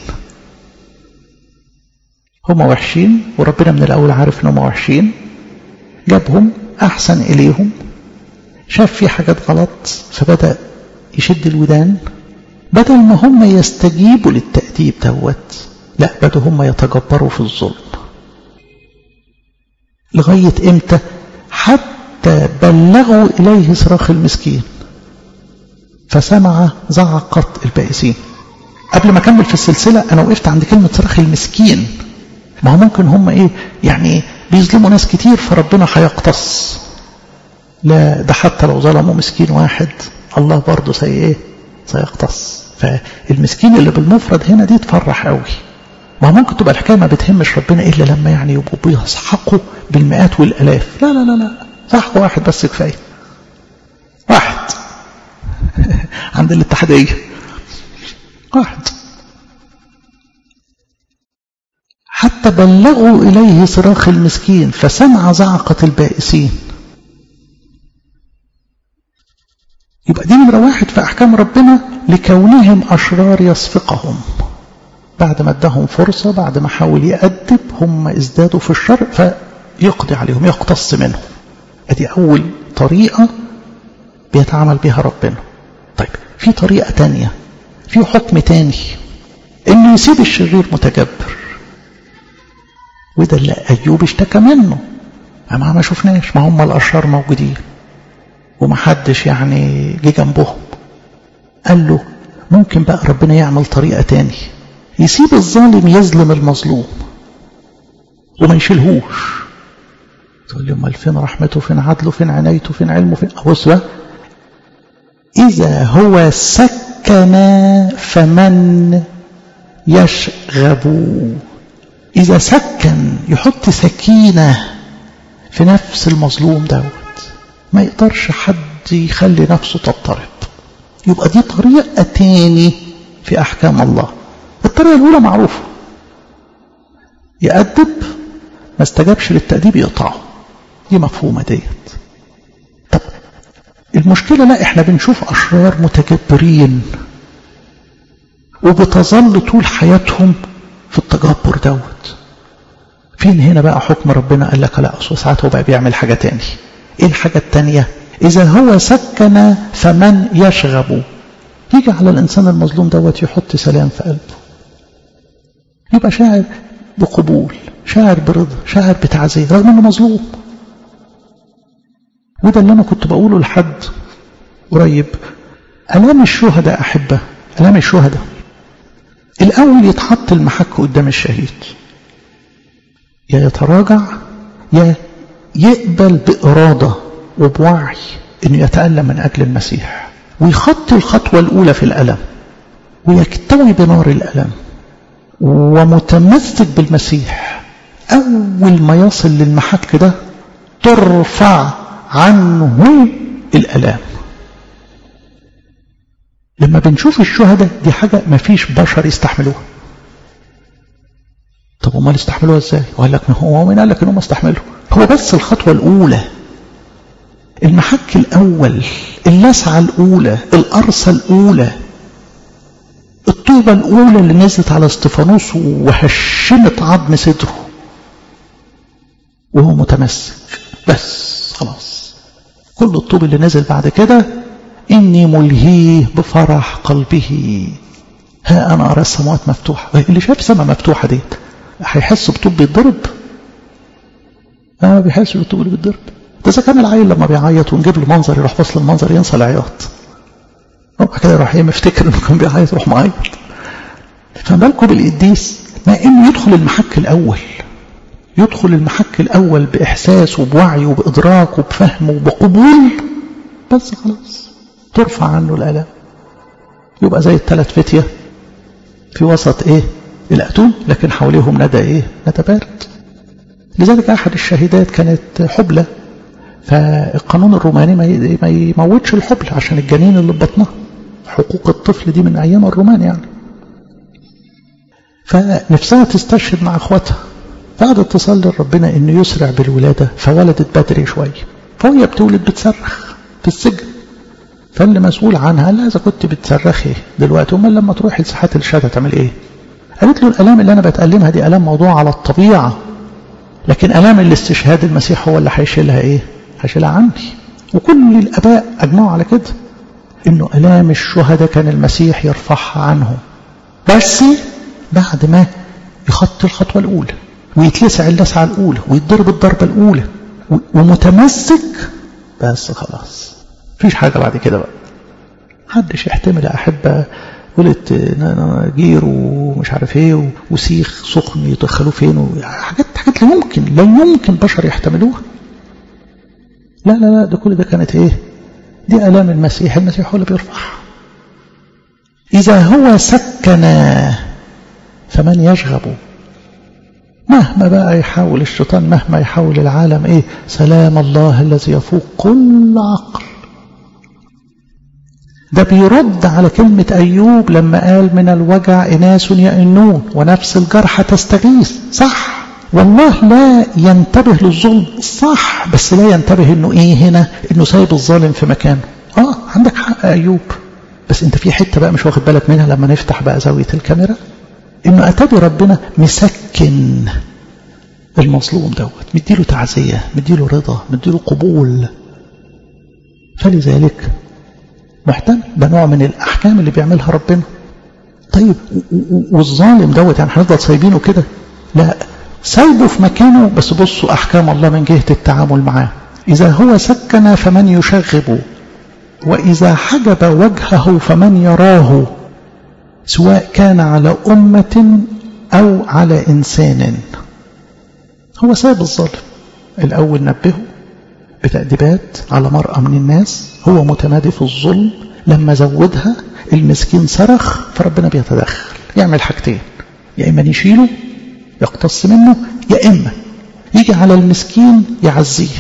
هم وحشين وربنا من الأول عارف إنهم وحشين جابهم أحسن إليهم شاف في حاجات غلط فبدأ يشد الودان بدل ما هم يستجيبوا للتأديب دوت لا بدوا هم يتجبروا في الظلم لغاية إمتى حتى بلغوا إليه صراخ المسكين فسمع زعقة البائسين قبل ما أكمل في السلسلة أنا وقفت عند كلمة صراخ المسكين ما هو ممكن هم ايه يعني بيظلموا ناس كتير فربنا هيقتص لا ده حتى لو ظلموا مسكين واحد الله برضه سي ايه سيقتص فالمسكين اللي بالمفرد هنا دي تفرح قوي ما ممكن تبقى الحكايه ما بتهمش ربنا الا لما يعني يبقوا بيسحقوا بالمئات والالاف لا لا لا لا سحق واحد بس كفايه واحد عند الاتحاديه واحد حتى بلغوا إليه صراخ المسكين فسمع زعقة البائسين يبقى دي نمرة واحد في أحكام ربنا لكونهم أشرار يصفقهم بعد ما ادهم فرصة بعد ما حاول يأدب هم ازدادوا في الشر فيقضي عليهم يقتص منهم ادي أول طريقة بيتعامل بها ربنا طيب في طريقة تانية في حكم تاني انه يسيب الشرير متجبر وده اللي ايوب اشتكى منه اما ما شفناش ما هم الاشرار موجودين ومحدش يعني جه جنبهم قال له ممكن بقى ربنا يعمل طريقة تاني يسيب الظالم يظلم المظلوم وما يشيلهوش تقول لي امال فين رحمته فين عدله فين عنايته فين علمه فين بص بقى إذا هو سكن فمن يشغب إذا سكن يحط سكينة في نفس المظلوم دوت ما يقدرش حد يخلي نفسه تضطرب يبقى دي طريقة تاني في أحكام الله الطريقة الأولى معروفة يأدب ما استجابش للتأديب يقطعه دي مفهومة ديت طب المشكلة لا احنا بنشوف أشرار متجبرين وبتظل طول حياتهم في التجبر دوت فين هنا بقى حكم ربنا قال لك لا أصل ساعات هو بقى بيعمل حاجة تاني ايه الحاجة التانية إذا هو سكن فمن يشغب يجي على الإنسان المظلوم دوت يحط سلام في قلبه يبقى شاعر بقبول شاعر برضا شاعر بتعزية رغم انه مظلوم وده اللي انا كنت بقوله لحد قريب الام الشهداء احبه الام الشهداء الاول يتحط المحك قدام الشهيد يا يتراجع يا يقبل باراده وبوعي انه يتالم من اجل المسيح ويخطي الخطوه الاولى في الالم ويكتوي بنار الالم ومتمسك بالمسيح أول ما يصل للمحك ده ترفع عنه الألام لما بنشوف الشهداء دي حاجة ما فيش بشر يستحملوها طب امال يستحملوها ازاي وقال لك هو مين قال لك انهم استحملوا هو بس الخطوة الأولى المحك الأول اللسعة الأولى القرصة الأولى الطوبة الأولى اللي نزلت على استفانوس وهشمت عظم صدره وهو متمسك بس خلاص كل الطوب اللي نزل بعد كده إني ملهيه بفرح قلبه ها أنا أرى السماوات مفتوحة اللي شاف سماء مفتوحة ديت هيحس بطوب بيتضرب ما بيحسش بالطوب اللي بيتضرب ده إذا كان العيل لما بيعيط ونجيب له منظر يروح فصل المنظر ينسى العياط وبعد كده يروح ايه مفتكر انه كان بيعيط يروح معيط فما بالكم بالقديس ما انه يدخل المحك الاول يدخل المحك الاول باحساس وبوعي وبادراك وبفهم وبقبول بس خلاص ترفع عنه الالام يبقى زي الثلاث فتيه في وسط ايه الاتون لكن حواليهم ندى ايه ندى بارد لذلك احد الشهيدات كانت حبلى فالقانون الروماني ما يموتش الحبل عشان الجنين اللي ببطنها حقوق الطفل دي من أيام الرومان يعني فنفسها تستشهد مع أخواتها فقعدت تصلي لربنا إنه يسرع بالولادة فولدت بدري شوية فهي بتولد بتصرخ في السجن فاللي مسؤول عنها قال لها إذا كنت بتصرخي دلوقتي أمال لما تروحي لساحات الشهادة تعمل إيه؟ قالت له الآلام اللي أنا بتألمها دي آلام موضوع على الطبيعة لكن آلام الاستشهاد المسيح هو اللي هيشيلها إيه؟ هيشيلها عني وكل الآباء أجمعوا على كده إنه آلام الشهداء كان المسيح يرفعها عنهم بس بعد ما يخطي الخطوة الأولى ويتلسع اللسعة الأولى ويتضرب الضربة الأولى ومتمسك بس خلاص مفيش حاجة بعد كده بقى محدش يحتمل يا أحبة قلت جير ومش عارف ايه وسيخ سخن يدخلوه فين حاجات حاجات لا يمكن لا يمكن بشر يحتملوها لا لا لا ده كل ده كانت ايه دي الام المسيح المسيح هو اللي بيرفعها اذا هو سكن فمن يشغب مهما بقى يحاول الشيطان مهما يحاول العالم ايه سلام الله الذي يفوق كل عقل ده بيرد على كلمة أيوب لما قال من الوجع إناس يئنون ونفس الجرح تستغيث صح والله لا ينتبه للظلم صح بس لا ينتبه انه ايه هنا انه سايب الظالم في مكانه اه عندك حق ايوب بس انت في حته بقى مش واخد بالك منها لما نفتح بقى زاويه الكاميرا انه اتابي ربنا مسكن المظلوم دوت مديله تعزيه مديله رضا مديله قبول فلذلك محتمل ده نوع من الاحكام اللي بيعملها ربنا طيب والظالم دوت يعني هنفضل سايبينه كده لا سايبه في مكانه بس بصوا أحكام الله من جهة التعامل معاه إذا هو سكن فمن يشغب وإذا حجب وجهه فمن يراه سواء كان على أمة أو على إنسان هو ساب الظالم الأول نبهه بتأديبات على مرأة من الناس هو متمادي في الظلم لما زودها المسكين صرخ فربنا بيتدخل يعمل حاجتين يا إما يشيله يقتص منه يا إما يجي على المسكين يعزيه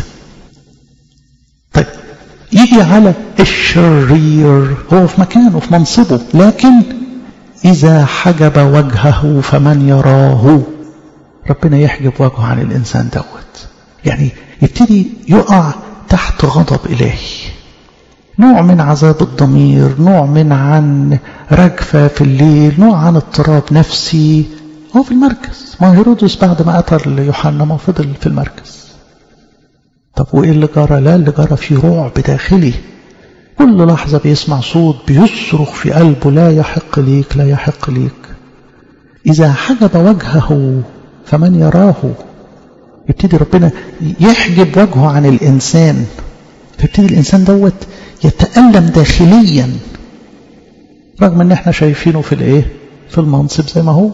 طيب يجي على الشرير هو في مكانه في منصبه لكن إذا حجب وجهه فمن يراه ربنا يحجب وجهه عن الإنسان دوت يعني يبتدي يقع تحت غضب إلهي نوع من عذاب الضمير نوع من عن رجفة في الليل نوع عن اضطراب نفسي هو في المركز ما هيرودس بعد ما قتل يوحنا ما فضل في المركز طب وإيه اللي جرى لا اللي جرى فيه رعب داخلي كل لحظة بيسمع صوت بيصرخ في قلبه لا يحق ليك لا يحق ليك إذا حجب وجهه فمن يراه يبتدي ربنا يحجب وجهه عن الإنسان فيبتدي الإنسان دوت يتألم داخليا رغم ان احنا شايفينه في الايه في المنصب زي ما هو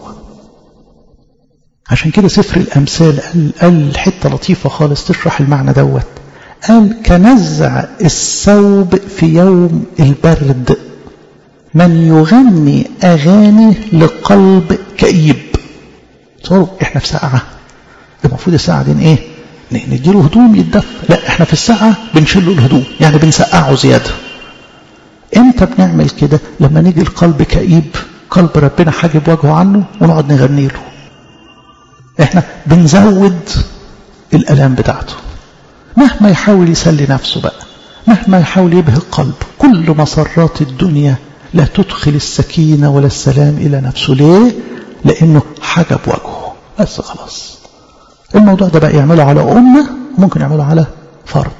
عشان كده سفر الأمثال قال, قال حتة لطيفة خالص تشرح المعنى دوت قال كنزع الثوب في يوم البرد من يغني أغاني لقلب كئيب تصوروا احنا في ساعة المفروض الساعة دي ايه نديله هدوم يتدفى لا احنا في الساعة بنشيل له الهدوم يعني بنسقعه زيادة امتى بنعمل كده لما نيجي القلب كئيب قلب ربنا حاجب وجهه عنه ونقعد نغني له احنا بنزود الالام بتاعته مهما يحاول يسلي نفسه بقى مهما يحاول يبهي قلبه كل مسرات الدنيا لا تدخل السكينة ولا السلام إلى نفسه ليه؟ لأنه حجب وجهه بس خلاص الموضوع ده بقى يعمله على أمة ممكن يعمله على فرد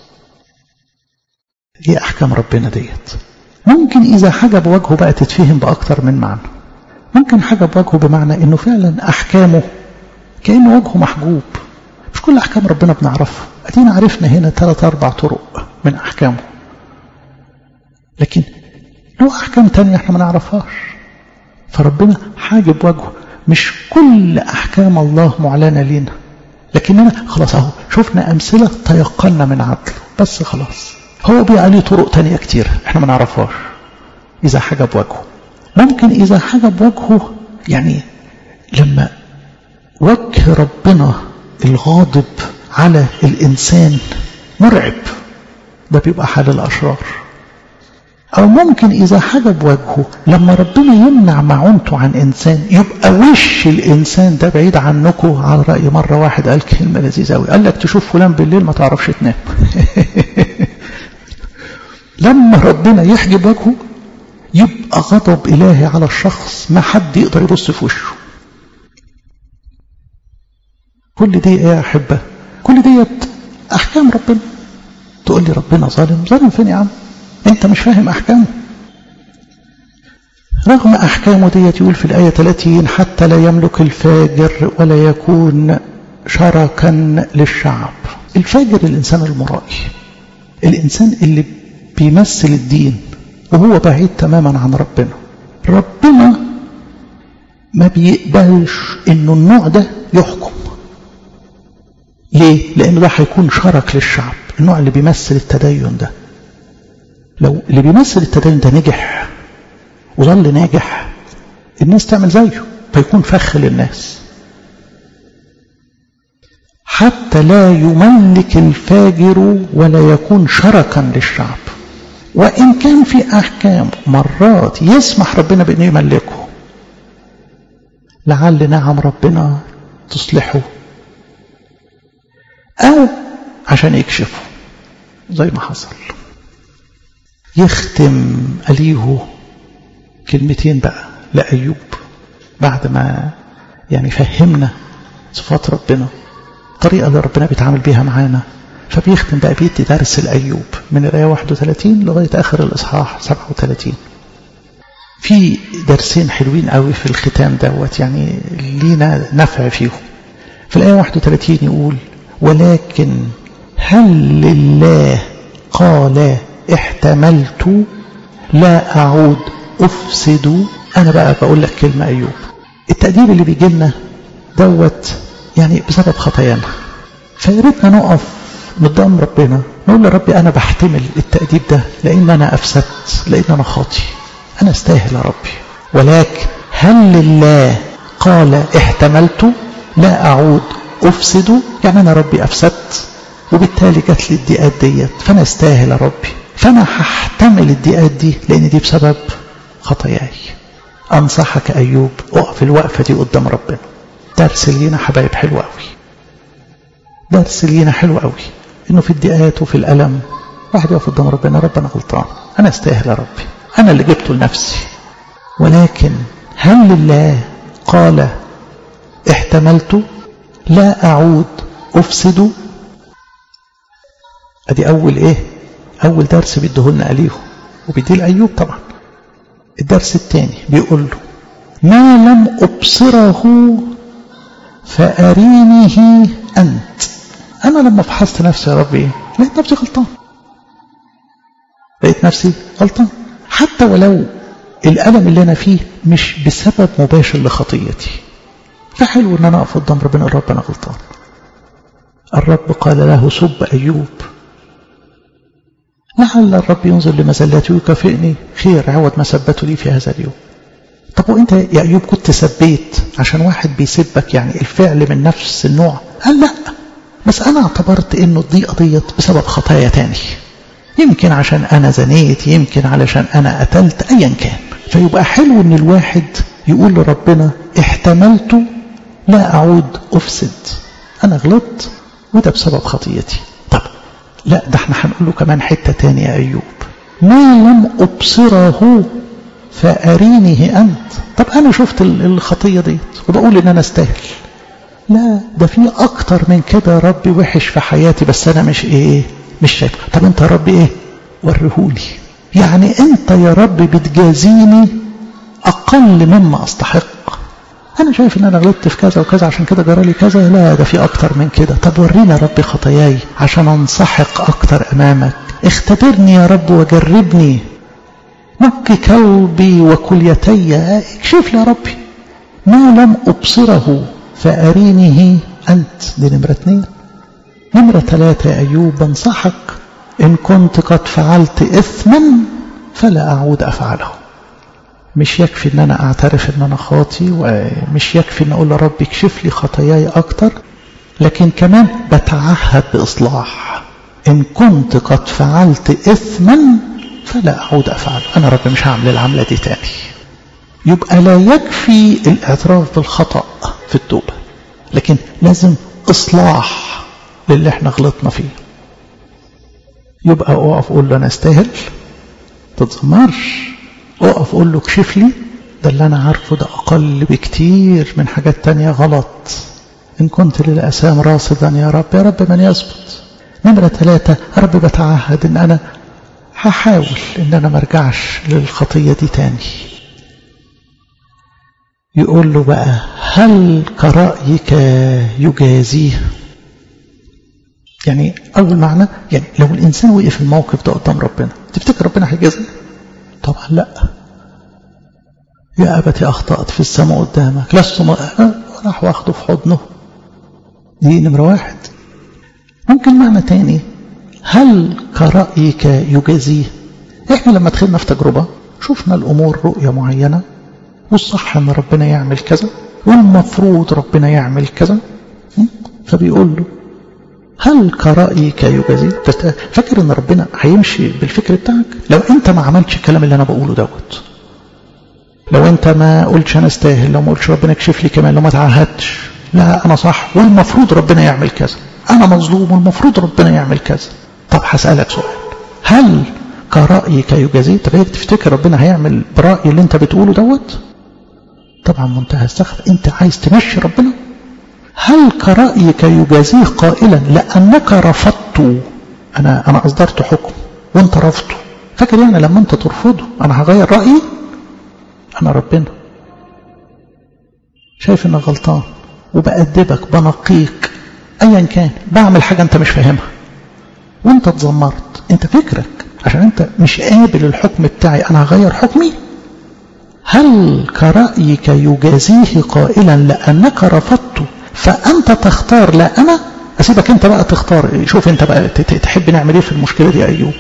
دي أحكام ربنا ديت ممكن إذا حجب وجهه بقى تتفهم بأكتر من معنى ممكن حجب وجهه بمعنى أنه فعلا أحكامه كأنه وجهه محجوب مش كل أحكام ربنا بنعرفها أدينا عرفنا هنا ثلاث أربع طرق من أحكامه لكن له أحكام تانية احنا ما نعرفهاش فربنا حاجب وجهه مش كل أحكام الله معلنة لنا لكننا خلاص اهو شفنا أمثلة تيقنا من عدله بس خلاص هو بقى ليه طرق تانية كتير احنا ما نعرفهاش إذا حجب وجهه ممكن إذا حجب وجهه يعني لما وجه ربنا الغاضب على الإنسان مرعب ده بيبقى حال الأشرار أو ممكن إذا حجب وجهه لما ربنا يمنع معونته عن إنسان يبقى وش الإنسان ده بعيد عنكم على رأي مرة واحد قال كلمة لذيذة أوي قال لك تشوف فلان بالليل ما تعرفش تنام لما ربنا يحجب وجهه يبقى غضب إلهي على الشخص ما حد يقدر يبص في وشه كل دي ايه يا أحبة كل ديت أحكام ربنا تقول لي ربنا ظالم ظالم فين يا عم انت مش فاهم أحكامه رغم أحكامه ديت يقول في الآية 30 حتى لا يملك الفاجر ولا يكون شركا للشعب الفاجر الإنسان المرائي الإنسان اللي بيمثل الدين وهو بعيد تماما عن ربنا ربنا ما بيقبلش انه النوع ده يحكم ليه لان ده هيكون شرك للشعب النوع اللي بيمثل التدين ده لو اللي بيمثل التدين ده نجح وظل ناجح الناس تعمل زيه فيكون فخ للناس حتى لا يملك الفاجر ولا يكون شركا للشعب وإن كان في أحكام مرات يسمح ربنا بأنه يملكه لعل نعم ربنا تصلحه أو عشان يكشفه زي ما حصل يختم أليه كلمتين بقى لأيوب بعد ما يعني فهمنا صفات ربنا الطريقة اللي ربنا بيتعامل بيها معانا فبيختم بقى بيدي درس الأيوب من الآية 31 لغاية آخر الإصحاح 37 في درسين حلوين قوي في الختام دوت يعني لينا نفع فيهم في الآية 31 يقول ولكن هل لله قال احتملت لا أعود أفسد أنا بقى بقول لك كلمة أيوب التأديب اللي بيجي لنا دوت يعني بسبب خطايانا فياريتنا نقف قدام ربنا نقول لربي أنا بحتمل التأديب ده لأن أنا أفسدت لأن أنا خاطي أنا استاهل يا ربي ولكن هل لله قال احتملت لا أعود أفسد يعني أنا ربي أفسدت وبالتالي جات لي الضيقات ديت فأنا استاهل يا ربي فأنا هحتمل الضيقات دي لأن دي بسبب خطاياي أنصحك أيوب اقف الوقفة دي قدام ربنا درس لينا حبايب حلو قوي درس لينا حلو قوي انه في الضيقات وفي الالم واحد يقف قدام ربنا رب انا غلطان انا استاهل يا ربي انا اللي جبته لنفسي ولكن هل لله قال احتملت لا اعود افسد ادي اول ايه اول درس بيديهولنا اليه وبيديه لايوب طبعا الدرس الثاني بيقول له ما لم ابصره فأرينه أنت أنا لما فحصت نفسي يا ربي لقيت نفسي غلطان لقيت نفسي غلطان حتى ولو الألم اللي أنا فيه مش بسبب مباشر لخطيتي فحلو أن أنا أقف قدام ربنا الرب أنا غلطان الرب قال له سب أيوب لعل الرب ينظر لمزلاتي ويكافئني خير عوض ما سبته لي في هذا اليوم طب وانت يا ايوب كنت سبيت عشان واحد بيسبك يعني الفعل من نفس النوع قال لا بس انا اعتبرت انه الضيقه ديت بسبب خطايا تاني يمكن عشان انا زنيت يمكن علشان انا قتلت ايا كان فيبقى حلو ان الواحد يقول لربنا احتملت لا اعود افسد انا غلطت وده بسبب خطيتي طب لا ده احنا هنقول له كمان حته تانية يا ايوب ما لم ابصره فأرينه أنت طب أنا شفت الخطية ديت وبقول إن أنا استاهل لا ده في أكتر من كده ربي وحش في حياتي بس أنا مش إيه مش شايف طب أنت يا ربي إيه وريهولي يعني أنت يا رب بتجازيني أقل مما أستحق أنا شايف إن أنا غلطت في كذا وكذا عشان كده جرالي كذا لا ده في أكتر من كده طب ورينا يا ربي خطاياي عشان أنسحق أكتر أمامك اختبرني يا رب وجربني نقي كلبي وكليتي اكشف لي يا ربي ما لم أبصره فأرينه أنت دي نمرة اثنين نمرة ثلاثة يا أيوب بنصحك إن كنت قد فعلت إثما فلا أعود أفعله مش يكفي إن أنا أعترف إن أنا خاطي ومش يكفي إن أقول لربي اكشف لي خطاياي أكتر لكن كمان بتعهد بإصلاح إن كنت قد فعلت إثما فلا أعود أفعله أنا رب مش هعمل العملة دي تاني يبقى لا يكفي الاعتراف بالخطأ في التوبة لكن لازم إصلاح للي احنا غلطنا فيه يبقى أقف أقول له أنا أستاهل تتذمرش أقف أقول له اكشف لي ده اللي أنا عارفه ده أقل بكتير من حاجات تانية غلط إن كنت للأسام راصدا يا رب يا رب من يثبت نمرة ثلاثة يا رب بتعهد إن أنا هحاول ان انا مرجعش للخطية دي تاني يقول له بقى هل كرأيك يجازيه يعني اول معنى يعني لو الانسان وقف في الموقف ده قدام ربنا تفتكر ربنا هيجازيه طبعا لا يا أبتي أخطأت في السماء قدامك لست راح واخده في حضنه دي نمرة واحد ممكن معنى تاني هل كرأيك يجازيه احنا لما دخلنا في تجربة شفنا الأمور رؤية معينة والصح ان ربنا يعمل كذا والمفروض ربنا يعمل كذا فبيقول له هل كرأيك يجازي فاكر ان ربنا هيمشي بالفكر بتاعك لو انت ما عملتش الكلام اللي انا بقوله دوت لو انت ما قلتش انا استاهل لو ما قلتش ربنا يكشف لي كمان لو ما تعهدتش لا انا صح والمفروض ربنا يعمل كذا انا مظلوم والمفروض ربنا يعمل كذا طب هسألك سؤال هل كرأيك يجازي طب هيك تفتكر ربنا هيعمل برأي اللي انت بتقوله دوت طبعا منتهى السخف انت عايز تمشي ربنا هل كرأيك يجازيه قائلا لأنك رفضت أنا أنا أصدرت حكم وأنت رفضته فاكر يعني لما أنت ترفضه أنا هغير رأيي أنا ربنا شايف إنك غلطان وبأدبك بنقيك أيا كان بعمل حاجة أنت مش فاهمها وأنت اتذمرت أنت فكرك عشان أنت مش قابل الحكم بتاعي أنا هغير حكمي هل كرأيك يجازيه قائلا لأنك رفضت فأنت تختار لا أنا أسيبك أنت بقى تختار شوف أنت بقى تحب نعمل إيه في المشكلة دي أيوب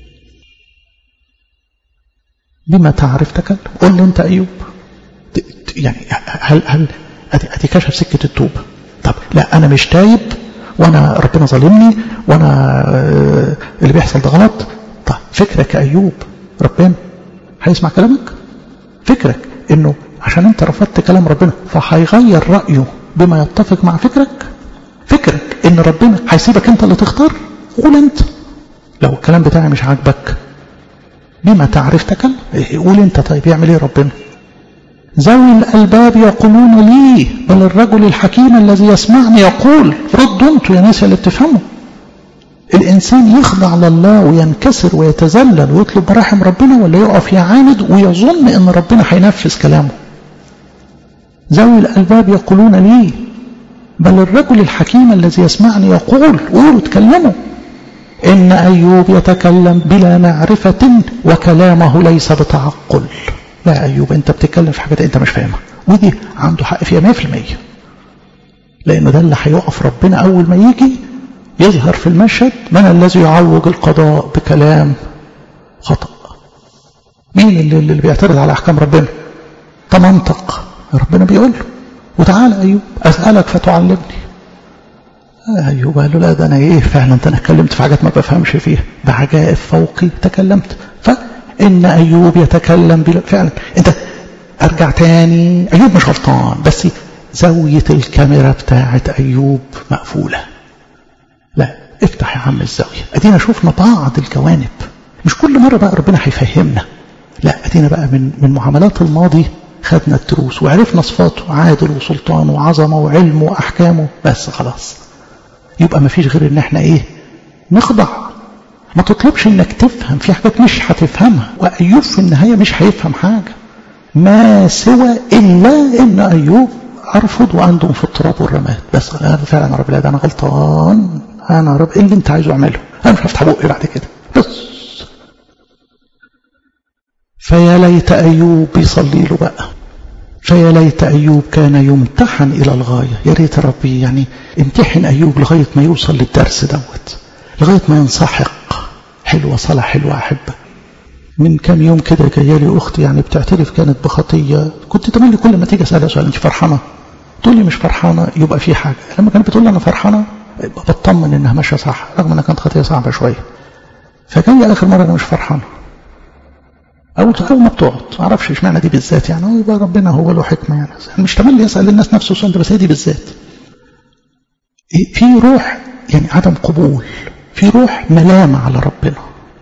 بما تعرف تكلم قول لي أنت أيوب يعني هل هل أدي كشف سكة التوبة طب لا أنا مش تايب وأنا ربنا ظالمني وأنا اللي بيحصل ده غلط طب فكرك أيوب ربنا هيسمع كلامك فكرك إنه عشان أنت رفضت كلام ربنا فهيغير رأيه بما يتفق مع فكرك فكرك ان ربنا هيسيبك انت اللي تختار قول انت لو الكلام بتاعي مش عاجبك بما تعرف تكلم قول انت طيب يعمل ايه ربنا ذوي الالباب يقولون لي بل الرجل الحكيم الذي يسمعني يقول ردوا انتوا يا ناس اللي بتفهموا الانسان يخضع لله وينكسر ويتذلل ويطلب مراحم ربنا ولا يقف يعاند ويظن ان ربنا هينفذ كلامه ذوي الألباب يقولون لي بل الرجل الحكيم الذي يسمعني يقول قولوا تكلموا إن أيوب يتكلم بلا معرفة وكلامه ليس بتعقل لا أيوب أنت بتتكلم في حاجات أنت مش فاهمها ودي عنده حق فيها 100% لأن ده اللي هيقف ربنا أول ما يجي يظهر في المشهد من الذي يعوج القضاء بكلام خطأ مين اللي, اللي بيعترض على أحكام ربنا تمنطق ربنا بيقول له وتعالى أيوب أسألك فتعلمني أيوب قال له لا ده أنا إيه فعلا أنا اتكلمت في حاجات ما بفهمش فيها بعجائب فوقي تكلمت فإن أيوب يتكلم بلا فعلا أنت أرجع تاني أيوب مش غلطان بس زاوية الكاميرا بتاعت أيوب مقفولة لا افتح يا عم الزاوية أدينا شفنا بعض الجوانب مش كل مرة بقى ربنا هيفهمنا لا أدينا بقى من من معاملات الماضي خدنا الدروس وعرفنا صفاته عادل وسلطان وعظمه وعلم واحكامه بس خلاص يبقى ما فيش غير ان احنا ايه نخضع ما تطلبش انك تفهم في حاجات مش هتفهمها وايوب في النهايه مش هيفهم حاجه ما سوى الا ان ايوب ارفض وعندهم في التراب والرماد بس انا فعلا رب العالمين انا غلطان انا رب ايه اللي انت عايزه اعمله انا مش هفتح بقي بعد كده بس فيا ليت أيوب يصلي له بقى فيا ليت أيوب كان يمتحن إلى الغاية يا ريت ربي يعني امتحن أيوب لغاية ما يوصل للدرس دوت لغاية ما ينسحق حلوة صلاة حلوة أحبة من كام يوم كده جايه لي أختي يعني بتعترف كانت بخطية كنت تملي كل ما تيجي أسألها سؤال أنت فرحانة تقول لي مش فرحانة يبقى في حاجة لما كانت بتقول لي أنا فرحانة بطمن إنها ماشية صح رغم إنها كانت خطية صعبة شوية فجاي آخر مرة أنا مش فرحانة أو أول ما بتقعد ما أعرفش اشمعنى دي بالذات يعني هو يبقى ربنا هو له حكمة يعني مش تملي يسأل الناس نفسه السؤال ده بس هي دي بالذات في روح يعني عدم قبول في روح ملامة على ربنا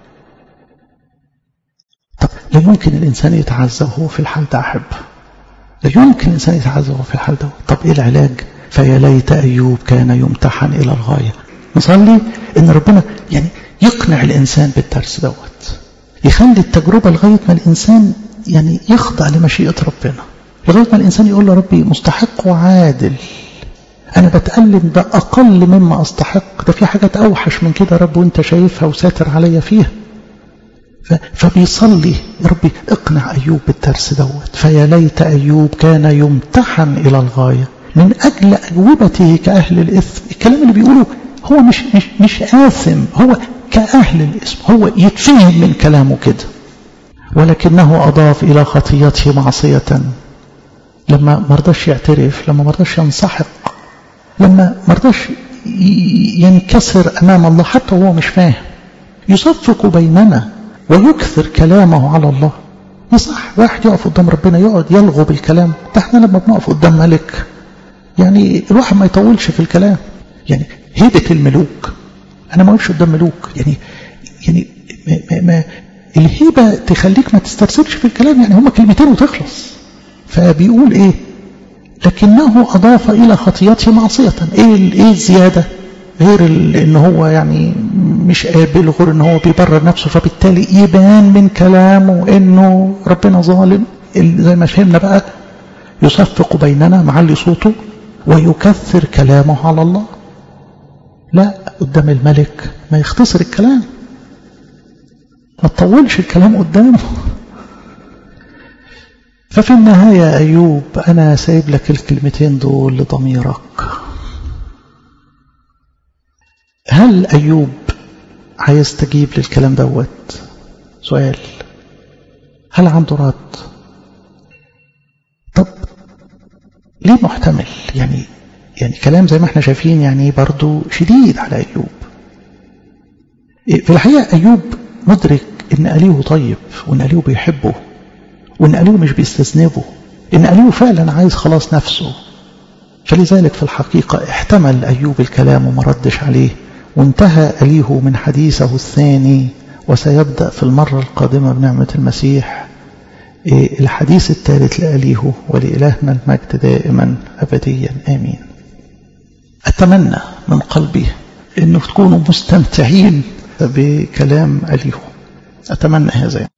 طب لا يمكن الإنسان يتعزى وهو في الحال ده أحب لا يمكن الإنسان يتعزى وهو في الحال ده طب إيه العلاج فيا ليت أيوب كان يمتحن إلى الغاية نصلي إن ربنا يعني يقنع الإنسان بالدرس دوت يخلي التجربة لغاية ما الإنسان يعني يخضع لمشيئة ربنا لغاية ما الإنسان يقول له ربي مستحق وعادل أنا بتألم ده أقل مما أستحق ده في حاجات أوحش من كده رب وأنت شايفها وساتر عليا فيها فبيصلي يا ربي اقنع أيوب بالدرس دوت فيا ليت أيوب كان يمتحن إلى الغاية من أجل أجوبته كأهل الإثم الكلام اللي بيقوله هو مش, مش, مش آثم هو كأهل الإثم هو يتفهم من كلامه كده ولكنه أضاف إلى خطيته معصية لما مرضاش يعترف لما مرضاش ينسحق لما مرضاش ينكسر أمام الله حتى وهو مش فاهم يصفق بيننا ويكثر كلامه على الله يصح واحد يقف قدام ربنا يقعد يلغو بالكلام ده احنا لما بنقف قدام ملك يعني الواحد ما يطولش في الكلام يعني هيبة الملوك أنا ما أقولش قدام ملوك يعني يعني ما ما الهيبة تخليك ما تسترسلش في الكلام يعني هما كلمتين وتخلص فبيقول إيه لكنه أضاف إلى خطيته معصية إيه إيه الزيادة غير إن هو يعني مش قابل غير إن هو بيبرر نفسه فبالتالي يبان من كلامه إنه ربنا ظالم زي ما فهمنا بقى يصفق بيننا معلي صوته ويكثر كلامه على الله لا قدام الملك ما يختصر الكلام ما تطولش الكلام قدامه ففي النهاية أيوب أنا سايب لك الكلمتين دول لضميرك هل أيوب هيستجيب للكلام دوت سؤال هل عنده رد طب ليه محتمل يعني يعني كلام زي ما احنا شايفين يعني برضو شديد على أيوب في الحقيقة أيوب مدرك إن أليه طيب وإن أليه بيحبه وإن أليه مش بيستذنبه إن أليه فعلا عايز خلاص نفسه فلذلك في الحقيقة احتمل أيوب الكلام وما ردش عليه وانتهى أليه من حديثه الثاني وسيبدأ في المرة القادمة بنعمة المسيح الحديث الثالث لأليه ولإلهنا المجد دائما أبديا آمين أتمنى من قلبي أنه تكونوا مستمتعين بكلام أليه أتمنى هذا